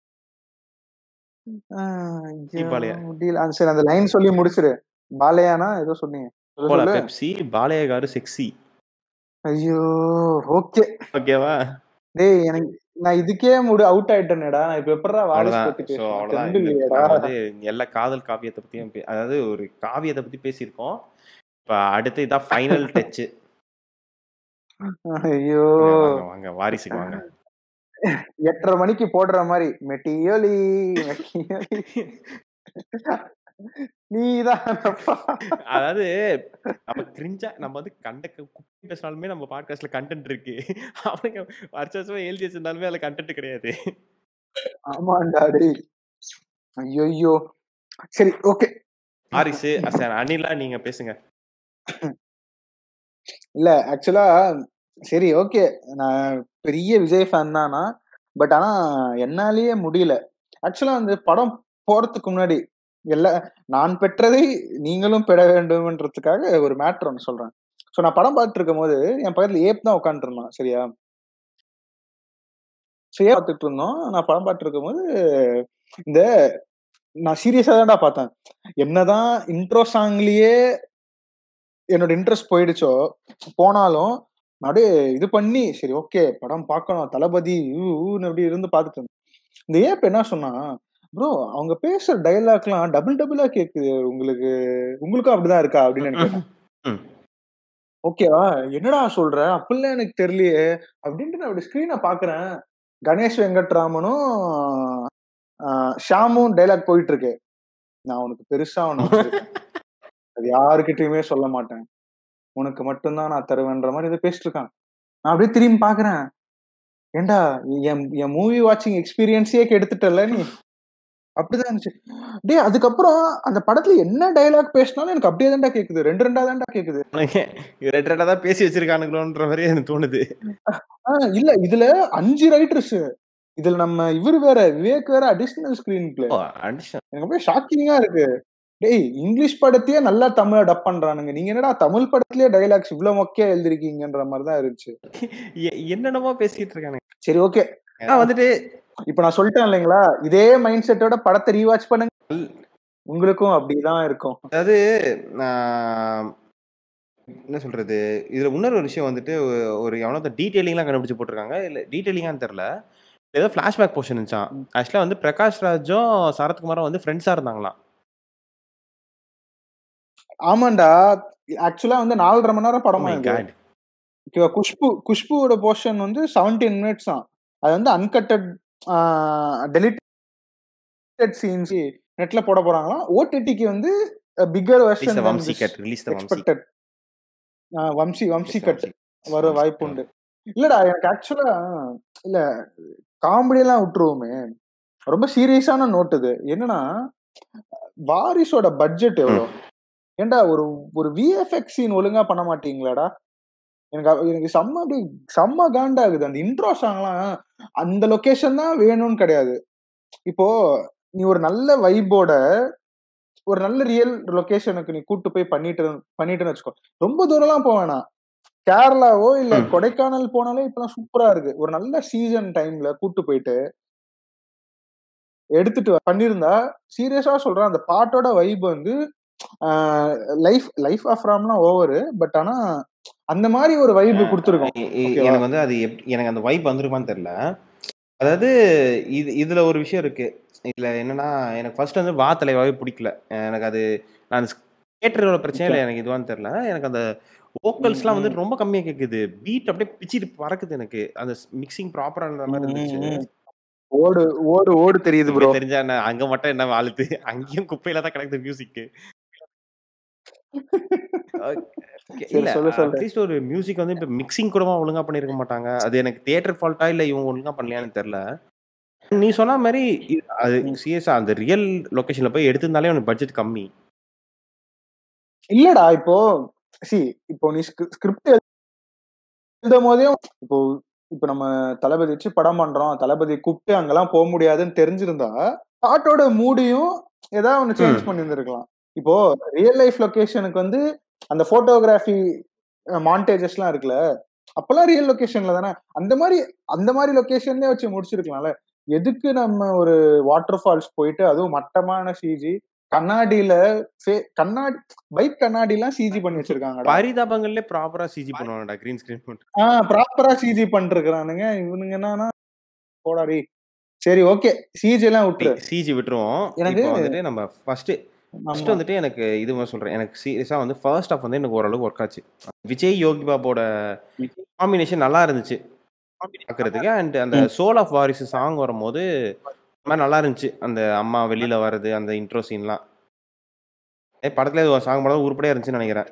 ஆ, ஜெய் ஐயோ, பாலையா முடியல அந்த சரி அந்த லைன் சொல்லி முடிச்சிரு பாலையானா ஏதோ சொன்னீங்க ஏதோ கோலா சொல்லு பெப்சி பாலையா காரு செக்ஸி ஐயோ ஓகே ஓகேவா டேய் எனக்கு நான் இதுக்கே முடி அவுட் ஆயிட்டேனேடா நான் இப்ப எப்படா வாரிஸ் அவ்வளவுதான் பத்தி ஸோ பேசுவேன் அவ்வளவுதான் தெம்பு இந்த இல்லையேடா நம்ம வந்து எல்லா காதல் காவியத்தை பத்தியும் பே- அதாவது ஒரு காவியத்தை பத்தி பேசியிருக்கோம் இப்ப அடுத்து இதான் ஃபைனல் டச் ஐயோ வாங்க வாங்க வாரிசுக்கு வாங்க எட்டரை மணிக்கு போடுற மாதிரி மெட்டியோலி மெட்டியோலி நீதான் அதாவது நம்ம கிரிஞ்சா நம்ம வந்து கண்ட குப்பை பேசினாலுமே நம்ம பாட்காஸ்ட்ல கண்டென்ட் இருக்கு அவனுக்கு வருஷ வருஷமா எழுதி வச்சிருந்தாலுமே அதுல கண்டென்ட் கிடையாது ஆமாண்டா டேய் ஐயோ சரி ஓகே வாரிசு சார் அனிலா நீங்க பேசுங்க இல்ல ஆக்சுவலா சரி ஓகே நான் பெரிய விஜய் ஃபேன் தானா பட் ஆனா என்னாலேயே முடியல ஆக்சுவலா வந்து படம் போறதுக்கு முன்னாடி எல்லா நான் பெற்றதை நீங்களும் பெற வேண்டும்ன்றதுக்காக ஒரு மேட்ரு ஒன்று சொல்றேன் ஸோ நான் படம் பார்த்துட்டு இருக்கும் போது என் பக்கத்துல ஏப் தான் உட்காந்துருந்தான் சரியா ஸோ ஏன் பார்த்துட்டு இருந்தோம் நான் படம் பார்த்துட்டு இருக்கும்போது இந்த நான் சீரியஸா தான்டா பார்த்தேன் என்னதான் இன்ட்ரோ சாங்லயே என்னோட இன்ட்ரெஸ்ட் போயிடுச்சோ போனாலும் நான் அப்படியே இது பண்ணி சரி ஓகே படம் பார்க்கணும் தளபதி ஊ, ஊன்னு அப்படி இருந்து பார்த்துட்டு இருந்தேன் இந்த ஏப் என்ன சொன்னா ப்ரோ அவங்க பேசுற டைலாக்லாம் டபுள் டபுளா கேக்குது உங்களுக்கு உங்களுக்கும் அப்படிதான் இருக்கா அப்படின்னு எனக்கு கேட்டேன். ம். ஓகேவா என்னடா சொல்ற அப்படிலாம் எனக்கு தெரியலையே அப்படின்ட்டு நான் அப்படி ஸ்கிரீனை பாக்குறேன் கணேஷ் வெங்கட்ராமனும் ஆஹ், ஷாமும் டைலாக் போயிட்டு இருக்கு நான் உனக்கு பெருசா ஒண்ணு வச்சிருக்கேன் அது யாருக்கிட்டயுமே சொல்ல மாட்டேன் உனக்கு மட்டும்தான் நான் தருவேன்ற மாதிரி இதை பேசிட்டு இருக்கான் நான் அப்படியே திரும்பி பாக்குறேன் ஏண்டா என் என் மூவி வாட்சிங் எக்ஸ்பீரியன்ஸே கெடுத்துட்டல நீ அப்படிதான் இருந்துச்சு டேய் அதுக்கப்புறம் அந்த படத்துல என்ன டைலாக் பேசினாலும் எனக்கு அப்படியே தான்டா கேக்குது ரெண்டு ரெண்டா தான்டா கேக்குது உனக்கு இது ரெட் ரெட்டா தான் பேசி வச்சிருக்கானுங்களோன்ற மாதிரி எனக்கு தோணுது ஆஹ் இல்ல இதுல அஞ்சு ரைட்டர்ஸ் இதுல நம்ம இவர் வேற விவேக் வேற additional screen play oh, addition எனக்கு அப்படியே ஷாக்கிங்கா இருக்கு டேய் இங்கிலீஷ் படத்தையே நல்லா தமிழ டப் பண்றானுங்க நீங்க என்னடா தமிழ் படத்திலேயே டைலாக்ஸ் இவ்வளவு மொக்கையா எழுதிருக்கீங்கன்ற மாதிரி தான் இருந்துச்சு எ- என்னென்னமோ பேசிட்டு இருக்கானுங்க சரி ஓகே நான் வந்துட்டு இப்ப நான் சொல்லிட்டேன் இல்லைங்களா இதே மைண்ட் செட்டோட படத்தை ரீவாட்ச் பண்ணுங்க உங்களுக்கும் அப்படிதான் இருக்கும் அதாவது நான் என்ன சொல்றது இதுல இன்னொரு ஒரு விஷயம் வந்துட்டு ஒ- ஒரு எவனோ டீடைலிங்லாம் கண்டுபிடிச்சு போட்டிருக்காங்க இல்ல டீடைலிங்கான்னு தெரியல ஏதோ ஃபிளாஷ்பேக் போர்ஷன் இருந்துச்சான் ஆக்சுவலா வந்து பிரகாஷ் ராஜும் சரத்குமாரும் வந்து ஃப்ரெண்ட்ஸா இருந்தாங்களாம் ஆமாண்டா ஆக்சுவலா வந்து நாலரை மணி நேரம் Oh படமா my இது God. ஓகேவா குஷ்பு குஷ்புவோட போர்ஷன் வந்து செவன்டீன் மினிட்ஸ் தான் அது வந்து அன்கட்டட் டெலிட்டட் சீன்ஸ் நெட்ல போட போறாங்களாம் ஓடிடிக்கு வந்து bigger Release version the Vamsi cut release the Vamsi expected Vamsi Vamsi Release the cut Vamsi. வர வாய்ப்பு உண்டு இல்லடா எனக்கு ஆக்சுவலா இல்ல காமெடி எல்லாம் விட்டுருவோமே ரொம்ப சீரியஸான நோட் இது என்னன்னா வாரிசோட பட்ஜெட் எவ்வளவு ஏன்டா ஒரு ஒரு விஎஃப்எக்ஸ் சீன் ஒழுங்கா பண்ண மாட்டீங்களாடா எனக்கு அ- எனக்கு செம்ம அப்படி செம்ம காண்டாகுது அந்த இன்ட்ரோ சாங்லாம் அந்த லொகேஷன் தான் வேணும்னு கிடையாது இப்போ நீ ஒரு நல்ல வைபோட ஒரு நல்ல ரியல் லொகேஷனுக்கு நீ கூட்டு போய் பண்ணிட்டு பண்ணிட்டுன்னு வச்சுக்கோ ரொம்ப தூரம்லாம் போக வேணாம் கேரளாவோ இல்ல ம். கொடைக்கானல் போனாலே இப்பெல்லாம் சூப்பரா இருக்கு ஒரு நல்ல சீசன் டைம்ல கூட்டு போயிட்டு எடுத்துட்டு வ- பண்ணியிருந்தா சீரியஸா சொல்றேன் அந்த பாட்டோட வைப் வந்து லைஃப் லைஃப் ஆஃப் ராம்லாம் ஓவரு பட் ஆனா அந்த மாதிரி ஒரு வைப் கொடுத்துருக்கோம் எ- எ- ஓகேவா? எனக்கு வந்து அது எப்- எனக்கு அந்த வைப் வந்துருமான்னு தெரியல அதாவது இது இதுல ஒரு விஷயம் இருக்கு இதுல என்னன்னா எனக்கு ஃபர்ஸ்ட் வந்து வா தலைவாவே பிடிக்கல எனக்கு அது நான் தியேட்டரோட பிரச்சனை இல்லை எனக்கு இதுவான்னு தெரியல எனக்கு அந்த வோக்கல்ஸ்லாம் வந்து ரொம்ப கம்மியா கேக்குது பீட் அப்படியே பிச்சிட்டு பறக்குது எனக்கு அந்த மிக்சிங் ப்ராப்பரா இருந்த மாதிரி இருந்துச்சு ஓடு ஓடு ஓடு தெரியுது ப்ரோ இப்படி தெரிஞ்சா என்ன அங்க மட்டும் என்ன வாழுது அங்கேயும் குப்பையில தான் கிடக்குது மியூசிக் ஓகே. சரி இல்ல சொல்லு, சொல்லு. அட்லீஸ்ட் ஒரு மியூசிக் வந்து இப்ப மிக்ஸிங் கூடவா ஒழுங்கா பண்ணியிருக்க மாட்டாங்க. அது எனக்கு தியேட்டர் ஃபால்ட்டா இல்ல இவங்க ஒழுங்கா பண்ணலையான்னு தெரியல. நீ சொன்ன மாரி இ அது ம். சீரியஸா அந்த ரியல் லொகேஷன்ல போய் எடுத்திருந்தாலே உனக்கு பட்ஜெட் கம்மி. இல்லடா இப்போ சி இப்போ நீ ஸ்கிரி ஸ்கிரிப்ட் எழுதும்போதே இப்போ இப்ப நம்ம தளபதி வச்சு படம் பண்றோம். தளபதி கூப்ட்டு அங்கலாம் போ முடியாதுன்னு தெரிஞ்சிருந்தா, பாட்டோட மூடையும் ஏதாவது ஒண்ணு சேஞ்ச் ம். பண்ணியிருந்திருக்கலாம். இப்போ ரியல் லைஃப் லொகேஷனுக்கு வந்து அந்த போட்டோகிராஃபி அ மான்டேஜஸ்லாம் இருக்குல்ல, அப்பலாம் ரியல் லொகேஷன்ல தானே அந்த மாரி அந்த மாரி லொகேஷன்லயே வச்சு முடிச்சிருக்கலாம்ல. எதுக்கு நம்ம ஒரு வாட்டர் ஃபால்ஸ் போயிட்டு அதுவும் மட்டமான சிஜி கண்ணாடியில ஃபே கண்ணாடி பைக் கண்ணாடிலாம் சிஜி பண்ணி வச்சிருக்காங்கடா. பரிதாபங்கள்லே ப்ராப்பரா சிஜி பண்ணுவாங்கடா. கிரீன் ஸ்கிரீன் போட்டு. ஆ ப்ராப்பரா சிஜி பண்ணிருக்கானுங்க. இவனுங்க என்னன்னா போடா டேய். சரி ஓகே. சிஜிலாம் சி விட்டுரு. சிஜி விட்டுருவோம். எனக்கு இப்போ வந்துட்டு நம்ம ஃபர்ஸ்ட்டு ஃபர்ஸ்ட் ஆமா. வந்துட்டு எனக்கு இது மாரி சொல்றேன். எனக்கு சீரியஸா வந்து ஃபர்ஸ்ட் ஹாஃப் வந்து எனக்கு ஓரளவுக்கு ஒர்க் ஆச்சு. விஜய், யோகி பாபுவோட காம்பினேஷன் நல்லா இருந்துச்சு. பார்க்கறதுக்கு. அண்ட் அந்த ம். சோல் ஆஃப் வாரிசு சாங் வரும்போது, ஒரு மாரி நல்லா இருந்துச்சு. அந்த அம்மா வெளியில வர்றது, அந்த இன்ட்ரோ சீன்லாம். ஏ படத்துல ஒரு சாங் படம் உருப்படியா இருந்துச்சுன்னு நெனைக்கிறேன்.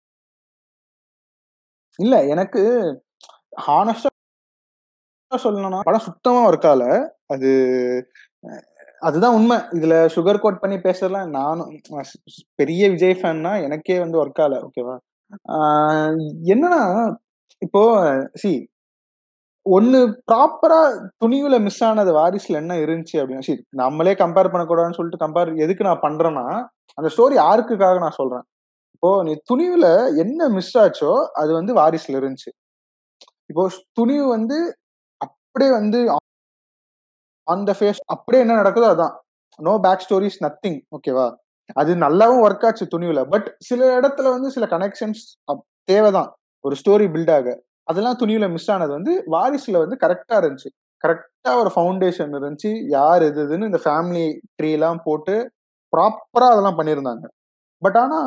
இல்ல எனக்கு ஹானஸ்ட்டா சொல்லணும்னா படம் சுத்தமா ஒர்க் ஆகல. அது அ அதுதான் உண்ம. இதுல சுகர் கோட் பண்ணி பேசலாம் நானும் அ ஸ் ஸ் பெரிய விஜய் ஃபேன்னா எனக்கே வந்து ஒர்க் ஆகல. ஓகேவா? ஆ என்னன்னா, இப்போ சி ஒண்ணு ப்ராப்பரா துணிவுல மிஸ் ஆனது வாரிசுல என்ன இருந்துச்சு அப்டின்னா, சி நம்மளே கம்பேர் பண்ணக்கூடாதுன்னு சொல்லிட்டு கம்பேர் எதுக்கு நான் பண்றேன்னா, அந்த ஸ்டோரி ஆர்க்குக்காக நான் சொல்றேன். இப்போ நீ துணிவுல என்ன மிஸ் ஆச்சோ, அது வந்து வாரிசுல இருந்துச்சு. இப்போ துணிவு வந்து அப்படியே வந்து ஆன் த ஃபேஸ் அப்படியே என்ன நடக்குதோ அதான். No back stories nothing. ஓகேவா? அது நல்லாவும் ஒர்க் ஆச்சு துணிவுல. பட் சில இடத்துல வந்து சில கனெக்ஷன்ஸ் அப் தேவைதான். ஒரு ஸ்டோரி பில்ட் ஆக. அதெல்லாம் துணிவுல மிஸ் ஆனது வந்து வாரிசுல வந்து கரெக்ட்டா இருந்துச்சு. கரெக்ட்டா ஒரு ஃபவுண்டேஷன் இருந்துச்சு. யார் எது எதுன்னு இந்த ஃபேமிலி ட்ரீலாம் போட்டு ப்ராப்பரா அதெல்லாம் பண்ணியிருந்தாங்க. பட் ஆனா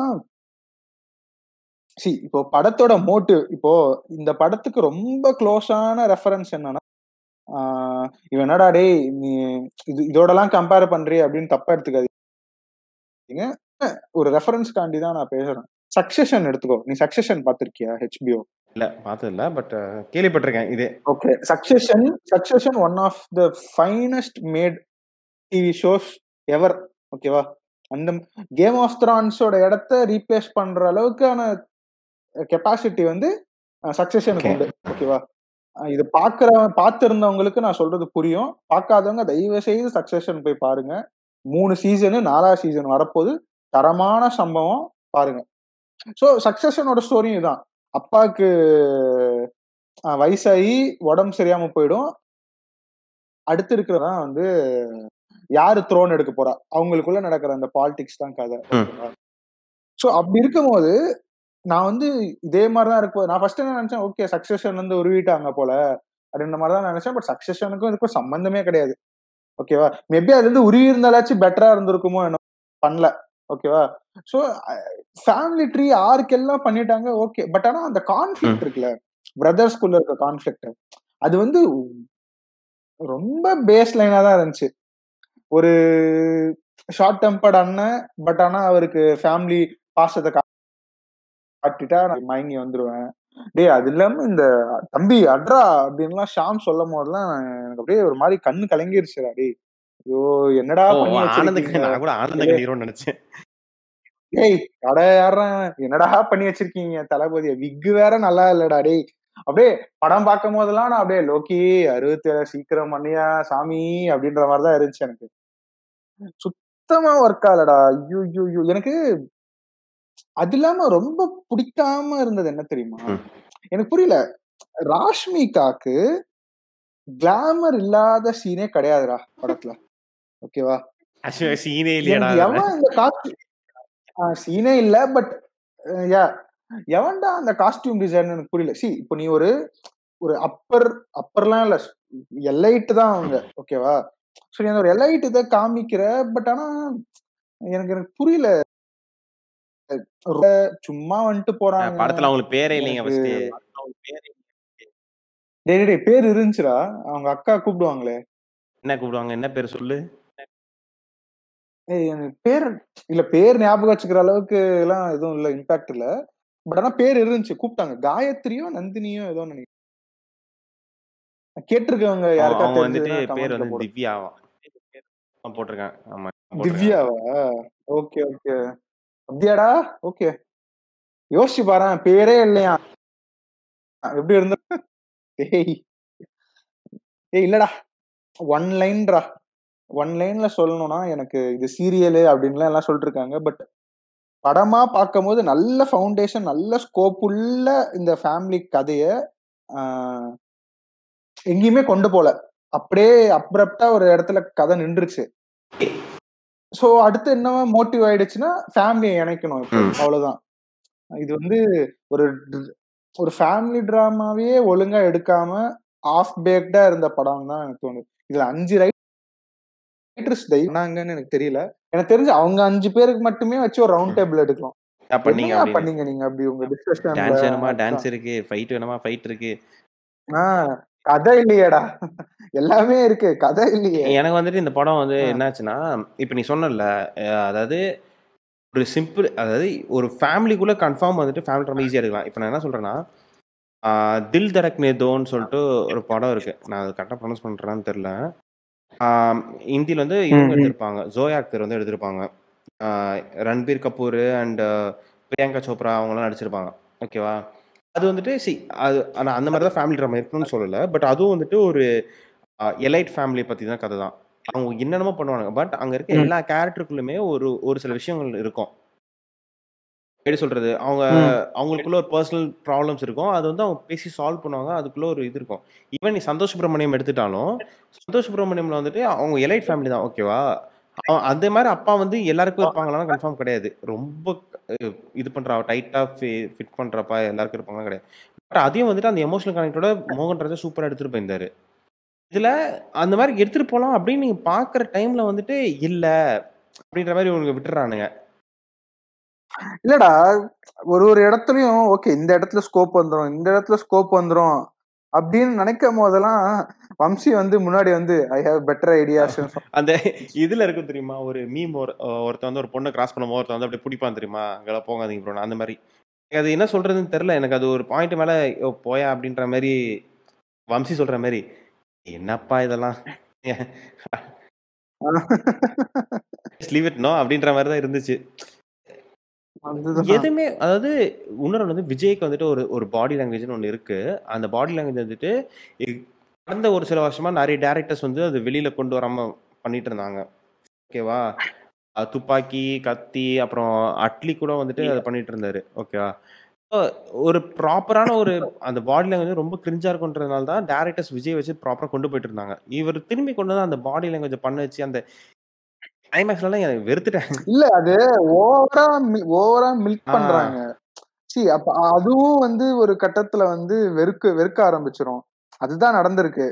சி இப்போ படத்தோட மோட்டிவ் இப்போ இந்த படத்துக்கு ரொம்ப க்ளோஸான ரெஃபரன்ஸ் என்னன்னா, ஆ இவன் என்னடா டேய்! நீ இது இதோடலாம் கம்பேர் பண்றியே அப்படின்னு தப்பா எடுத்துக்காதீங்க. ஒரு ரெஃபரன்ஸ்க்காண்டி தான் நான் பேசுறேன். சக்செஷன் எடுத்துக்கோ. நீ சக்செஷன் பார்த்திருக்கியா? HBO. இல்ல பார்த்ததில்ல. பட் கேள்விப்பட்டிருக்கேன் இது. Okay. Succession succession one of the finest made TV shows ever. ஓகேவா? அந்த கேம் ஆஃப் த்ரான்ஸோட இடத்த ரீப்ளேஸ் பண்ற அளவுக்கான கெப்பாசிட்டி வந்து அ சக்செஷனுக்கு ஓகே. உண்டு. ஓகேவா? அ இது பார்க்கிறவன் பார்த்திருந்தவங்களுக்கு நான் சொல்றது புரியும். பார்க்காதவங்க தயவு செய்து சக்செஷன் போய் பாருங்க. 3 சீசனு 4வது சீசன் வரப்போது. தரமான சம்பவம் பாருங்க. ஸோ சக்செஷனோட ஸ்டோரியும் இதான். அப்பாக்கு அ வயசாகி உடம்பு சரியாம போயிடும். அடுத்து இருக்கிறவன் வந்து யாரு த்ரோன் எடுக்க போறா? அவங்களுக்குள்ள நடக்கிற அந்த பாலிடிக்ஸ் தான் கதை. ம். ஓகேவா? ஸோ அப்படி இருக்கும்போது, நான் வந்து இதே மாரி தான் இருக்க போது நான் ஃபர்ஸ்ட் என்ன நெனச்சேன், ஓகே சக்செஷன் வந்து உருவிட்டாங்க போல. அப்படின்ற மாரி தான் நெனச்சேன். பட் சக்செஷனுக்கும் இதுக்கும் சம்மந்தமே கிடையாது. ஓகேவா? மேபி அது வந்து உருவி இருந்தாலாச்சும் பெட்டரா இருந்திருக்குமோ என்னமோ பண்ணல. ஓகேவா? So uh family tree arc எல்லாம் பண்ணிட்டாங்க. ஓகே. பட் ஆனா அந்த ம். கான்ஃப்ளிக்ட் இருக்குல்ல, பிரதர்ஸ்குள்ள இருக்க கான்ஃப்ளிக்ட். அது வந்து ரொம்ப பேஸ் லைனா தான் இருந்துச்சு. ஒரு ஷார்ட் டெம்பர்ட் அண்ணன். பட் ஆனா அவருக்கு ஃபேமிலி பாசத்த காட்டிட்டா நான் மயங்கி வந்துருவேன். டேய் அது இல்லாம இந்த "தம்பி அட்ரா" அப்படின்லாம் ஷாம் சொல்லும்போதெல்லாம் எனக்கு அப்படியே ஒரு மாரி கண்ணு கலங்கிருச்சுடா டேய். ஐயோ! என்னடா ஓ! பண்ணி ஆனந்த வச்சிருக்கீங்க? நான் கூட ஆனந்த டேய் கண்ணீரோன்னு நெனச்சேன். டேய் அட யார்றா இவன்? என்னடா பண்ணி வச்சிருக்கீங்க தளபதிய? விக் வேற நல்லா இல்லடா டேய். அப்படியே படம் பார்க்கும்போதெல்லாம் நான் அப்படியே "லோக்கி 67 சீக்கிரம் பண்ணியா சாமி" அப்படின்ற மாரி தான் இருந்துச்சு எனக்கு. சுத்தமா ஒர்க் ஆகலடா. ஐய்யய்யய்யோ! எனக்கு அது இல்லாம ரொம்ப புடிக்காம இருந்தது என்ன தெரியுமா? ம். எனக்கு புரியல. ராஷ்மிகாக்கு கிளாமர் இல்லாத சீனே கிடையாதுடா படத்துல. ஓகேவா? ஆக்சுவலா சீனே இல்லையேடா எனக்கு அதுல. எவன் இந்த காஸ்டியூம் ஆ சீனே இல்ல. பட் அ யா எவன்டா அந்த காஸ்டியூம் டிசைனர் எனக்கு புரியல. சி இப்போ நீ ஒரு ஒரு அப்பர் அப்பர்லாம் இல்ல. எலைட் தான் அவங்க. ஓகேவா? ஸோ நீ அந்த ஒரு எலைட் இத காமிக்கிற. பட் ஆனா எனக்கு எனக்கு புரியல. ரொம்ப சும்மா வந்துட்டு அ போறாங்க. படத்துல அவங்களுக்கு பேரே இல்லைங்க எனக்கு ஃபர்ஸ்ட்டு. டேய் டேய் டேய் பேர் இருந்துச்சுடா. அவங்க அக்கா கூப்பிடுவாங்களே. என்ன கூப்பிடுவாங்க? என்ன பேரு சொல்லு? ஏய் எனக்கு பேர் இல்ல பேர் ஞாபகம் வச்சுக்கிற அளவுக்கு எல்லாம் எதுவும் இல்ல. இம்பாக்ட் இல்ல. பட் ஆனா பேர் இருந்துச்சு கூப்பிட்டாங்க காயத்ரியோ நந்தினியோ ஏதோ நினைக்கிறேன் கேட்டிருக்கவங்க அவன் யாருக்கா அவன் வந்துட்டு தெரிஞ்சதுன்னா பேர் கமெண்ட்ல வந்து போடுங்க திவ்யாவா அவன் போட்டிருக்கான் ஆமா போட்டிருக்கான் திவ்யாவா ஓகே ஓகே அப்படியாடா ஓகே யோசிச்சு பாரு பேரே இல்லையா எப்படி இருந்த ஏய் ஏய் இல்லடா ஒன் லைன்டா ஒன் லைன்ல சொல்லணும்னா எனக்கு இது சீரியலு அப்படின்லாம் எல்லாம் சொல்லிட்டு இருக்காங்க பட் படமா பார்க்கும்போது நல்ல ஃபவுண்டேஷன் நல்ல ஸ்கோப் உள்ள இந்த ஃபேமிலி கதைய ஆஹ், எங்கேயுமே கொண்டு போல அப்படியே அப்ரப்டா ஒரு இடத்துல கதை நின்றுச்சு சோ அடுத்து என்ன மோட்டிவ் ஆயிடுச்சுன்னா ஃபேமிலியை இணைக்கணும் இப்போ ம். அவ்வளவுதான் இது வந்து ஒரு dr- ஒரு ஃபேமிலி டிராமாவே ஒழுங்கா எடுக்காம ஆஃப் பேக்டா இருந்த படம் தான் எனக்கு தோணுது இதுல அஞ்சு ரைட்டர்ஸ் பண்ணாங்கன்னு எனக்கு தெரியல எனக்கு தெரிஞ்சு அவங்க அஞ்சு பேருக்கு மட்டுமே வச்சு ஒரு ரவுண்ட் டேபிள் எடுக்கலாம் என்ன பண்ணீங்க என்னையா அப்படின்னு பண்ணீங்க நீங்க அப்படி உங்க டிஸ்கஷன்ல டான்ஸ் வேணுமா டான்ஸ் இருக்கு ஃபைட் வேணுமா ஃபைட் இருக்கு ஆஹ் கதை இல்லையேடா எல்லாமே இருக்கு கதை இல்லையே எனக்கு வந்துட்டு இந்த படம் வந்து ஆ. என்னாச்சுன்னா இப்போ நீ சொன்னல அதாவது ஒரு சிம்பிள் அதாவது ஒரு ஃபேமிலிக்குள்ள கன்ஃபார்ம் வந்துட்டு ஃபேமிலி ட்ராமா ஈஸியாக இருக்கலாம் இப்போ நான் என்ன சொல்றேன்னா ஆஹ் தில் தரக் நேதோன்னு சொல்லிட்டு ஒரு படம் இருக்கு நான் அது கரெக்டாக ப்ரொனவுன்ஸ் பண்றேன்னு தெரியல ஹிந்தியில் வந்து இவங்க ம், ம். எடுத்திருப்பாங்க ஜோயா அக்தர் வந்து எடுத்திருப்பாங்க ஆஹ் ரன்பீர் கபூர் அண்ட் பிரியங்கா சோப்ரா அவங்களாம் நடிச்சிருப்பாங்க ஓகேவா அது வந்துட்டு சி அது ஆனால் அந்த மாதிரி தான் ஃபேமிலி ட்ராமா இருக்கணும்னு சொல்லலை பட் அதுவும் வந்துட்டு ஒரு எலைட் ஃபேமிலி பற்றி தான் கதை தான் அவங்க என்னென்னமோ பண்ணுவாங்க பட் அங்கே இருக்க ம். எல்லா கேரக்டருக்குள்ளுமே ஒரு ஒரு சில விஷயங்கள் இருக்கும் எப்படி சொல்றது அவங்க ம். அவங்களுக்குள்ள ஒரு பர்சனல் ப்ராப்ளம்ஸ் இருக்கும் அது வந்து அவங்க பேசி சால்வ் பண்ணுவாங்க அதுக்குள்ள ஒரு இது இருக்கும் ஈவன் நீ சந்தோஷ் சுப்ரமணியம் எடுத்துட்டாலும் சந்தோஷ் சுப்ரமணியம்ல வந்துட்டு அவங்க எலைட் ஃபேமிலி தான் ஓகேவா அவன் அதே மாதிரி அப்பா வந்து எல்லாருக்கும் இருப்பாங்களான்னா கன்ஃபார்ம் கிடையாது ரொம்ப அஹ், இது பண்றா டைட்டா ஃபிட் பண்றப்பா எல்லாருக்கும் இருப்பாங்களா கிடையாது பட் அதையும் வந்துட்டு அந்த எமோஷனல் கனெக்டோட மோகன் ராஜா சூப்பரா எடுத்துட்டு போயிருந்தாரு இதுல அந்த மாதிரி எடுத்துட்டு போலாம் அப்படின்னு நீங்க பாக்குற டைம்ல வந்துட்டு இல்ல அப்படின்ற மாதிரி உனக்கு விட்டுறானுங்க இல்லடா ஒரு ஒரு இடத்துலயும் ஓகே இந்த இடத்துல ஸ்கோப் வந்துரும் இந்த இடத்துல ஸ்கோப் வந்துரும் அப்படின்னு நினைக்கும் போதெல்லாம் வம்சி வந்து முன்னாடி வந்து ஐ ஹேவ் பெட்டர் ஐடியாஸ் அந்த இதுல இருக்கும் தெரியுமா ஒரு மீம் ஒரு ஒருத்தன் வந்து ஒரு பொண்ணை கிராஸ் பண்ணும்போது ஒருத்தன் வந்து அப்படியே பிடிப்பான் தெரியுமா அங்கெல்லாம் போகாதீங்க ப்ரோ அந்த மாதிரி எனக்கு அது என்ன சொல்றதுன்னு தெரியல எனக்கு அது ஒரு பாயிண்ட் மேல "யோ, போயா அப்படின்ற மாதிரி வம்சி சொல்ற மாதிரி என்னப்பா இதெல்லாம் லீவ் இட் நோ அப்படின்ற மாதிரி தான் இருந்துச்சு அதுதான். எதுவுமே அதாவது இன்னொரு வந்து விஜய்க்கு வந்துட்டு ஒரு ஒரு பாடி லாங்குவேஜ்னு ஒன்று இருக்கு அந்த பாடி லாங்குவேஜ் வந்துட்டு இ- கடந்த ஒரு சில வருஷமா நிறைய டேரக்டர்ஸ் வந்து அது வெளியில கொண்டு வராம பண்ணிட்டு இருந்தாங்க ஓகேவா அது துப்பாக்கி கத்தி அப்புறம் அட்லி கூட வந்துட்டு அதை பண்ணிட்டு இருந்தாரு ஓகேவா So, ஒரு ப்ராப்பரான ஒரு அந்த பாடி லாங்குவேஜ் ரொம்ப கிரிஞ்சா இருக்குன்றதுனால தான் டேரக்டர்ஸ் விஜய் வச்சு ப்ராப்பரா கொண்டு போயிட்டு இருந்தாங்க இவர் திரும்பி கொண்டு வந்து அந்த பாடி லாங்குவேஜ் பண்ண வச்சு அந்த கிளைமேக்ஸ்லாம் எனக்கு வெறுத்துட்டேன் இல்ல அது ஓவரா ஓவரா மில்க் ஆ. பண்றாங்க சி அப்ப அதுவும் வந்து ஒரு கட்டத்துல வந்து வெறுக்க வெறுக்க ஆரம்பிச்சிரும் அதுதான் நடந்திருக்கு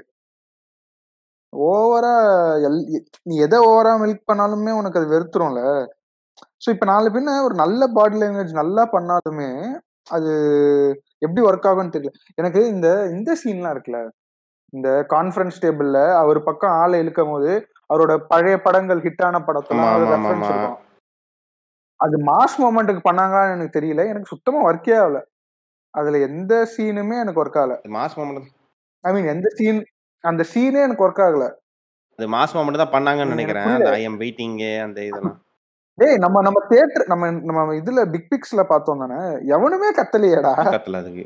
ஓவரா எல் நீ எதை ஓவரா மில்க் பண்ணாலுமே உனக்கு அது வெறுத்துரும்ல சோ இப்ப நாலு பின்ன ஒரு நல்ல பாடி லாங்குவேஜ் நல்லா பண்ணாலுமே அது எப்படி ஒர்க் ஆகும்னு தெரியல எனக்கு இந்த இந்த சீன்லாம் இருக்குல்ல இந்த கான்ஃபரன்ஸ் டேபிள்ல அவர் பக்கம் ஆளை இழுக்கும் போது அவரோட பழைய படங்கள் ஹிட்டான ஆமா படத்தெல்லாம் ஆமா ஆமா ரெஃபரன்ஸ் ஆமா இருக்கும் அது மாஸ் மூமெண்ட்டுக்கு பண்ணாங்களான்னு எனக்கு தெரியல எனக்கு சுத்தமா ஒர்க்கே ஆகல அதுல எந்த சீனுமே எனக்கு ஒர்க் ஆகல மாஸ் மொமெண்ட் ஐ மீன் எந்த சீன் அந்த சீனே எனக்கு ஒர்க் ஆகல அது மாஸ் மொமெண்ட் தான் பண்ணாங்கன்னு எனக்கு நினைக்கிறேன் புரியல அந்த ஐ எம் வெயிட்டிங் அந்த இதெல்லாம் டேய் நம்ம நம்ம தியேட்டர் நம்ம நம்ம இதுல பிக் பிக்ஸ்ல பார்த்தோம் தானே எவனுமே கத்தலையேடா கத்தல அதுக்கு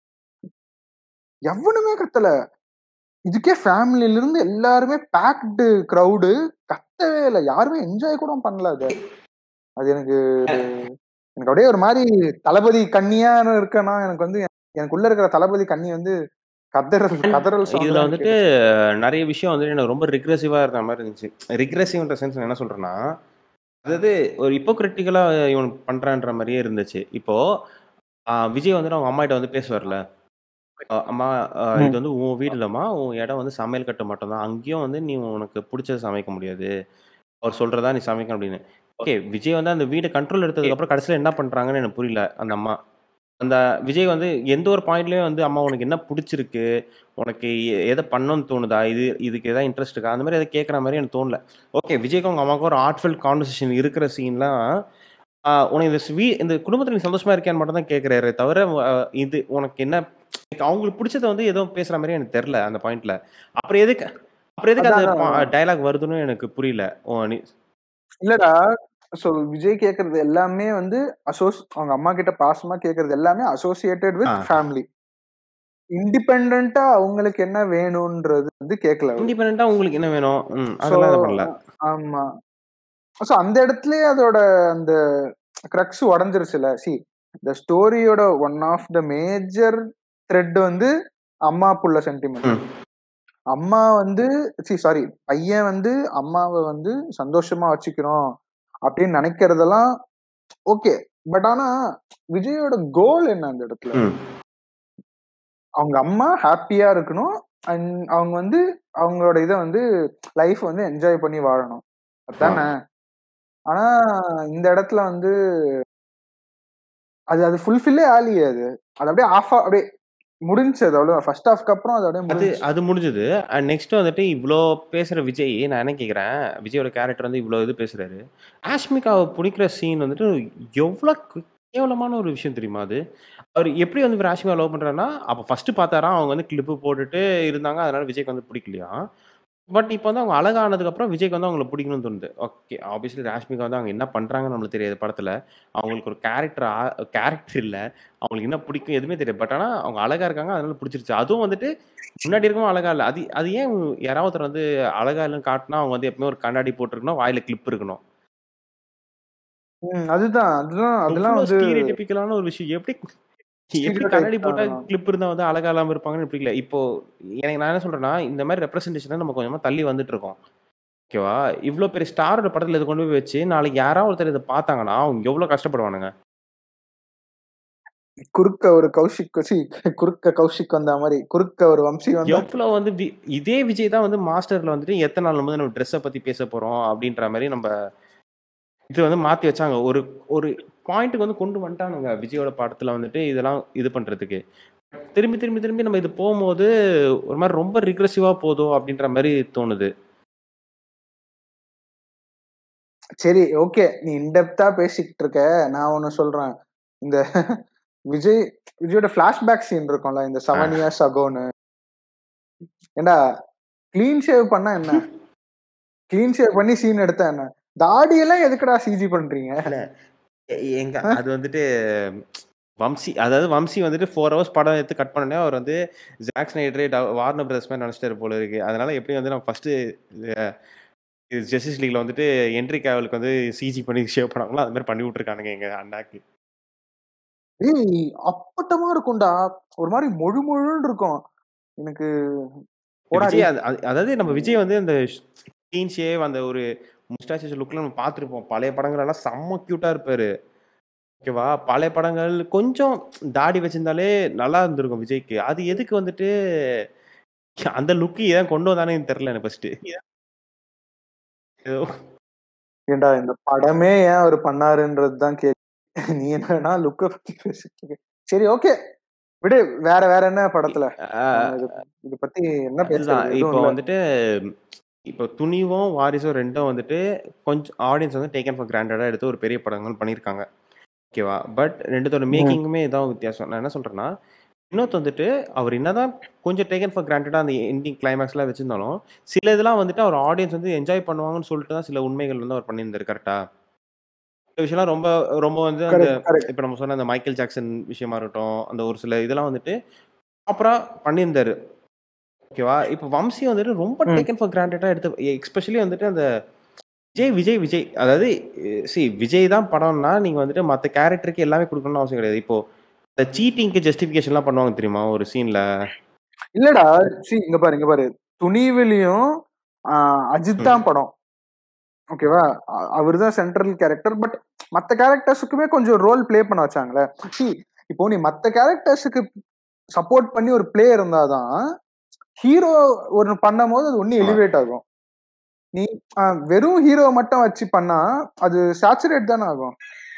எவனுமே கத்தல இதுக்கே ஃபேமிலில இருந்து எல்லாருமே பேக்டு கிரவுடு கத்தவே இல்லை யாருமே என்ஜாய் கூட பண்ணல அது அது எனக்கு எனக்கு அப்படியே ஒரு மாதிரி தளபதி கண்ணியா இருக்கனா எனக்கு வந்து எனக்குள்ள இருக்கிற தளபதி கண்ணி வந்து கதறல் கதறல் sound இதுல தான் வந்துட்டு கேட்டுச்சு. நிறைய விஷயம் வந்துட்டு எனக்கு ரொம்ப ரிக்ரெசிவா இருக்கிற மாதிரி இருந்துச்சு ரிக்ரெசிவ்ன்ற சென்ஸ் என்ன சொல்றேன்னா அதாவது ஒரு இப்போக்ரிட்டிக்கலா இவன் பண்றான்ற மாதிரியே இருந்துச்சு இப்போ ஆஹ் விஜய் வந்துட்டு அவங்க அம்மா கிட்ட வந்து பேசுவார்ல அஹ் அம்மா அஹ் இது ம். வந்து உன் வீடு இல்லம்மா உன் இடம் வந்து சமையல் கட்டு மட்டும்தான் அங்கேயும் வந்து நீ உனக்கு பிடிச்சது சமைக்க முடியாது அவர் சொல்றதா நீ சமைக்கணும் அப்படின்னு ஓகே விஜய் வந்து அந்த வீடை கண்ட்ரோல் எடுத்ததுக்கு அப்புறம் கடைசியில் என்ன பண்றாங்கன்னு எனக்கு புரியல அந்த அம்மா அந்த விஜய் வந்து எந்த ஒரு பாயிண்ட்லயும் வந்து அம்மா உனக்கு என்ன பிடிச்சிருக்கு உனக்கு எ- எதை பண்ணணும்னு தோணுதா இது இதுக்கு எதாவது இன்ட்ரெஸ்ட் இருக்கா அந்த மாதிரி எதை கேட்குற மாதிரி எனக்கு தோணல ஓகே விஜய்க்கு அவங்க அம்மாவுக்கு ஒரு ஆர்ட்ஃபுல் கான்வர்சேஷன் இருக்கிற சீன்லாம் ஆ, உனக்கு இந்த ஸ்வீ இந்த குடும்பத்துல நீ சந்தோஷமா இருக்கியான்னு மட்டும் தான் கேட்குறாரு தவிர ஆ, இது உனக்கு என்ன அவங்களுக்கு பிடிச்சத வந்து ஏதோ பேசுற மாதிரி எனக்கு தெரியல அந்த பாயிண்ட்ல அப்புறம் எதுக்கு அப்புறம் எதுக்கு அந்த அதான். டயலாக் வருதுன்னு எனக்கு புரியல ஓ, நீ இல்லடா சோ விஜய் கேக்குறது எல்லாமே வந்து அசோஸ் அவங்க அம்மா கிட்ட பாசமா கேக்குறது எல்லாமே அசோசியேட்டட் வித் ஆ. ஃபேமிலி இண்டிபெண்டா அவங்களுக்கு என்ன வேணும்ன்றது வந்து கேட்கல அவரு. இண்டிபெண்டா உங்களுக்கு என்ன வேணும் ம், So, அதெல்லாம் இது பண்ணல ஆமா சோ அந்த இடத்துலயே அதோட அந்த கிரக்ஸ் உடஞ்சிருச்சுல சி இந்த ஸ்டோரியோட one of the major thread வந்து அம்மா புள்ள சென்டிமெண்ட் ம். அம்மா வந்து சி சாரி பையன் வந்து அம்மாவை வந்து சந்தோஷமா வச்சுக்கணும் அப்படின்னு நினைக்கிறதெல்லாம் ஓகே பட் ஆனா விஜயோட கோல் என்ன அந்த இடத்துல ம். அவங்க அம்மா ஹாப்பியா இருக்கணும் அண்ட் அவங்க வந்து அவங்களோட இதை வந்து லைஃப் வந்து என்ஜாய் பண்ணி வாழணும் அதானே ஆனா இந்த இடத்துல வந்து அது அது ஃபுல்ஃபில்லே ஆலியே அது அது அப்படியே ஆஃப் அப்படியே முடிஞ்சு அது அவ்வளவு ஃபர்ஸ்ட் ஹாஃப்க்கு அப்புறம் அது அப்படியே அது முடிஞ்சு அது முடிஞ்சது அண்ட் நெக்ஸ்ட் வந்துட்டு இவ்வளோ பேசுற விஜய் நான் என்ன கேட்குறேன் விஜயோட கேரக்டர் வந்து இவ்வளோ இது பேசுறாரு ஆஷ்மிகாவை பிடிக்கிற சீன் வந்துட்டு எவ்வளோ கேவலமான ஒரு விஷயம் தெரியுமா அது அவர் எப்படி வந்து இவர் ஆஷ்மிகா லவ் பண்றாருன்னா அப்போ ஃபர்ஸ்ட் பார்த்தாரா அவங்க வந்து கிளிப்பு போட்டுட்டு இருந்தாங்க அதனால விஜய்க்கு வந்து பிடிக்கலையா பட் இப்போ வந்து அவங்க அழகானதுக்கு அப்புறம் விஜய்க்கு வந்து அவங்கள பிடிக்கணும்னு தோணுது ஓகே ஆப்வியஸ்லி ராஷ்மிகா வந்து அவங்க என்ன பண்றாங்கன்னு நம்மளுக்கு தெரியாது படத்துல அவங்களுக்கு ஒரு கேரக்டர் கேரக்டர் இல்லை அவங்களுக்கு என்ன பிடிக்கும் எதுவுமே தெரியாது பட் ஆனால் அவங்க அழகா இருக்காங்க அதனால பிடிச்சிருச்சு அதுவும் வந்துட்டு முன்னாடி இருக்கவும் அழகா இல்லை அது அது ஏன் யாராவது ஒருத்தர் வந்து அழகா இல்லைன்னு காட்டினா அவங்க வந்து எப்பவுமே ஒரு கண்ணாடி போட்டிருக்கணும் வாயில கிளிப் இருக்கணும் ம், அதுதான் அதுதான் அதெல்லாம் அவ்வளோ வந்து ஸ்டீரியோடிபிக்கலான ஒரு விஷயம் எப்படி எப்படி கண்ணாடி போட்டா Stereotype தான். கிளிப் இருந்தா வந்து அழகா இல்லாம இருப்பாங்கன்னு பிடிக்கல இப்போ எனக்கு நான் என்ன சொல்றேன்னா இந்த மாதிரி ரெப்ரஸன்டேஷன் நம்ம கொஞ்சமா தள்ளி வந்துட்டு இருக்கோம் ஓகேவா இவ்வளோ பெரிய ஸ்டாரோட படத்துல இதை கொண்டு போய் வச்சு நாளைக்கு யாராவது ஒருத்தர் இதை பார்த்தாங்கன்னா அவங்க எவ்வளோ கஷ்டப்படுவானுங்க குறுக்க ஒரு கௌஷிக் சி குறுக்க கௌஷிக் வந்த மாதிரி குறுக்க ஒரு வம்சி வந்தா எவ்வளோ வந்து வி- இதே விஜய் தான் வந்து மாஸ்டர்ல வந்துட்டு எத்தனை நாள் வந்து நம்ம ட்ரெஸ்ஸை பத்தி பேச போறோம் அப்படின்ற மாதிரி நம்ம இது வந்து மாத்தி வச்சாங்க ஒரு ஒரு பாயிண்ட்டுக்கு வந்து கொண்டு வந்துட்டானுங்க விஜயோட படத்துல வந்துட்டு இதெல்லாம் இது பண்றதுக்கு திரும்பி திரும்பி திரும்பி நம்ம இது போகும்போது ஒரு மாதிரி ரொம்ப ரிக்ரெசிவா போதும் அப்படின்ற மாதிரி தோணுது சரி ஓகே நீ இன்டெப்தா பேசிக்கிட்டு இருக்க நான் ஒண்ணு சொல்றேன் இந்த விஜய் விஜயோட பிளாஷ்பேக் சீன் இருக்கும்ல இந்த செவன் இயர்ஸ் அகோன்னு ஏண்டா க்ளீன் ஷேவ் பண்ணா என்ன க்ளீன் ஷேவ் பண்ணி சீன் எடுத்தா என்ன தாடி எல்லாம் எதுக்குடா சிஜி பண்றீங்க எ- எங்க அது வந்துட்டு வம்சி அதாவது வம்சி வந்துட்டு ஃபோர் ஹவர்ஸ் படம் எடுத்து கட் பண்ணனே அவர் வந்து ஜாக் ஸ்னைடரே வார்னர் பிரதர்ஸ் மாதிரி நினச்சிட்டாரு போல இருக்கு அதனால எப்படி வந்து நம்ம ஃபர்ஸ்ட் ஜஸ்டிஸ் லீக்ல வந்துட்டு என்ட்ரி கேவலுக்கு வந்து சிஜி பண்ணி ஷேவ் பண்ணாங்களோ அது மாதிரி பண்ணி விட்டுருக்கானுங்க எங்க அண்ணாக்கு ஏய் அப்பட்டமா இருக்கும்டா ஒரு மாதிரி மொழு மொழுன்னு இருக்கும் எனக்கு போடா விஜய் டேய். அது- அது- அதாவது நம்ம விஜய் வந்து அந்த க்ளீன் ஷேவ் அந்த ஒரு முஸ்டாச்சஸ் லுக்ல நம்ம பார்த்துருப்போம் பழைய படங்கள் எல்லாம் செம்ம கியூட்டா இருப்பாரு ஓகேவா பழைய படங்கள் கொஞ்சம் தாடி வச்சிருந்தாலே நல்லா இருந்திருக்கும் விஜய்க்கு அது எதுக்கு வந்துட்டு அந்த லுக்கு ஏன் கொண்டு வந்தானே தெரியல எனக்கு ஃபர்ஸ்ட் ஏண்டா இந்த படமே ஏன் அவர் பண்ணாருன்றது தான் கே நீ என்னன்னா லுக்க பத்தி பேசிட்டு இருக்க சரி ஓகே விடு வேற வேற என்ன படத்துல நம்ம இது இது பத்தி என்ன அதுதான் பேசுறது எதுவும் இப்போ இல்ல வந்துட்டு இப்போ துணிவும் வாரிசும் ரெண்டும் வந்துட்டு கொஞ்சம் ஆடியன்ஸ் வந்து டேக்கன் ஃபார் கிராண்டடாக எடுத்து ஒரு பெரிய படங்கள் பண்ணியிருக்காங்க ஓகேவா பட் ரெண்டுத்தோட ம். மேக்கிங்குமே இதான் வித்தியாசம் நான் என்ன சொல்றேன்னா இன்னொருத்த வந்துட்டு அவர் என்னதான் கொஞ்சம் டேக்கன் ஃபார் கிராண்டடாக அந்த எண்டிங் கிளைமேக்ஸ்லாம் வச்சிருந்தாலும் சில இதெல்லாம் வந்துட்டு அவர் ஆடியன்ஸ் வந்து என்ஜாய் பண்ணுவாங்கன்னு சொல்லிட்டு தான் சில உண்மைகள் வந்து அவர் பண்ணியிருந்தாரு கரெக்டா இந்த விஷயம்லாம் ரொம்ப ரொம்ப வந்து அந்த கரெக்ட் கரெக்ட் இப்போ நம்ம சொன்ன அந்த மைக்கேல் ஜாக்சன் விஷயமா இருக்கட்டும் அந்த ஒரு சில இதெல்லாம் வந்துட்டு ப்ராப்பராக பண்ணியிருந்தாரு ஓகேவா இப்போ வம்சி வந்துட்டு ரொம்ப ம். டேக்கன் ஃபார் கிராண்டடாக எடுத்து எக்ஸ்பெஷலி வந்துட்டு அந்த விஜய் விஜய் விஜய் அதாவது சி விஜய் தான் படம்னா நீங்கள் வந்துட்டு மற்ற கேரக்டருக்கு எல்லாமே கொடுக்கணும்னு அவசியம் கிடையாது இப்போ இந்த சீட்டிங்க்கு ஜஸ்டிஃபிகேஷன்லாம் பண்ணுவாங்க தெரியுமா ஒரு சீனில் இல்லடா சி இங்க பாரு இங்க பாரு துணிவிலையும் அஜித் தான் படம் ஓகேவா அவர் தான் சென்ட்ரல் கேரக்டர் பட் மத்த கேரக்டர்ஸுக்குமே கொஞ்சம் ரோல் ப்ளே பண்ண வச்சாங்களே சி இப்போ நீ மத்த கேரக்டர்ஸுக்கு சப்போர்ட் பண்ணி ஒரு பிளே இருந்தாதான் ஹீரோ ஒன்னு பண்ணும் போது அது ஒண்ணு எலிவேட் ஆகும் நீ ஆஹ், வெறும் ஹீரோ மட்டும் வச்சு பண்ணா அது சேச்சுரேட் தானே ஆகும்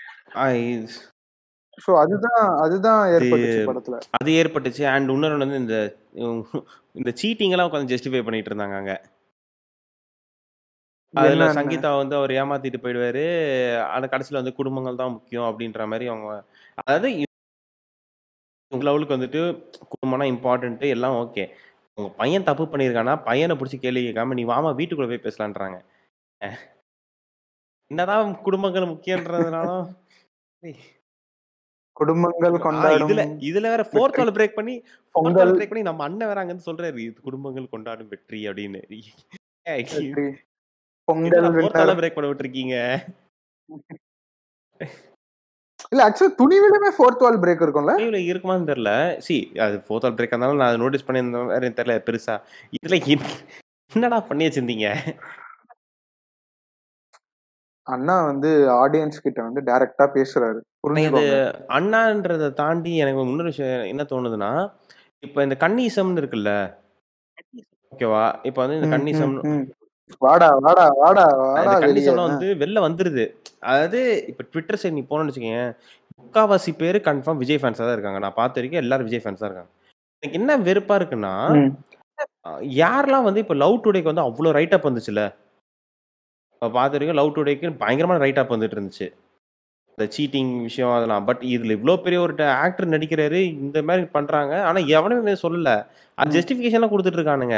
சோ அதுதான் அதுதான் ஏற்பட்டுச்சு படத்துல அது ஏற்பட்டுச்சு அண்ட் இன்னொரு வந்து இந்த இந்த சீட்டிங் எல்லாம் உட்காந்து ஜஸ்டிஃபை பண்ணிட்டு இருந்தாங்க அங்க அதுல என்னன்னு சங்கீதா வந்து அவர் ஏமாத்திட்டு போயிடுவாரு ஆனா கடைசியில வந்து குடும்பங்கள் தான் முக்கியம் அப்படின்ற மாதிரி அவங்க அதாவது உங்க லெவலுக்கு வந்துட்டு குடும்பம்னா இம்பார்ட்டன்ட் எல்லாம் ஓகே உங்க பையன் தப்பு பண்ணியிருக்கானா பையனை பிடிச்சி கேள்வி கேட்காம நீ வாமா வீட்டுக்குள்ள போய் பேசலான்றாங்க அஹ். என்னதான் குடும்பங்கள் முக்கியன்றதுனாலும் குடும்பங்கள் ஆ, கொண்டாடும் இதுல இதுல வேற ஃபோர்த் வெற்றி வால் பிரேக் பண்ணி ஃபோர்த் பொங்கல் வால் பிரேக் பண்ணி நம்ம அண்ணன் வேற அங்கன்னு சொல்றாரு இது குடும்பங்கள் கொண்டாடும் வெற்றி அப்படின்னு ஏய், வெற்றி பொங்கல் என்னடா ஃபோர்த் வின்னர் வால பிரேக் பண்ண விட்டுருக்கீங்க இல்ல ஆக்சுவலா துணிவிலுமே ஃபோர்த் வால் பிரேக் இருக்கும்ல லீவ்ல இருக்குமான்னு தெரியல சி அது ஃபோர்த் வால் பிரேக் இருந்தாலும் நான் நோட்டீஸ் பண்ணியிருந்தேன் வேற எனக்கு தெரியல பெருசா இதுல என்ன- என்னடா பண்ணி வச்சிருந்தீங்க அண்ணா வந்து ஆடியன்ஸ் கிட்ட வந்து டைரக்டா பேசுறாரு இது புரிஞ்சுக்கோங்க அண்ணான்றதை தாண்டி எனக்கு இன்னொரு விஷயம் என்ன தோணுதுன்னா இப்ப இந்த கன்னிசம்னு இருக்குல்ல ஓகேவா இப்ப வந்து இந்த ம், ம், கன்னிசம் ம். வாடா வாடா வாடா வாடா இந்த வெளியே கண்டிஷன்லாம் வந்து வெளில வந்துருது அதாவது இப்போ ட்விட்டர் சைட் நீ போனோம்னு வச்சுக்கோங்க முக்காவாசி பேர் கன்ஃபார்ம் விஜய் ஃபேன்ஸாக தான் இருக்காங்க நான் பார்த்த வரைக்கும் எல்லாரும் விஜய் ஃபேன்ஸ் தான் இருக்காங்க எனக்கு என்ன வெறுப்பா இருக்குன்னா ம். அஹ் யாரெல்லாம் வந்து இப்போ லவ் டுடேக்கு வந்து அவ்வளோ ரைட் அப் வந்துச்சுல இப்போ பார்த்த வரைக்கும் லவ் டுடேக்கு பயங்கரமான ரைட் அப் வந்துட்டு இருந்துச்சு இந்த சீட்டிங் விஷயம் அதெல்லாம் பட் இதுல இவ்வளோ பெரிய ஒரு ஆக்டர் நடிக்கிறாரு இந்த மாதிரி பண்றாங்க ஆனா எவனுமே சொல்லல அது ம். ஜஸ்டிஃபிகேஷன்லாம் கொடுத்துட்டு இருக்கானுங்க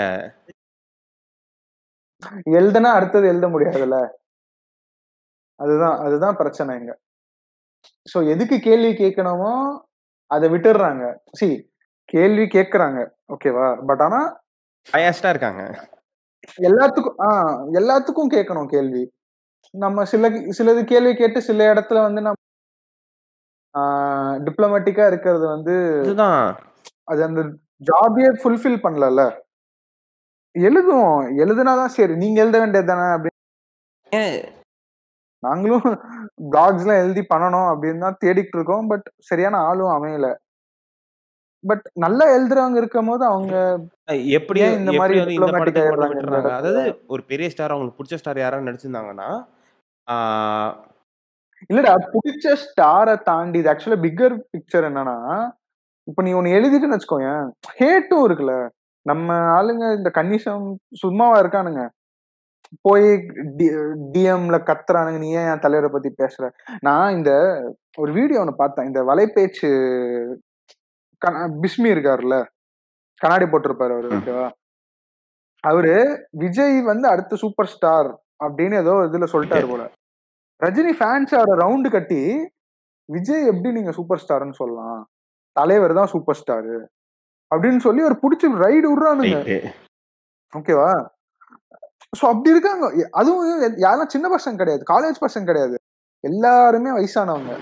எழுதுனா அடுத்தது எழுத முடியாதுல்ல அதுதான் அதுதான் பிரச்சனை இங்க சோ எதுக்கு கேள்வி கேட்கணுமோ அதை விட்டுடுறாங்க சி கேள்வி கேட்கறாங்க ஓகேவா பட் ஆனா பயஸ்டா இருக்காங்க எல்லாத்துக்கும் ஆஹ் எல்லாத்துக்கும் கேட்கணும் கேள்வி நம்ம சில சிலது கேள்வி கேட்டு சில இடத்துல வந்து நம்ம டிப்ளமேட்டிக்கா இருக்கிறது வந்து இதுதான் அது அந்த ஜாபியே ஃபுல்ஃபில் பண்ணல எழுதுவோம் எழுதுனாதான் சரி நீங்க எழுத வேண்டியது தானே அப்படின்னு ஏன் நாங்களும் பிளாக்ஸ் எல்லாம் எழுதி பண்ணணும் அப்படின்னு தான் தேடிட்டு இருக்கோம் பட் சரியான ஆளும் அமையல பட் நல்லா எழுதுறவங்க இருக்கும் போது அவங்க எப்படி ஏன் இந்த மாதிரி எப்படி வந்து இந்த diplomatic படத்துக்கு மட்டும் ஆயிடுறாங்க இந்த விட்டுறாங்க இடத்துல? அதாவது ஒரு பெரிய ஸ்டார் அவங்களுக்கு பிடிச்ச ஸ்டார் யாராவது நடிச்சிருந்தாங்கன்னா ஆஹ் இல்லடா பிடிச்ச ஸ்டாரை தாண்டி இது ஆக்சுவலா பிக்கர் பிக்சர் என்னன்னா இப்ப நீ ஒன்னு எழுதிட்டுன்னு வச்சுக்கோயேன் ஹேட்டும் இருக்குல்ல நம்ம ஆளுங்க இந்த கன்னிசம் சும்மாவா இருக்கானுங்க போய் டிஎம்ல கத்துறானுங்க நீ ஏன் என் தலைவரை பத்தி பேசுற நான் இந்த ஒரு வீடியோ ஒன்னு பார்த்தேன் இந்த வலைபேச்சு கன- பிஸ்மி இருக்காருல்ல கண்ணாடி போட்டிருப்பாரு அவரு ஓகேவா அவரு விஜய் வந்து அடுத்த சூப்பர் ஸ்டார் அப்படின்னு ஏதோ இதுல சொல்லிட்டாரு போல ரஜினி ஃபேன்ஸ் அவரை ரவுண்டு கட்டி விஜய் எப்படி நீங்க சூப்பர் ஸ்டார்னு சொல்லலாம் தலைவர் தான் சூப்பர் ஸ்டார் அப்படின்னு சொல்லி ஒரு புடிச்சு ரைடு விடுறானுங்க ரைட்டு ஓகேவா சோ அப்படி இருக்காங்க எ- அதுவும் யாரும் சின்ன பசங்க கிடையாது காலேஜ் பசங்க கிடையாது எல்லாருமே வயசானவங்க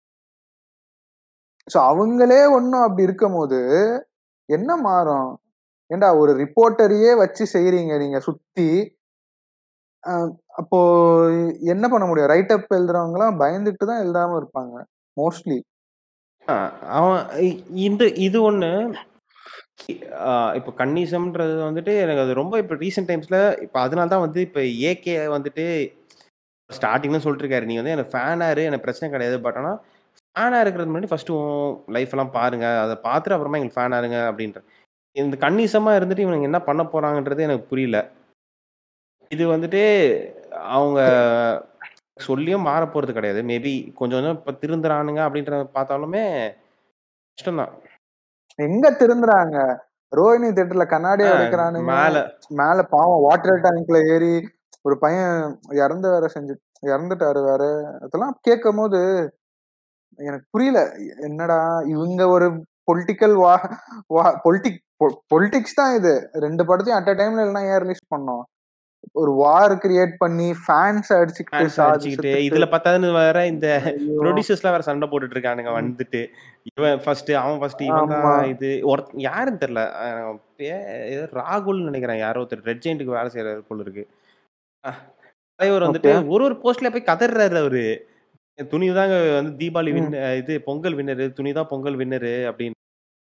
சோ அவங்களே ஒன்னும் அப்படி இருக்கும் போது என்ன மாறும் ஏண்டா ஒரு ரிப்போர்ட்டரையே வச்சு செய்றீங்க நீங்க சுத்தி அஹ் அப்போ என்ன பண்ண முடியும் ரைட் அப் எழுதுறவங்க எல்லாம் பயந்துட்டு தான் எழுதாம இருப்பாங்க மோஸ்ட்லி அவன் இ- இந்த இது ஒண்ணு ஆஹ் இப்போ கன்னிசம்ன்றது வந்துட்டு எனக்கு அது ரொம்ப இப்போ ரீசெண்ட் டைம்ஸ்ல இப்போ அதனால தான் வந்து இப்போ ஏகே வந்துட்டு ஸ்டார்டிங்னு சொல்லிட்டு இருக்காரு நீ வந்து எனக்கு ஃபேனாரு எனக்கு பிரச்சனை கிடையாது பட் ஆனால் ஃபேனாக இருக்கிறது முன்னாடி ஃபர்ஸ்ட் லைஃப் எல்லாம் பாருங்க அதை பார்த்துட்டு அப்புறமா எங்களுக்கு ஃபேனாக இருங்க அப்படின்ற இந்த கன்னிசமா இருந்துட்டு இவனுங்க என்ன பண்ண போறாங்கன்றது எனக்கு புரியல இது வந்துட்டு அவங்க சொல்லியும் மாற போறது கிடையாது மேபி கொஞ்சம் கொஞ்சம் இப்போ திருந்துறானுங்க அப்படின்ற பார்த்தாலுமே கஷ்டம்தான் எங்க திருந்துறாங்க ரோஹிணி தேட்டர்ல கண்ணாடியை ஆ, உடைக்கிறானுங்க மேல மேல பாவம் வாட்டர் டேங்க்ல ஏறி ஒரு பையன் இறந்து வேற செஞ்சு இறந்துட்டாரு வேற அதெல்லாம் கேட்கும் போது எனக்கு புரியல என்னடா இவங்க ஒரு பொலிட்டிக்கல் வா வா பொலிட்டிக் பொலிட்டிக்ஸ் தான் இது ரெண்டு படத்தையும் அட் அ டைம்ல இல்லைன்னா ஏன் ரிலீஸ் பண்ணோம் ஒரு வார் கிரியேட் பண்ணி ஃபேன்ஸ் அடிச்சுக்கிட்டு fans சாதி அடிச்சுக்கிட்டு செத்துட்டு, இதுல பார்த்தாதுன்னு வேற இந்த ஐயோ. ப்ரொடியூசர்ஸ்லாம் வேற சண்டை போட்டுட்டு இருக்கானுங்க வந்துட்டு இவன் ஃபர்ஸ்ட் அவன் ஃபர்ஸ்ட் இவன் ஆமா. தான் இது ஒரு யாருன்னு தெரியல அஹ் பே- ஏதோ ராகுல்னு நினைக்கிறேன் யாரோ ஒருத்தர் ரெட் ஜெயிண்ட்டுக்கு வேலை செய்யறது போல இருக்கு அஹ் தலைவர் வந்துட்டு Okay. ஒரு ஒரு போஸ்ட்ல போய் கதறாரு அவரு துணி தாங்க வந்து தீபாவளி ம். வின் இது பொங்கல் வின்னரு துணி தான் பொங்கல் வின்னரு அப்படின்னு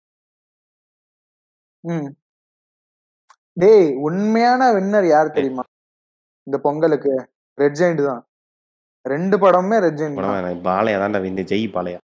ம் டேய் உண்மையான வின்னர் யார் தெரியுமா இந்த பொங்கலுக்கு ரெட் ஜெயிண்ட் தான் ரெண்டு படமுமே ரெட் ஜெயிண்ட் தான் படம் பாலையா தான்டா வின்னு ஜெய் பாலையா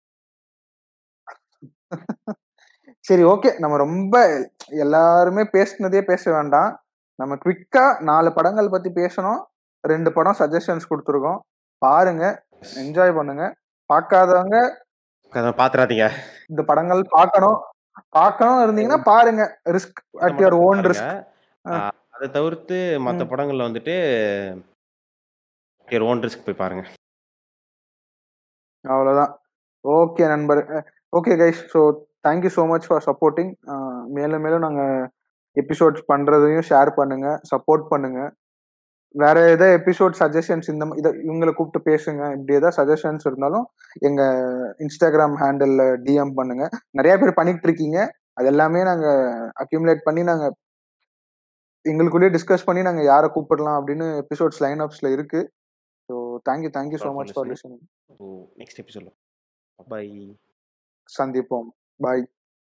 சரி ஓகே நம்ம ரொம்ப எல்லாருமே பேசுனதே பேச வேண்டாம் நம்ம குவிக்கா நாலு படங்கள் பத்தி பேசணும் ரெண்டு படம் சஜஷன்ஸ் கொடுத்துருக்கோம் பாருங்க என்ஜாய் பண்ணுங்க பார்க்காதவங்க அதான் பாத்துறாதீங்க இந்த படங்கள் பார்க்கணும் பார்க்கணும் இருந்தீங்கன்னா பாருங்க risk at your own risk ஆ, அதை தவிர்த்து மத்த படங்கள்ல வந்துட்டு ஓன் ரிஸ்க் போய் பாருங்க அவ்வளவுதான் ஓகே நண்பர் okay guys so thank you so much for supporting மேலும் மேலும் நாங்கள் எபிசோட்ஸ் பண்ணுறதையும் ஷேர் பண்ணுங்க சப்போர்ட் பண்ணுங்க வேற ஏதாவது எபிசோட் சஜஷன்ஸ் இந்த ம- இதை இவங்களை கூப்பிட்டு பேசுங்க இப்படி ஏதாவது சஜஷன்ஸ் இருந்தாலும் எங்க இன்ஸ்டாகிராம் ஹேண்டில் டிஎம் பண்ணுங்க நிறைய பேர் பண்ணிட்டு இருக்கீங்க அது எல்லாமே நாங்க அக்யூமுலேட் பண்ணி நாங்க எங்களுக்குள்ளேயே டிஸ்கஸ் பண்ணி நாங்க யாரை கூப்பிடலாம் அப்படின்னு எபிசோட்ஸ் லைன் அப்ஸ்ல இருக்கு so thank you thank you so much for listening next episode bye சந்திப்போம் பாய்